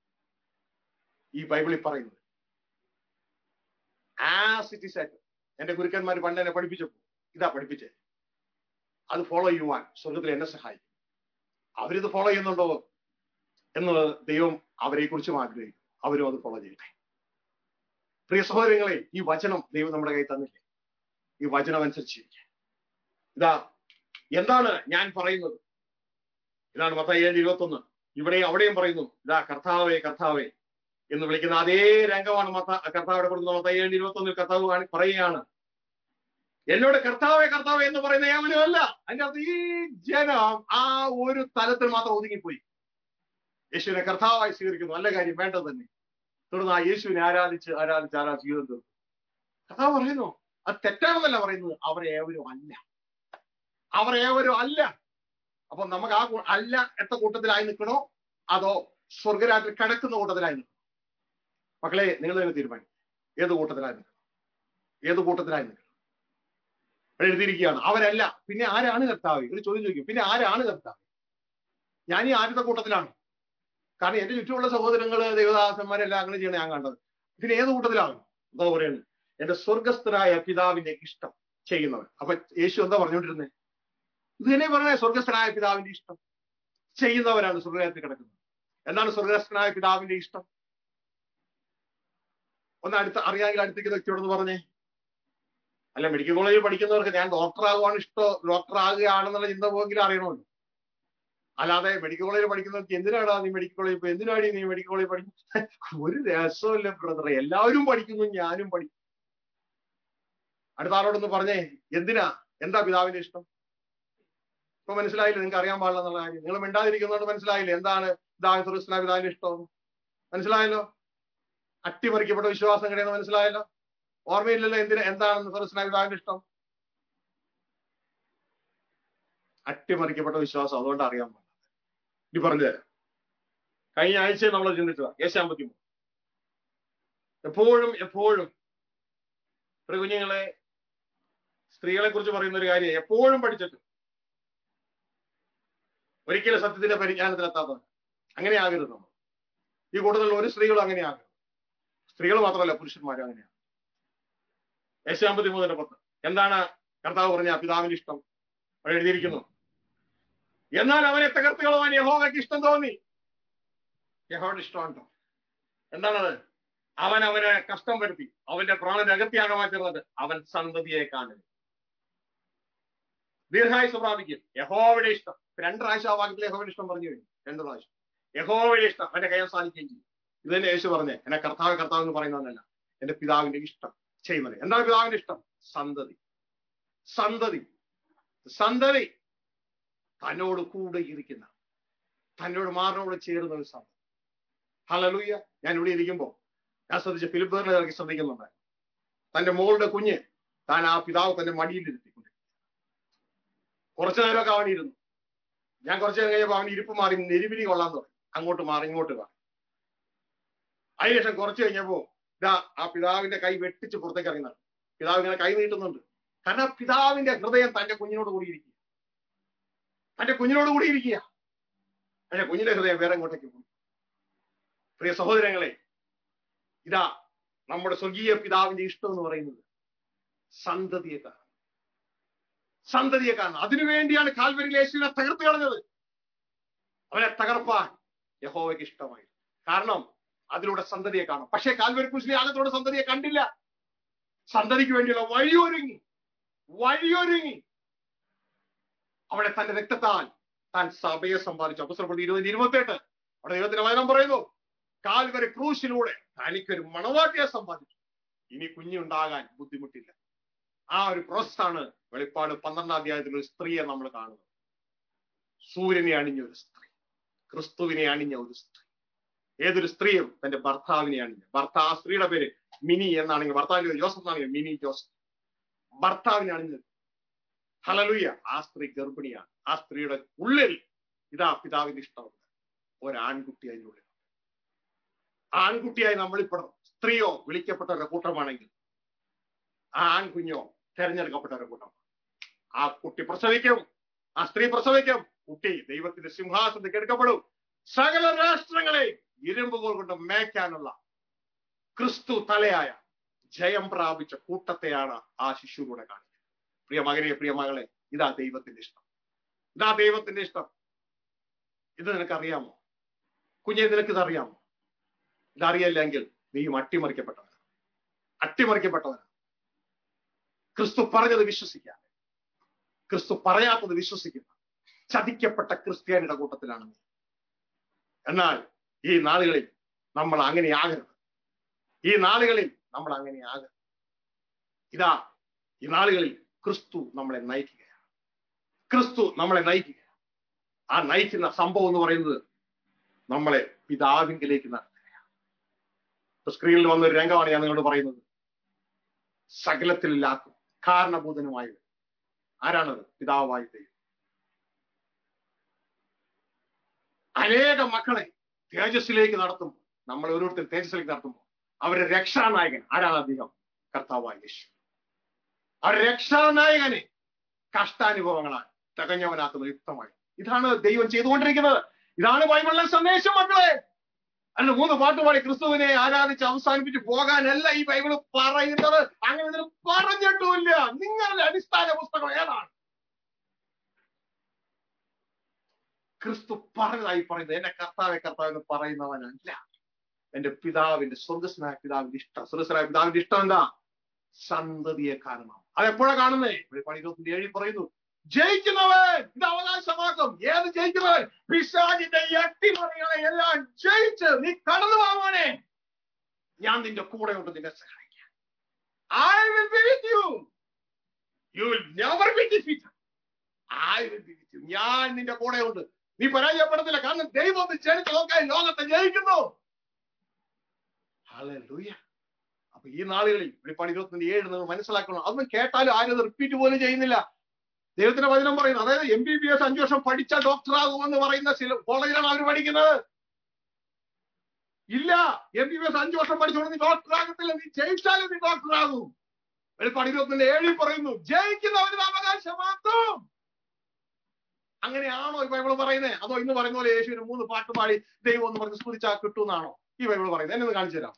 Speaker 1: ഈ ബൈബിളിൽ പറയുന്നത് ആസ് ഇറ്റ് ഇസ് ആയിട്ട് എന്റെ ഗുരുക്കന്മാർ പണ്ട് എന്നെ പഠിപ്പിച്ചപ്പോ ഇതാ പഠിപ്പിച്ചേ അത് ഫോളോ ചെയ്യുവാൻ സ്വർഗത്തിൽ എന്നെ സഹായിക്കും അവരിത് ഫോളോ ചെയ്യുന്നുണ്ടോ എന്നുള്ളത് ദൈവം അവരെ കുറിച്ചും ആഗ്രഹിക്കും അവരും അത് ഫോളോ ചെയ്യട്ടെ പ്രിയ സഹോദരങ്ങളെ ഈ വചനം ദൈവം നമ്മുടെ കയ്യിൽ തന്നില്ലേ ഈ വചനം അനുസരിച്ച് ഇതാ എന്താണ് ഞാൻ പറയുന്നത് ഇതാണ് മത്തായി ഏഴ് ഇരുപത്തി ഒന്ന് ഇവിടെയും അവിടെയും പറയുന്നു ഇതാ കർത്താവേ കർത്താവേ എന്ന് വിളിക്കുന്ന അതേ രംഗമാണ് മത്ത കർത്താവിടെ കൊടുക്കുന്ന മത്തായി ഏഴ് ഇരുപത്തി ഒന്നിൽ കർത്താവ് കാണി പറയുകയാണ് എന്നോട് കർത്താവേ കർത്താവേ എന്ന് പറയുന്ന ഏവനുമല്ല അതിന്റെ അർത്ഥം ഈ ജനം ആ ഒരു തലത്തിൽ മാത്രം ഒതുങ്ങിപ്പോയി യേശുവിനെ കർത്താവായി സ്വീകരിക്കുന്നു നല്ല കാര്യം വേണ്ടത് തന്നെ തുടർന്ന് ആ യേശുവിനെ ആരാധിച്ച് ആരാധിച്ച് ആരാധിച്ച് ജീവിതം തീർന്നു കർത്താവ് പറയുന്നു അത് തെറ്റാണെന്നല്ല പറയുന്നത് അവർ ഏവരും അല്ല അവർ ഏവരും അല്ല അപ്പൊ നമുക്ക് ആ കൂ- അല്ല എത്ത കൂട്ടത്തിലായി നിൽക്കണോ അതോ സ്വർഗരാജ്യത്തിൽ കിടക്കുന്ന കൂട്ടത്തിലായി നിൽക്കണോ മക്കളെ നിങ്ങൾ തന്നെ തീരുമാനിക്കും ഏത് കൂട്ടത്തിലായി നിൽക്കണം ഏത് കൂട്ടത്തിലായി നിൽക്കണം അവിടെ എഴുതിയിരിക്കുകയാണ് അവരല്ല പിന്നെ ആരാണ് കർത്താവ് ഒരു ചോദ്യം ചോദിക്കും പിന്നെ ആരാണ് കർത്താവ് ഞാൻ ഈ ആദ്യത്തെ കൂട്ടത്തിലാണ് കാരണം എന്റെ ചുറ്റുമുള്ള സഹോദരങ്ങള് ദേവദാസന്മാരെല്ലാം അങ്ങനെ ചെയ്യണം ഞാൻ കണ്ടത് പിന്നെ ഏത് കൂട്ടത്തിലാണ് എന്താ പറയുന്നത് എന്റെ സ്വർഗസ്ഥനായ പിതാവിന്റെ ഇഷ്ടം ചെയ്യുന്നവർ അപ്പൊ യേശു എന്താ പറഞ്ഞുകൊണ്ടിരുന്നത് ഇത് തന്നെ പറഞ്ഞ സ്വർഗസ്ഥനായ പിതാവിന്റെ ഇഷ്ടം ചെയ്യുന്നവരാണ് സ്വർഗത്തിൽ കിടക്കുന്നത് എന്താണ് സ്വർഗസ്ഥനായ പിതാവിന്റെ ഇഷ്ടം ഒന്ന് അടുത്ത അറിയാമെങ്കിൽ അടുത്തേക്ക് വ്യക്തിയോടൊന്ന് പറഞ്ഞേ അല്ല മെഡിക്കൽ കോളേജിൽ പഠിക്കുന്നവർക്ക് ഞാൻ ഡോക്ടർ ആകുവാണ് ഇഷ്ടം ഡോക്ടർ ആകുകയാണെന്നുള്ള ചിന്ത പോയെങ്കിലും അറിയണമല്ലോ അല്ലാതെ മെഡിക്കൽ കോളേജിൽ പഠിക്കുന്നവർക്ക് എന്തിനാടാ നീ മെഡിക്കൽ കോളേജിൽ ഇപ്പൊ എന്തിനാടി നീ മെഡിക്കൽ കോളേജിൽ പഠിക്കും ഒരു രസമില്ല ബ്രദർ എല്ലാവരും പഠിക്കുന്നു ഞാനും പഠിക്കും അടുത്ത ആളോടൊന്ന് പറഞ്ഞേ എന്തിനാ എന്താ പിതാവിന്റെ ഇഷ്ടം ഇപ്പൊ മനസ്സിലായില്ലേ നിങ്ങൾക്ക് അറിയാൻ പാടില്ല എന്നുള്ള കാര്യം നിങ്ങൾ മിണ്ടാതിരിക്കുന്നതുകൊണ്ട് മനസ്സിലായില്ലേ എന്താണ് പിതാവ് സുറസ്ലാ പിതാവിന്റെ ഇഷ്ടം മനസ്സിലായല്ലോ അട്ടിമറിക്കപ്പെട്ട വിശ്വാസം കിടയെന്ന് മനസ്സിലായല്ലോ ഓർമ്മയില്ലല്ലോ എന്തിന് എന്താണെന്ന് സുറസ്ലാ പിതാവിന്റെ ഇഷ്ടം അട്ടിമറിക്കപ്പെട്ട വിശ്വാസം അതുകൊണ്ട് അറിയാൻ പാടില്ല ഇനി പറഞ്ഞു തരാം കഴിഞ്ഞ ആഴ്ച നമ്മൾ ചിന്തിച്ചതാ യേശാമ്പത്തി എപ്പോഴും എപ്പോഴും ഒരു കുഞ്ഞുങ്ങളെ സ്ത്രീകളെ കുറിച്ച് പറയുന്ന ഒരു കാര്യം എപ്പോഴും പഠിച്ചിട്ട് ഒരിക്കലും സത്യത്തിന്റെ പരിജ്ഞാനത്തിലെത്താത്തവർ അങ്ങനെ ആകരുത് നമ്മൾ ഈ കൂട്ടത്തിൽ ഒരു സ്ത്രീകളും അങ്ങനെ ആകരുത് സ്ത്രീകൾ മാത്രമല്ല പുരുഷന്മാരും അങ്ങനെയാണ് യേശാമ്പതി മൂന്നിന്റെ പത്ത് എന്താണ് കർത്താവ് പറഞ്ഞ പിതാവിന്റെ ഇഷ്ടം അവിടെ എഴുതിയിരിക്കുന്നു എന്നാൽ അവനെ തകർത്ത് കളവാൻ യഹോവയ്ക്ക് ഇഷ്ടം തോന്നി യഹോയുടെ ഇഷ്ടമുണ്ടോ എന്താണത് അവൻ അവനെ കഷ്ടം വരുത്തി അവന്റെ പ്രാണൻ അകത്യാകമാ തീർന്നത് അവൻ സന്തതിയെ കാണുന്നു ദീർഘായുസ് പ്രാപിക്കും യഹോവയുടെ ഇഷ്ടം രണ്ട് പ്രാവശ്യം ആ വാക്യത്തിൽ യഹോവയുടെ ഇഷ്ടം പറഞ്ഞു കഴിഞ്ഞു രണ്ട് പ്രാവശ്യം യഹോവയുടെ ഇഷ്ടം അവന്റെ കയ്യാൻ സാധിക്കുകയും ചെയ്യും ഇത് തന്നെ യേശു പറഞ്ഞേ എന്നെ കർത്താവ് കർത്താവ് എന്ന് പറയുന്നതല്ല എന്റെ പിതാവിന്റെ ഇഷ്ടം ചെയ്യുന്നത് എന്താണ് പിതാവിന്റെ ഇഷ്ടം സന്തതി സന്തതി സന്തതി തന്നോട് കൂടെ ഇരിക്കുന്ന തന്നോട് മാറിനോട് ചേരുന്ന ഒരു സന്തതി ഹലലൂയ ഞാൻ ഇവിടെ ഇരിക്കുമ്പോ ഞാൻ ശ്രദ്ധിച്ച ഫിലിപ്പേറിനെ ഇറക്കി ശ്രദ്ധിക്കുന്നുണ്ട് തന്റെ മോളുടെ കുഞ്ഞ് താൻ ആ പിതാവ് തന്റെ മടിയിൽ ഇരുത്തിക്കൊണ്ട് കുറച്ചു നേരമൊക്കെ അവൻ ഇരുന്നു ഞാൻ കുറച്ചു നേരം കഴിഞ്ഞപ്പോ അവൻ ഇരിപ്പ് മാറി നെരുവിലി കൊള്ളാൻ തുടങ്ങി അങ്ങോട്ട് മാറി ഇങ്ങോട്ട് മാറി അതിനുശേഷം കുറച്ച് കഴിഞ്ഞപ്പോ ഇതാ ആ പിതാവിന്റെ കൈ വെട്ടിച്ച് പുറത്തേക്ക് ഇറങ്ങി നടന്നു പിതാവ് ഇങ്ങനെ കൈ നീട്ടുന്നുണ്ട് കാരണം പിതാവിന്റെ ഹൃദയം തന്റെ കുഞ്ഞിനോട് കൂടി ഇരിക്കുക തന്റെ കുഞ്ഞിനോട് കൂടി ഇരിക്കുക പക്ഷെ കുഞ്ഞിന്റെ ഹൃദയം വേറെ എങ്ങോട്ടേക്ക് പോയി പ്രിയ സഹോദരങ്ങളെ ഇതാ നമ്മുടെ സ്വർഗീയ പിതാവിന്റെ ഇഷ്ടം എന്ന് പറയുന്നത് സന്തതിയെ കാണാൻ സന്തതിയെ കാണാൻ അതിനുവേണ്ടിയാണ് കാൽവരിയിൽ യേശുവിനെ തകർത്ത് കളഞ്ഞത് അവനെ തകർപ്പാൻ യഹോവയ്ക്ക് ഇഷ്ടമായി കാരണം അതിലൂടെ സന്തതിയെ കാണും പക്ഷേ കാൽവരി കുശിലെ അകത്തോടെ സന്തതിയെ കണ്ടില്ല സന്തതിക്ക് വേണ്ടിയുള്ള വഴിയൊരുങ്ങി വഴിയൊരുങ്ങി അവിടെ തന്റെ രക്തത്താൽ താൻ സഭയെ സമ്പാദിച്ചു അപ്പസ്വലപ്പെടുത്തി ഇരുപത് ഇരുപത്തെട്ട് അവിടെ ദൈവത്തിന്റെ വചനം പറയുന്നു കാൽവരി ക്രൂശിലൂടെ തനിക്കൊരു മണവാട്ടിയെ സമ്പാദിച്ചു ഇനി കുഞ്ഞുണ്ടാകാൻ ബുദ്ധിമുട്ടില്ല ആ ഒരു പ്രോസസ്സാണ് വെളിപ്പാട് പന്ത്രണ്ടാം അധ്യായത്തിൽ ഒരു സ്ത്രീയെ നമ്മൾ കാണുന്നത് സൂര്യനെ അണിഞ്ഞ ഒരു സ്ത്രീ ക്രിസ്തുവിനെ അണിഞ്ഞ ഒരു സ്ത്രീ ഏതൊരു സ്ത്രീയും തന്റെ ഭർത്താവിനെ അണിഞ്ഞ ഭർത്താവ് ആ സ്ത്രീയുടെ പേര് മിനി എന്നാണെങ്കിൽ ഭർത്താവിന്റെ പേര് ജോസഫ് എന്നാണെങ്കിൽ മിനി ജോസഫ് ഭർത്താവിനെ അണിഞ്ഞത് ഹലലുയ ആ സ്ത്രീ ഗർഭിണിയാണ് ആ സ്ത്രീയുടെ ഉള്ളിൽ ഇതാ പിതാവിന്റെ ഇഷ്ടമുണ്ട് ഒരാൺകുട്ടി അതിനുള്ളിൽ ആൺകുട്ടിയായി നമ്മളിപ്പെടണം സ്ത്രീയോ വിളിക്കപ്പെട്ടവരുടെ കൂട്ടമാണെങ്കിൽ ആ ആൺകുഞ്ഞോ തെരഞ്ഞെടുക്കപ്പെട്ടവരുടെ കൂട്ടമാണ് ആ കുട്ടി പ്രസവിക്കും ആ സ്ത്രീ പ്രസവിക്കും കുട്ടി ദൈവത്തിന്റെ സിംഹാസനത്തിൽ എടുക്കപ്പെടും സകല രാഷ്ട്രങ്ങളെ ഇരുമ്പുകൾ കൊണ്ട് മേയ്ക്കാനുള്ള ക്രിസ്തു തലയായ ജയം പ്രാപിച്ച കൂട്ടത്തെയാണ് ആ ശിശുവിലൂടെ കാണിക്കുന്നത് പ്രിയ മകനെ പ്രിയ മകളെ ഇതാ ദൈവത്തിന്റെ ഇഷ്ടം ഇതാ ദൈവത്തിന്റെ ഇഷ്ടം ഇത് നിനക്കറിയാമോ കുഞ്ഞെ നിനക്ക് ഇതറിയാമോ ഇതറിയില്ലെങ്കിൽ നീയും അട്ടിമറിക്കപ്പെട്ടവനാണ് അട്ടിമറിക്കപ്പെട്ടവനാണ് ക്രിസ്തു പറഞ്ഞത് വിശ്വസിക്കാൻ ക്രിസ്തു പറയാത്തത് വിശ്വസിക്കുന്ന ചതിക്കപ്പെട്ട ക്രിസ്ത്യാനിയുടെ കൂട്ടത്തിലാണ് നീ എന്നാൽ ഈ നാളുകളിൽ നമ്മൾ അങ്ങനെ ആകരുത് ഈ നാളുകളിൽ നമ്മൾ അങ്ങനെ ആകരുത് ഇതാ ഈ നാളുകളിൽ ക്രിസ്തു നമ്മളെ നയിക്കുകയാണ് ക്രിസ്തു നമ്മളെ നയിക്കുകയാണ് ആ നയിക്കുന്ന സംഭവം എന്ന് പറയുന്നത് നമ്മളെ പിതാവിങ്കിലേക്ക് നടത്തുകയാണ് സ്ക്രീനിൽ വന്ന ഒരു രംഗമാണ് ഞാൻ നിങ്ങളോട് പറയുന്നത് സകലത്തിലാക്കും കാരണഭൂതനുമായത് ആരാണത് പിതാവായി ദൈവം അനേക മക്കളെ തേജസ്സിലേക്ക് നടത്തുമ്പോൾ നമ്മൾ ഓരോരുത്തർ തേജസ്സിലേക്ക് നടത്തുമ്പോൾ അവരുടെ രക്ഷാനായകൻ ആരാണ് അദ്ദേഹം കർത്താവായ യേശു അവരുടെ രക്ഷാനായകനെ കഷ്ടാനുഭവങ്ങളാൽ തികഞ്ഞവനാക്കുന്നത് യുക്തമായി ഇതാണ് ദൈവം ചെയ്തുകൊണ്ടിരിക്കുന്നത് ഇതാണ് ബൈബിളിലെ സന്ദേശം മക്കളെ അല്ല മൂന്ന് പാട്ടുപാടി ക്രിസ്തുവിനെ ആരാധിച്ച് അവസാനിപ്പിച്ച് പോകാനല്ല ഈ ബൈബിൾ പറയുന്നത് അങ്ങനെ ഇതിന് പറഞ്ഞിട്ടുമില്ല നിങ്ങളുടെ അടിസ്ഥാന പുസ്തകം ഏതാണ് ക്രിസ്തു പറഞ്ഞതായി പറയുന്നത് എന്നെ കർത്താവെ കർത്താവ് എന്ന് പറയുന്നവനല്ല എന്റെ പിതാവിന്റെ സ്വർഗസ്നായ പിതാവിന്റെ ഇഷ്ടം സ്വർഗസ്നായ പിതാവിന്റെ ഇഷ്ടം എന്താ സന്തതിയെ കാരണം അതെപ്പോഴാ കാണുന്നേ വെളിപ്പാട് ഇരുപത്തി ഏഴിൽ പറയുന്നു ജയിക്കുന്നവൻ ഇത് അവകാശമാക്കും ഏത് ജയിക്കുന്നവൻ പിശാചിന്റെ എട്ടിമറികളെ എല്ലാം ജയിച്ച് നീ കടന്നു പോവാനെ ഞാൻ നിന്റെ കൂടെ ഉണ്ട് നിന്നെ സഹായിക്കാൻ I will be with you you will never be defeated I will be with you ഞാൻ നിന്റെ കൂടെ ഉണ്ട് നീ പരാജയപ്പെടത്തില്ല കാരണം ദൈവം ഒന്ന് ജനിച്ച് നോക്കാൻ ലോകത്തെ ജയിക്കുന്നു ഹല്ലേലൂയ അപ്പൊ ഈ നാളുകളിൽ വെളിപ്പാട് ഇരുപത്തി ഏഴ് നിങ്ങൾ മനസ്സിലാക്കണം അതൊന്നും കേട്ടാലും ആരും റിപ്പീറ്റ് പോലും ചെയ്യുന്നില്ല ദൈവത്തിന്റെ വചനം പറയുന്നു അതായത് എം ബി ബി എസ് അഞ്ചു വർഷം പഠിച്ച ഡോക്ടർ ആകുമെന്ന് പറയുന്ന ചില കോളേജിലാണ് അവർ പഠിക്കുന്നത് ഇല്ല എം ബി ബി എസ് അഞ്ചു വർഷം പഠിച്ചുകൊണ്ട് നീ ഡോക്ടർ ആകത്തില്ല നീ ജയിച്ചാലും നീ ഡോക്ടർ ആകും വെളിപ്പാട് ഇരുപത്തിന്റെ ഏഴിൽ പറയുന്നു ജയിക്കുന്നവന് അവകാശമാക്കും അങ്ങനെയാണോ ഈ ബൈബിൾ പറയുന്നത് അതോ ഇന്ന് പറയുന്ന പോലെ യേശുവിന് മൂന്ന് പാട്ട് പാടി ദൈവം എന്ന് പറഞ്ഞ് സ്തുതിച്ചാൽ കിട്ടുമെന്നാണോ ഈ ബൈബിൾ പറയുന്നത് എന്നെ ഒന്ന് കാണിച്ചു തരാം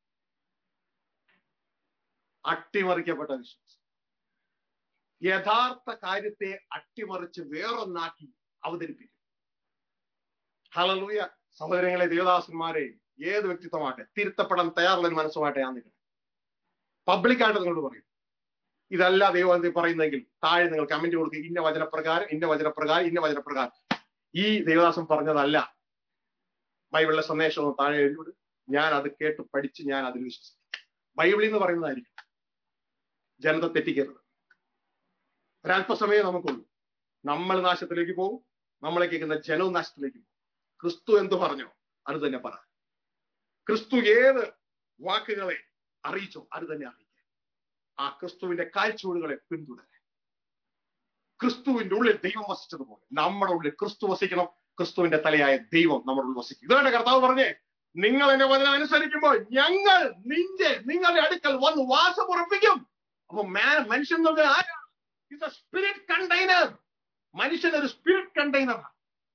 Speaker 1: അട്ടിമറിക്കപ്പെട്ട വിശ്വാസം യഥാർത്ഥ കാര്യത്തെ അട്ടിമറിച്ച് വേറൊന്നാക്കി അവതരിപ്പിക്കും ഹലലൂയ സഹോദരങ്ങളെ ദേവദാസന്മാരെ ഏത് വ്യക്തിത്വമാട്ടെ തിരുത്തപ്പെടാൻ തയ്യാറുള്ള ഒരു മനസ്സുമായിട്ട് ഞാൻ നിൽക്കുന്നത് പബ്ലിക്കായിട്ട് നിങ്ങളോട് പറയും ഇതല്ല ദൈവം പറയുന്നെങ്കിൽ താഴെ നിങ്ങൾ കമന്റ് കൊടുക്കുക ഇന്ന വചനപ്രകാരം ഇന്ന വചനപ്രകാരം ഇന്ന വചനപ്രകാരം ഈ ദേവദാസൻ പറഞ്ഞതല്ല ബൈബിളിലെ സന്ദേശം ഒന്ന് താഴെ എഴുതി ഞാൻ അത് കേട്ട് പഠിച്ച് ഞാൻ അതിൽ വിശ്വസിക്കും ബൈബിളിൽ നിന്ന് പറയുന്നതായിരിക്കും ജനത തെറ്റിക്കരുത് ഒരല്പസമയം നമുക്കുള്ളൂ നമ്മൾ നാശത്തിലേക്ക് പോകും നമ്മളെ കേൾക്കുന്ന ജനവും നാശത്തിലേക്ക് പോകും ക്രിസ്തു എന്തു പറഞ്ഞോ അത് തന്നെ പറ ക്രിസ്തു ഏത് വാക്കുകളെ അറിയിച്ചോ അത് തന്നെ അറിയിക്കുക ആ ക്രിസ്തുവിന്റെ കാഴ്ചപ്പാടുകളെ പിന്തുടരെ ക്രിസ്തുവിന്റെ ഉള്ളിൽ ദൈവം വസിച്ചതുപോലെ നമ്മുടെ ഉള്ളിൽ ക്രിസ്തു വസിക്കണം ക്രിസ്തുവിന്റെ തലയായ ദൈവം നമ്മുടെ ഉള്ളിൽ വസിക്കും ഇതാണ് കർത്താവ് പറഞ്ഞേ നിങ്ങൾ എന്നെ വചനം അനുസരിക്കുമ്പോൾ ഞങ്ങൾ നിന്റെ നിങ്ങളുടെ അടുക്കൽ വന്ന് വാസമുറപ്പിക്കും അപ്പൊ മനുഷ്യൻ എന്നത് ആരാണ് ഇസ് എ സ്പിരിറ്റ് കണ്ടെയ്നർ മനുഷ്യൻ ഒരു സ്പിരിറ്റ് കണ്ടെയ്നറാണ്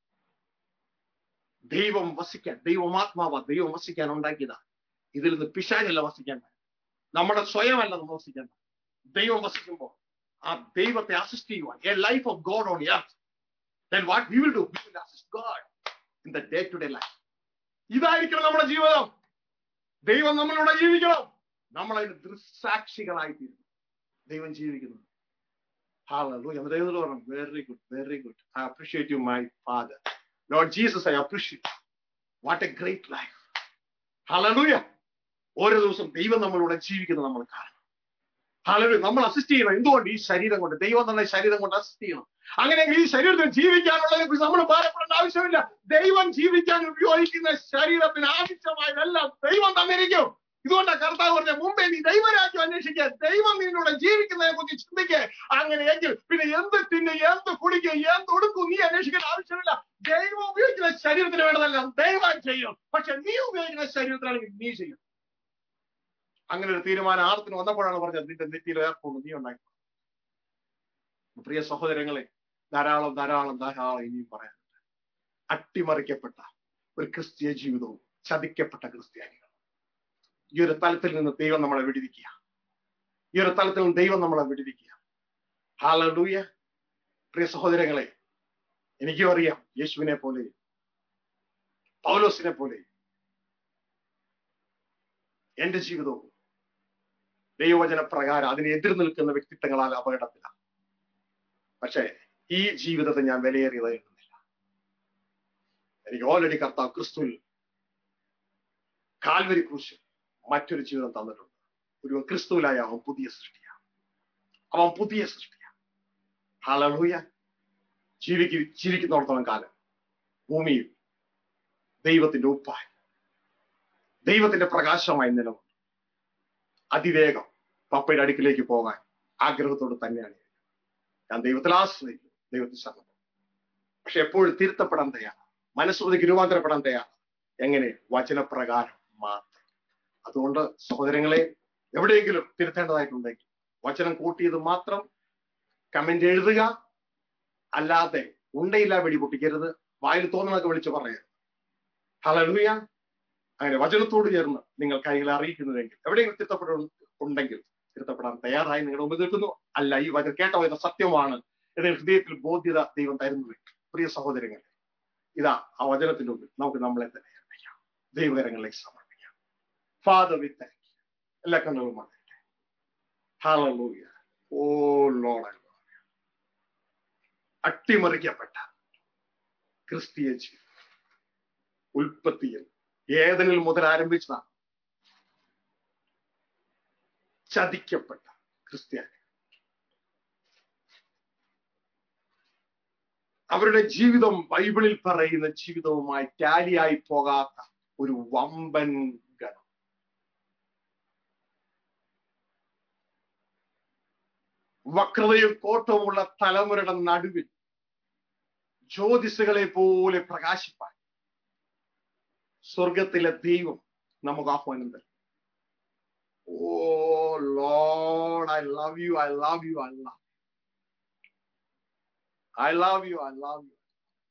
Speaker 1: ദൈവം വസിക്കാൻ ദൈവമാത്മാവ ദൈവം വസിക്കാൻ ഉണ്ടാക്കിയതാ ഇതിൽ നിന്ന് പിശാചല്ല വസിക്കാൻ നമ്മുടെ സ്വയമല്ല നമ്മൾ വസിക്കേണ്ട ദൈവം വസിക്കുമ്പോൾ ആ ദൈവത്തെ അസിസ്റ്റ് ചെയ്യുവാൻ a life of God on earth then what we will do we will assist god in the day to day life ഇതായിരിക്കണം നമ്മുടെ ജീവിതം ദൈവം നമ്മളിവിടെ ജീവിക്കണം നമ്മൾ അതിന് ദൃസാക്ഷികളായി തീരുന്നു ദൈവം ജീവിക്കുന്നത് Hallelujah. And ദൈവത്തോട് പറഞ്ഞു very good very good I appreciate you my father Lord Jesus I appreciate what a great life Hallelujah. ഓരോ ദിവസം ദൈവം നമ്മളിവിടെ ജീവിക്കുന്നത് നമ്മൾ കാണണം Hallelujah. നമ്മൾ അസിസ്റ്റ് ചെയ്യണം എന്തുകൊണ്ട് ഈ ശരീരം കൊണ്ട് ദൈവം തന്നെ ശരീരം കൊണ്ട് അസിസ്റ്റ് ചെയ്യണം അങ്ങനെയെങ്കിൽ ഈ ശരീരത്തിൽ ജീവിക്കാനുള്ളതിനെ കുറിച്ച് നമ്മൾ ഭാരപ്പെടേണ്ട ആവശ്യമില്ല ദൈവം ജീവിക്കാൻ ഉപയോഗിക്കുന്ന ശരീരത്തിന് ആവശ്യമായതെല്ലാം ദൈവം തന്നിരിക്കും ഇതുകൊണ്ടാണ് കർത്താവ് പറഞ്ഞ മുമ്പേ നീ ദൈവരാജ്യം അന്വേഷിക്കുക ദൈവം നിന്നോട് ജീവിക്കുന്നതിനെ കുറിച്ച് ചിന്തിക്കുക അങ്ങനെയെങ്കിൽ പിന്നെ എന്ത് തിന്നു എന്ത് കുടിക്കുക എന്ത് ഉടുക്കും നീ അന്വേഷിക്കേണ്ട ആവശ്യമില്ല ദൈവം ഉപയോഗിക്കുന്ന ശരീരത്തിന് വേണ്ടതല്ല ദൈവം ചെയ്യും പക്ഷെ നീ ഉപയോഗിക്കുന്ന ശരീരത്തിനാണെങ്കിൽ നീ ചെയ്യും അങ്ങനെ ഒരു തീരുമാനം ആർത്തിന് വന്നപ്പോഴാണ് പറഞ്ഞത് നിന്റെ നെറ്റിയിൽ ഏർപ്പുണ്ട് നീ ഉണ്ടാക്കി പ്രിയ സഹോദരങ്ങളെ ധാരാളം ധാരാളം ധാരാളം ഇനിയും പറയാനുണ്ട് അട്ടിമറിക്കപ്പെട്ട ഒരു ക്രിസ്തീയ ജീവിതവും ചതിക്കപ്പെട്ട ക്രിസ്ത്യാനികൾ ഈ ഒരു തലത്തിൽ നിന്ന് ദൈവം നമ്മളെ വിടുവിക്കുക ഈ ഒരു തലത്തിൽ നിന്ന് ദൈവം നമ്മളെ വിടുവിക്കുക ഹാലൂയ പ്രിയ സഹോദരങ്ങളെ എനിക്കും അറിയാം യേശുവിനെ പോലെ പൗലോസിനെ പോലെ എന്റെ ജീവിതവും ദൈവവചന പ്രകാരം അതിനെ എതിർ നിൽക്കുന്ന വ്യക്തിത്വങ്ങളാൽ അപകടത്തിലാണ് പക്ഷേ ഈ ജീവിതത്തെ ഞാൻ വിലയേറിയത് എണ്ണുന്നില്ല എനിക്ക് ഓൾറെഡി കർത്താവ് ക്രിസ്തുവിൽ കാൽവരി ക്രൂശിൽ മറ്റൊരു ജീവിതം തന്നിട്ടുണ്ട് ഒരു ക്രിസ്തുവിലായ അവൻ പുതിയ സൃഷ്ടിയാണ് അവൻ പുതിയ സൃഷ്ടിയാണ് ഹാലൂയ ജീവിക്ക് ജീവിക്കുന്നിടത്തോളം കാലം ഭൂമിയിൽ ദൈവത്തിന്റെ ഉപ്പായി ദൈവത്തിന്റെ പ്രകാശമായി നിലമുണ്ട് അതിവേഗം പപ്പയുടെ അടുക്കിലേക്ക് പോകാൻ ആഗ്രഹത്തോട് തന്നെയാണ് ഞാൻ ദൈവത്തിൽ ആശ്രയിക്കും ദൈവത്തിൽ ശരണം പക്ഷെ എപ്പോഴും തിരുത്തപ്പെടാൻ തയ്യാറാണ് മനസ്സുമതിക്ക് രൂപാന്തരപ്പെടാൻ തയ്യാറാണ് എങ്ങനെ വചനപ്രകാരം മാത്രം അതുകൊണ്ട് സഹോദരങ്ങളെ എവിടെയെങ്കിലും തിരുത്തേണ്ടതായിട്ടുണ്ടെങ്കിൽ വചനം കൂട്ടിയത് മാത്രം കമന്റ് എഴുതുക അല്ലാതെ ഉണ്ടയില്ല വെടി പൊട്ടിക്കരുത് വായിൽ തോന്നണൊക്കെ വിളിച്ചു പറയരുത് ഹലലുയ അങ്ങനെ വചനത്തോട് ചേർന്ന് നിങ്ങൾ കൈകൾ അറിയിക്കുന്നുവെങ്കിൽ എവിടെയെങ്കിലും തിരുത്തപ്പെട്ട ഉണ്ടെങ്കിൽ തിരുത്തപ്പെടാൻ തയ്യാറായി നിങ്ങളുടെ മുമ്പിൽ നിൽക്കുന്നു അല്ല ഈ വചനം കേട്ട വചന സത്യമാണ് എന്ന ഹൃദയത്തിൽ ബോധ്യത ദൈവം തരുന്നുവെങ്കിൽ പ്രിയ സഹോദരങ്ങളെ ഇതാ ആ വചനത്തിന്റെ മുമ്പിൽ നമുക്ക് നമ്മളെ തന്നെ ഏൽപ്പിക്കാം ദൈവകരങ്ങളിലേക്ക് സമർപ്പിക്കാം ഫാദർ വി താങ്ക് യു എല്ലാ കണ്ണുകളും അടയട്ടെ ഹാലൂയ ഓ ലോഡ് അട്ടിമറിക്കപ്പെട്ട ക്രിസ്തീയ ജീവിതം ഉൽപ്പത്തിയിൽ ഏതനിൽ മുതൽ ആരംഭിച്ചതാണ് ചതിക്കപ്പെട്ട ക്രിസ്ത്യാനി അവരുടെ ജീവിതം ബൈബിളിൽ പറയുന്ന ജീവിതവുമായി ടാലിയായി പോകാത്ത ഒരു വമ്പൻ ഗണം വക്രതയും കോട്ടവുമുള്ള തലമുറയുടെ നടുവിൽ ജ്യോതിസുകളെ പോലെ പ്രകാശിപ്പാൻ സ്വർഗത്തിലെ ദൈവം നമുക്ക് ആഹ്വാനം തരും O Lord I love you I love you I love I love you I love you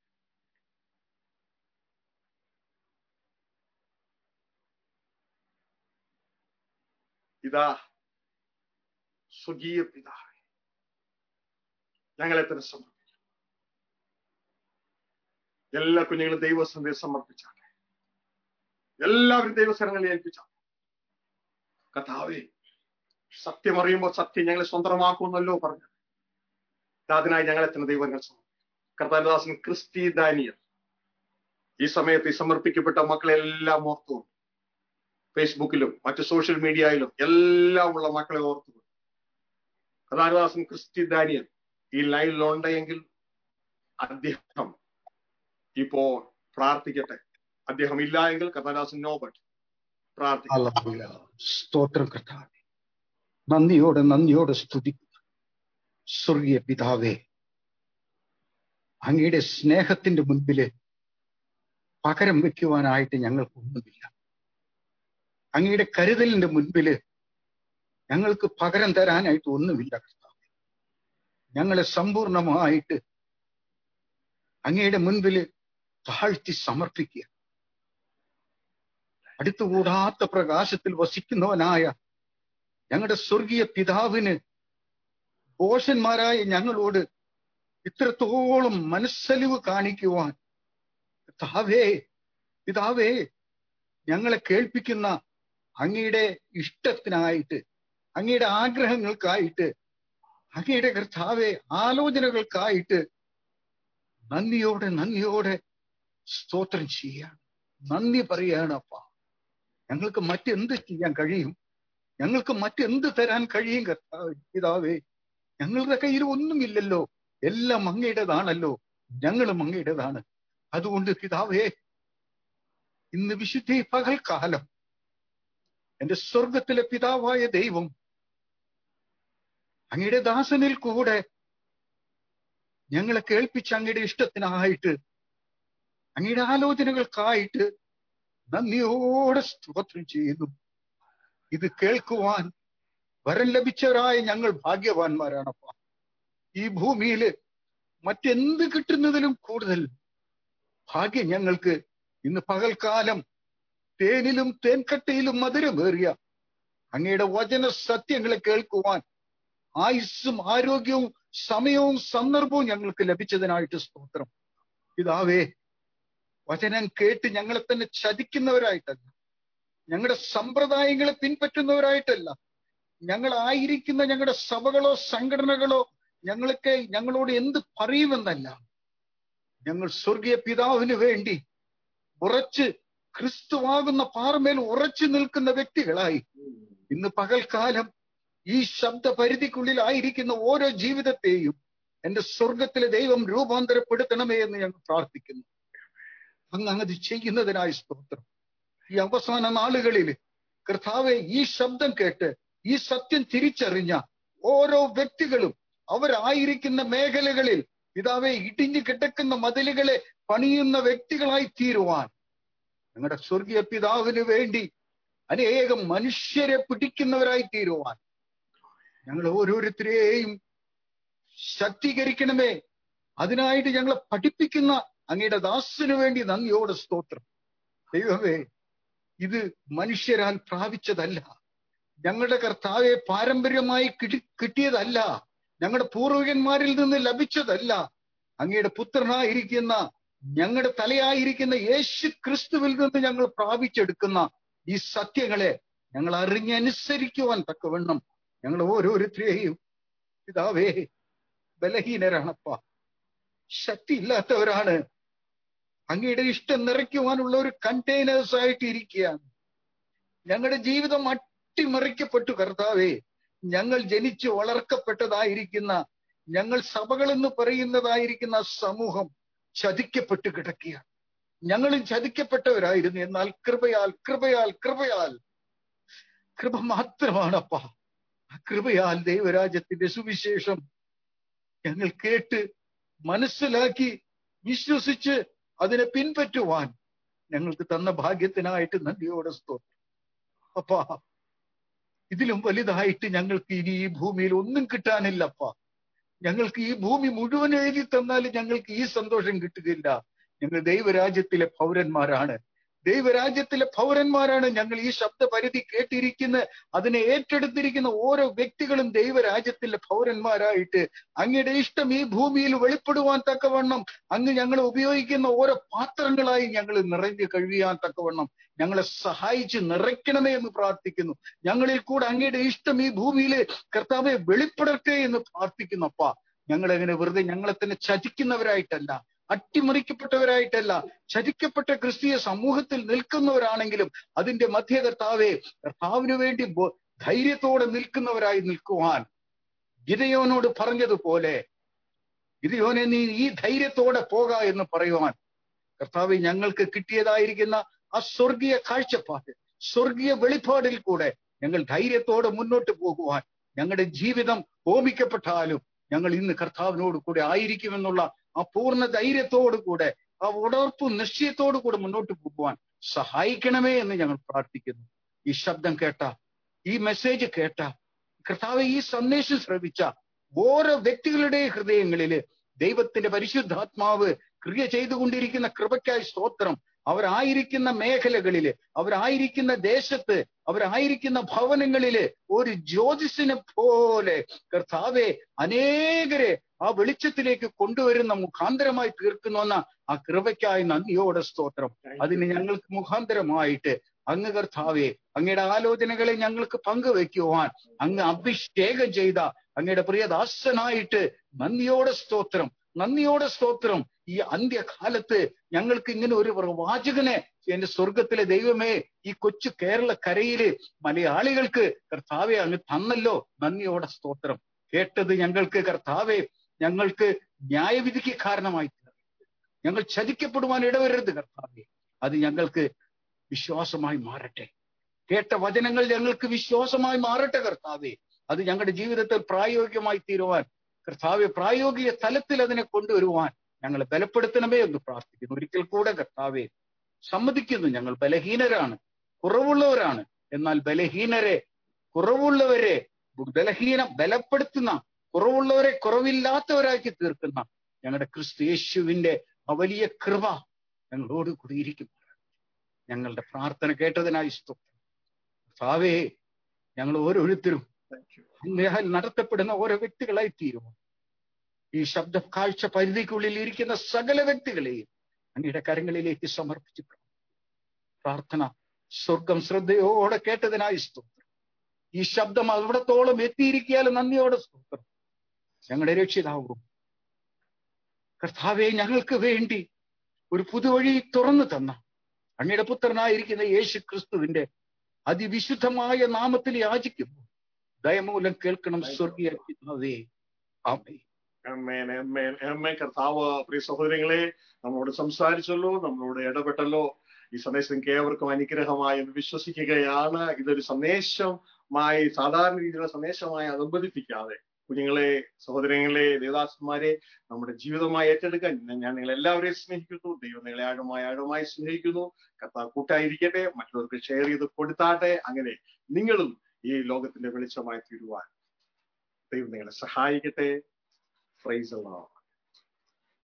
Speaker 1: ഇതാ സ്വകീയ പിതാവേ ഞങ്ങളെ തന്നെ സമർപ്പിക്കും എല്ലാ കുഞ്ഞുങ്ങളും ദൈവസന്ധയെ സമർപ്പിച്ചാട്ടെ എല്ലാവരും ദൈവസ്ഥലങ്ങളിൽ ഏൽപ്പിച്ച കഥാവേ സത്യം അറിയുമ്പോൾ സത്യം ഞങ്ങളെ സ്വന്തമാക്കുമെന്നല്ലോ പറഞ്ഞു അതിനായി ഞങ്ങളെ തന്നെ ദൈവങ്ങൾ കർത്താരദാസൻ ക്രിസ്തി ദാനിയൽ ഈ സമയത്ത് ഈ സമർപ്പിക്കപ്പെട്ട മക്കളെല്ലാം ഓർത്തു ഫേസ്ബുക്കിലും മറ്റു സോഷ്യൽ മീഡിയയിലും എല്ലാം ഉള്ള മക്കളെ ഓർത്തു കഥാരദാസൻ ക്രിസ്തി ദാനിയൽ ഈ ലൈനിലുണ്ടെങ്കിൽ അദ്ദേഹം ഇപ്പോ പ്രാർത്ഥിക്കട്ടെ അദ്ദേഹം ഇല്ല എങ്കിൽ കഥാദാസൻ നോബട്ട് പ്രാർത്ഥിക്കും
Speaker 2: സ്തോത്രം കർത്താവെ നന്ദിയോടെ നന്ദിയോടെ സ്തുതിക്കുക സ്വർഗീയ പിതാവേ അങ്ങയുടെ സ്നേഹത്തിന്റെ മുൻപില് പകരം വെക്കുവാനായിട്ട് ഞങ്ങൾക്കൊന്നുമില്ല അങ്ങയുടെ കരുതലിന്റെ മുൻപില് ഞങ്ങൾക്ക് പകരം തരാനായിട്ട് ഒന്നുമില്ല കർത്താവ് ഞങ്ങളെ സമ്പൂർണമായിട്ട് അങ്ങയുടെ മുൻപില് താഴ്ത്തി സമർപ്പിക്കുക അടുത്തുകൂടാത്ത പ്രകാശത്തിൽ വസിക്കുന്നവനായ ഞങ്ങളുടെ സ്വർഗീയ പിതാവിന് ദോഷന്മാരായ ഞങ്ങളോട് ഇത്രത്തോളം മനസ്സലിവ് കാണിക്കുവാൻ പിതാവേ പിതാവേ ഞങ്ങളെ കേൾപ്പിക്കുന്ന അങ്ങയുടെ ഇഷ്ടത്തിനായിട്ട് അങ്ങയുടെ ആഗ്രഹങ്ങൾക്കായിട്ട് അങ്ങയുടെ കർത്താവെ ആലോചനകൾക്കായിട്ട് നന്ദിയോടെ നന്ദിയോടെ സ്തോത്രം ചെയ്യാണ് നന്ദി പറയാണ് അപ്പ ഞങ്ങൾക്ക് മറ്റെന്ത് ചെയ്യാൻ കഴിയും ഞങ്ങൾക്ക് മറ്റെന്ത് തരാൻ കഴിയും കർത്താവ് പിതാവേ ഞങ്ങളുടെ കയ്യിൽ ഒന്നുമില്ലല്ലോ എല്ലാം അങ്ങയുടേതാണല്ലോ ഞങ്ങളും അങ്ങയുടേതാണ് അതുകൊണ്ട് പിതാവേ ഇന്ന് വിശുദ്ധി പകൽക്കാലം എന്റെ സ്വർഗത്തിലെ പിതാവായ ദൈവം അങ്ങയുടെ ദാസനിൽ കൂടെ ഞങ്ങളെ കേൾപ്പിച്ച അങ്ങയുടെ ഇഷ്ടത്തിനായിട്ട് അങ്ങയുടെ ആലോചനകൾക്കായിട്ട് നന്ദിയോടെ സ്തോത്രം ചെയ്യുന്നു ഇത് കേൾക്കുവാൻ വരം ലഭിച്ചവരായ ഞങ്ങൾ ഭാഗ്യവാന്മാരാണപ്പ ഈ ഭൂമിയില് മറ്റെന്ത് കിട്ടുന്നതിലും കൂടുതൽ ഭാഗ്യം ഞങ്ങൾക്ക് ഇന്ന് പകൽക്കാലം തേനിലും തേൻകട്ടയിലും മധുരമേറിയ അങ്ങയുടെ വചന സത്യങ്ങളെ കേൾക്കുവാൻ ആയുസ്സും ആരോഗ്യവും സമയവും സന്ദർഭവും ഞങ്ങൾക്ക് ലഭിച്ചതിനായിട്ട് സ്തോത്രം പിതാവേ വചനം കേട്ട് ഞങ്ങളെ തന്നെ ചതിക്കുന്നവരായിട്ടല്ല ഞങ്ങളുടെ സമ്പ്രദായങ്ങളെ പിൻപറ്റുന്നവരായിട്ടല്ല ഞങ്ങളായിരിക്കുന്ന ഞങ്ങളുടെ സഭകളോ സംഘടനകളോ ഞങ്ങൾക്ക് ഞങ്ങളോട് എന്ത് പറയുമെന്നല്ല ഞങ്ങൾ സ്വർഗീയ പിതാവിന് വേണ്ടി ഉറച്ച് ക്രിസ്തുവാകുന്ന പാറമേൽ ഉറച്ചു നിൽക്കുന്ന വ്യക്തികളായി ഇന്ന് പകൽക്കാലം ഈ ശബ്ദ പരിധിക്കുള്ളിൽ ആയിരിക്കുന്ന ഓരോ ജീവിതത്തെയും എന്റെ സ്വർഗത്തിലെ ദൈവം രൂപാന്തരപ്പെടുത്തണമേ എന്ന് ഞങ്ങൾ പ്രാർത്ഥിക്കുന്നു അങ്ങ് അങ്ങത് ചെയ്യുന്നതിനായി സ്തോത്രം ഈ അവസാന നാളുകളിൽ കർത്താവെ ഈ ശബ്ദം കേട്ട് ഈ സത്യം തിരിച്ചറിഞ്ഞ ഓരോ വ്യക്തികളും അവരായിരിക്കുന്ന മേഖലകളിൽ പിതാവെ ഇടിഞ്ഞു കിടക്കുന്ന മതിലുകളെ പണിയുന്ന വ്യക്തികളായി തീരുവാൻ ഞങ്ങളുടെ സ്വർഗീയ പിതാവിന് വേണ്ടി അനേകം മനുഷ്യരെ പിടിക്കുന്നവരായി തീരുവാൻ ഞങ്ങൾ ഓരോരുത്തരെയും ശക്തീകരിക്കണമേ അതിനായിട്ട് ഞങ്ങളെ പഠിപ്പിക്കുന്ന അങ്ങയുടെ ദാസിനു വേണ്ടി നന്ദിയോടെ സ്തോത്രം ദൈവമേ ഇത് മനുഷ്യരാൽ പ്രാപിച്ചതല്ല ഞങ്ങളുടെ കർത്താവെ പാരമ്പര്യമായി കിട്ടി കിട്ടിയതല്ല ഞങ്ങളുടെ പൂർവികന്മാരിൽ നിന്ന് ലഭിച്ചതല്ല അങ്ങയുടെ പുത്രനായിരിക്കുന്ന ഞങ്ങളുടെ തലയായിരിക്കുന്ന യേശു ക്രിസ്തുവിൽ നിന്ന് ഞങ്ങൾ പ്രാപിച്ചെടുക്കുന്ന ഈ സത്യങ്ങളെ ഞങ്ങൾ അറിഞ്ഞനുസരിക്കുവാൻ തക്കവണ്ണം ഞങ്ങൾ ഓരോരുത്തരെയും പിതാവേ ബലഹീനരാണപ്പ ശക്തി ഇല്ലാത്തവരാണ് അങ്ങയുടെ ഇഷ്ടം നിറയ്ക്കുവാനുള്ള ഒരു കണ്ടെയ്നേഴ്സ് ആയിട്ട് ഇരിക്കുകയാണ് ഞങ്ങളുടെ ജീവിതം അട്ടിമറിക്കപ്പെട്ടു കർത്താവേ ഞങ്ങൾ ജനിച്ചു വളർക്കപ്പെട്ടതായിരിക്കുന്ന ഞങ്ങൾ സഭകൾ എന്ന് പറയുന്നതായിരിക്കുന്ന സമൂഹം ചതിക്കപ്പെട്ട് കിടക്കുകയാണ് ഞങ്ങളും ചതിക്കപ്പെട്ടവരായിരുന്നു എന്നാൽ കൃപയാൽ കൃപയാൽ കൃപയാൽ കൃപ മാത്രമാണപ്പ ആ കൃപയാൽ ദൈവരാജ്യത്തിന്റെ സുവിശേഷം ഞങ്ങൾ കേട്ട് മനസ്സിലാക്കി വിശ്വസിച്ച് അതിനെ പിൻപറ്റുവാൻ ഞങ്ങൾക്ക് തന്ന ഭാഗ്യത്തിനായിട്ട് നന്ദിയോടെ സ്തോത്രം അപ്പാ ഇതിലും വലുതായിട്ട് ഞങ്ങൾക്ക് ഇനി ഈ ഭൂമിയിൽ ഒന്നും കിട്ടാനില്ലപ്പ ഞങ്ങൾക്ക് ഈ ഭൂമി മുഴുവൻ എഴുതി തന്നാലും ഞങ്ങൾക്ക് ഈ സന്തോഷം കിട്ടുകയില്ല ഞങ്ങൾ ദൈവരാജ്യത്തിലെ പൗരന്മാരാണ് ദൈവരാജ്യത്തിലെ പൗരന്മാരാണ് ഞങ്ങൾ ഈ ശബ്ദ പരിധി കേട്ടിരിക്കുന്ന അതിനെ ഏറ്റെടുത്തിരിക്കുന്ന ഓരോ വ്യക്തികളും ദൈവരാജ്യത്തിലെ പൗരന്മാരായിട്ട് അങ്ങയുടെ ഇഷ്ടം ഈ ഭൂമിയിൽ വെളിപ്പെടുവാൻ തക്കവണ്ണം അങ്ങ് ഞങ്ങൾ ഉപയോഗിക്കുന്ന ഓരോ പാത്രങ്ങളായി ഞങ്ങൾ നിറഞ്ഞു കഴിയാൻ തക്കവണ്ണം ഞങ്ങളെ സഹായിച്ച് നിറയ്ക്കണമേ എന്ന് പ്രാർത്ഥിക്കുന്നു ഞങ്ങളിൽ കൂടെ അങ്ങയുടെ ഇഷ്ടം ഈ ഭൂമിയിൽ കർത്താവെ വെളിപ്പെടട്ടെ എന്ന് പ്രാർത്ഥിക്കുന്നു അപ്പ ഞങ്ങൾ അങ്ങനെ വെറുതെ ഞങ്ങളെ തന്നെ ചതിക്കുന്നവരായിട്ടല്ല അട്ടിമറിക്കപ്പെട്ടവരായിട്ടല്ല ചതിക്കപ്പെട്ട ക്രിസ്തീയ സമൂഹത്തിൽ നിൽക്കുന്നവരാണെങ്കിലും അതിന്റെ മധ്യ കർത്താവെ കർത്താവിന് വേണ്ടി ബോ- ധൈര്യത്തോടെ നിൽക്കുന്നവരായി നിൽക്കുവാൻ ഗിതയോനോട് പറഞ്ഞതുപോലെ ഗിതയോനെ നീ ഈ ധൈര്യത്തോടെ പോക എന്ന് പറയുവാൻ കർത്താവ് ഞങ്ങൾക്ക് കിട്ടിയതായിരിക്കുന്ന ആ സ്വർഗീയ കാഴ്ചപ്പാട് സ്വർഗീയ വെളിപ്പാടിൽ കൂടെ ഞങ്ങൾ ധൈര്യത്തോടെ മുന്നോട്ട് പോകുവാൻ ഞങ്ങളുടെ ജീവിതം ഹോമിക്കപ്പെട്ടാലും ഞങ്ങൾ ഇന്ന് കർത്താവിനോട് കൂടെ ആയിരിക്കുമെന്നുള്ള ആ പൂർണ്ണ ധൈര്യത്തോടു കൂടെ ആ ഉടർപ്പും നിശ്ചയത്തോടു കൂടെ മുന്നോട്ട് പോകുവാൻ സഹായിക്കണമേ എന്ന് ഞങ്ങൾ പ്രാർത്ഥിക്കുന്നു ഈ ശബ്ദം കേട്ട ഈ മെസ്സേജ് കേട്ട കർത്താവ് ഈ സന്ദേശം ശ്രവിച്ച ഓരോ വ്യക്തികളുടെ ഹൃദയങ്ങളില് ദൈവത്തിന്റെ പരിശുദ്ധാത്മാവ് ക്രിയ ചെയ്തുകൊണ്ടിരിക്കുന്ന കൃപയ്ക്കായി സ്തോത്രം അവരായിരിക്കുന്ന മേഖലകളില് അവരായിരിക്കുന്ന ദേശത്ത് അവരായിരിക്കുന്ന ഭവനങ്ങളില് ഒരു ജ്യോതിസിനെ പോലെ കർത്താവെ അനേകരെ ആ വെളിച്ചത്തിലേക്ക് കൊണ്ടുവരുന്ന മുഖാന്തരമായി തീർക്കുന്നുവെന്ന ആ കൃപയ്ക്കായി നന്ദിയോടെ സ്തോത്രം അതിന് ഞങ്ങൾക്ക് മുഖാന്തരമായിട്ട് അങ്ങ് കർത്താവെ അങ്ങയുടെ ആലോചനകളെ ഞങ്ങൾക്ക് പങ്കുവെക്കുവാൻ അങ്ങ് അഭിഷേകം ചെയ്ത അങ്ങയുടെ പ്രിയദാസനായിട്ട് നന്ദിയോടെ സ്തോത്രം നന്ദിയോടെ സ്തോത്രം ഈ അന്ത്യകാലത്ത് ഞങ്ങൾക്ക് ഇങ്ങനെ ഒരു പ്രവാചകനെ എന്റെ സ്വർഗത്തിലെ ദൈവമേ ഈ കൊച്ചു കേരള കരയില് മലയാളികൾക്ക് കർത്താവെ അങ്ങ് തന്നല്ലോ നന്ദിയോടെ സ്തോത്രം കേട്ടത് ഞങ്ങൾക്ക് കർത്താവെ ഞങ്ങൾക്ക് ന്യായവിധിക്ക് കാരണമായി തീർന്നു. ഞങ്ങൾ ചതിക്കപ്പെടുവാൻ ഇടവരരുത് കർത്താവെ അത് ഞങ്ങൾക്ക് വിശ്വാസമായി മാറട്ടെ കേട്ട വചനങ്ങൾ ഞങ്ങൾക്ക് വിശ്വാസമായി മാറട്ടെ കർത്താവെ അത് ഞങ്ങളുടെ ജീവിതത്തിൽ പ്രായോഗികമായി തീരുവാൻ കർത്താവെ പ്രായോഗിക തലത്തിൽ അതിനെ കൊണ്ടുവരുവാൻ ഞങ്ങളെ ബലപ്പെടുത്തണമേ എന്ന് പ്രാർത്ഥിക്കുന്നു ഒരിക്കൽ കൂടെ കർത്താവെ സമ്മതിക്കുന്നു ഞങ്ങൾ ബലഹീനരാണ് കുറവുള്ളവരാണ് എന്നാൽ ബലഹീനരെ കുറവുള്ളവരെ ബലഹീന ബലപ്പെടുത്തുന്ന കുറവുള്ളവരെ കുറവില്ലാത്തവരാക്കി തീർക്കുന്ന ഞങ്ങളുടെ ക്രിസ്തു യേശുവിന്റെ ആ വലിയ കൃപ ഞങ്ങളോട് കൂടിയിരിക്കും ഞങ്ങളുടെ പ്രാർത്ഥന കേട്ടതിനായി സ്തോത്രം കർത്താവേ ഞങ്ങൾ ഓരോരുത്തരും അങ്ങയാൽ നടത്തപ്പെടുന്ന ഓരോ വ്യക്തികളായി തീരുമോ ഈ ശബ്ദ കാഴ്ച പരിധിക്കുള്ളിൽ ഇരിക്കുന്ന സകല വ്യക്തികളെയും അങ്ങയുടെ കരങ്ങളിലേക്ക് സമർപ്പിച്ചു പ്രാർത്ഥന സ്വർഗം ശ്രദ്ധയോടെ കേട്ടതിനായി സ്തോത്രം ഈ ശബ്ദം അവിടത്തോളം എത്തിയിരിക്കാലും നന്ദിയോടെ സ്തോത്രം ഞങ്ങളുടെ രക്ഷിതാവും കർത്താവെ ഞങ്ങൾക്ക് വേണ്ടി ഒരു പുതുവഴി തുറന്നു തന്ന അങ്ങയുടെ പുത്രനായിരിക്കുന്ന യേശു ക്രിസ്തുവിന്റെ അതിവിശുദ്ധമായ നാമത്തിൽ യാചിക്കുന്നു ദയമൂലം കേൾക്കണം സ്വർഗീയ പിതാവേ ആമേ
Speaker 1: അമ്മേൻ അമ്മേൻ അമ്മേൻ കർത്താവ് പ്രിയ സഹോദരങ്ങളെ നമ്മളോട് സംസാരിച്ചല്ലോ നമ്മളോട് ഇടപെട്ടല്ലോ ഈ സന്ദേശം നിങ്ങൾക്ക് ഏവർക്കും അനുഗ്രഹമായി എന്ന് വിശ്വസിക്കുകയാണ് ഇതൊരു സന്ദേശമായി സാധാരണ രീതിയിലുള്ള സന്ദേശമായി അനുബന്ധിപ്പിക്കാതെ കുഞ്ഞുങ്ങളെ സഹോദരങ്ങളെ ദേവദാസന്മാരെ നമ്മുടെ ജീവിതമായി ഏറ്റെടുക്കാൻ ഞാൻ നിങ്ങൾ എല്ലാവരെയും സ്നേഹിക്കുന്നു ദൈവം നിങ്ങളെ ആഴമായി ആഴമായി സ്നേഹിക്കുന്നു കർത്താവ് കൂട്ടായിരിക്കട്ടെ മറ്റുള്ളവർക്ക് ഷെയർ ചെയ്ത് കൊടുത്താട്ടെ അങ്ങനെ നിങ്ങളും ഈ ലോകത്തിന്റെ വെളിച്ചമായി തീരുവാൻ ദൈവം നിങ്ങളെ സഹായിക്കട്ടെ Praise the Lord.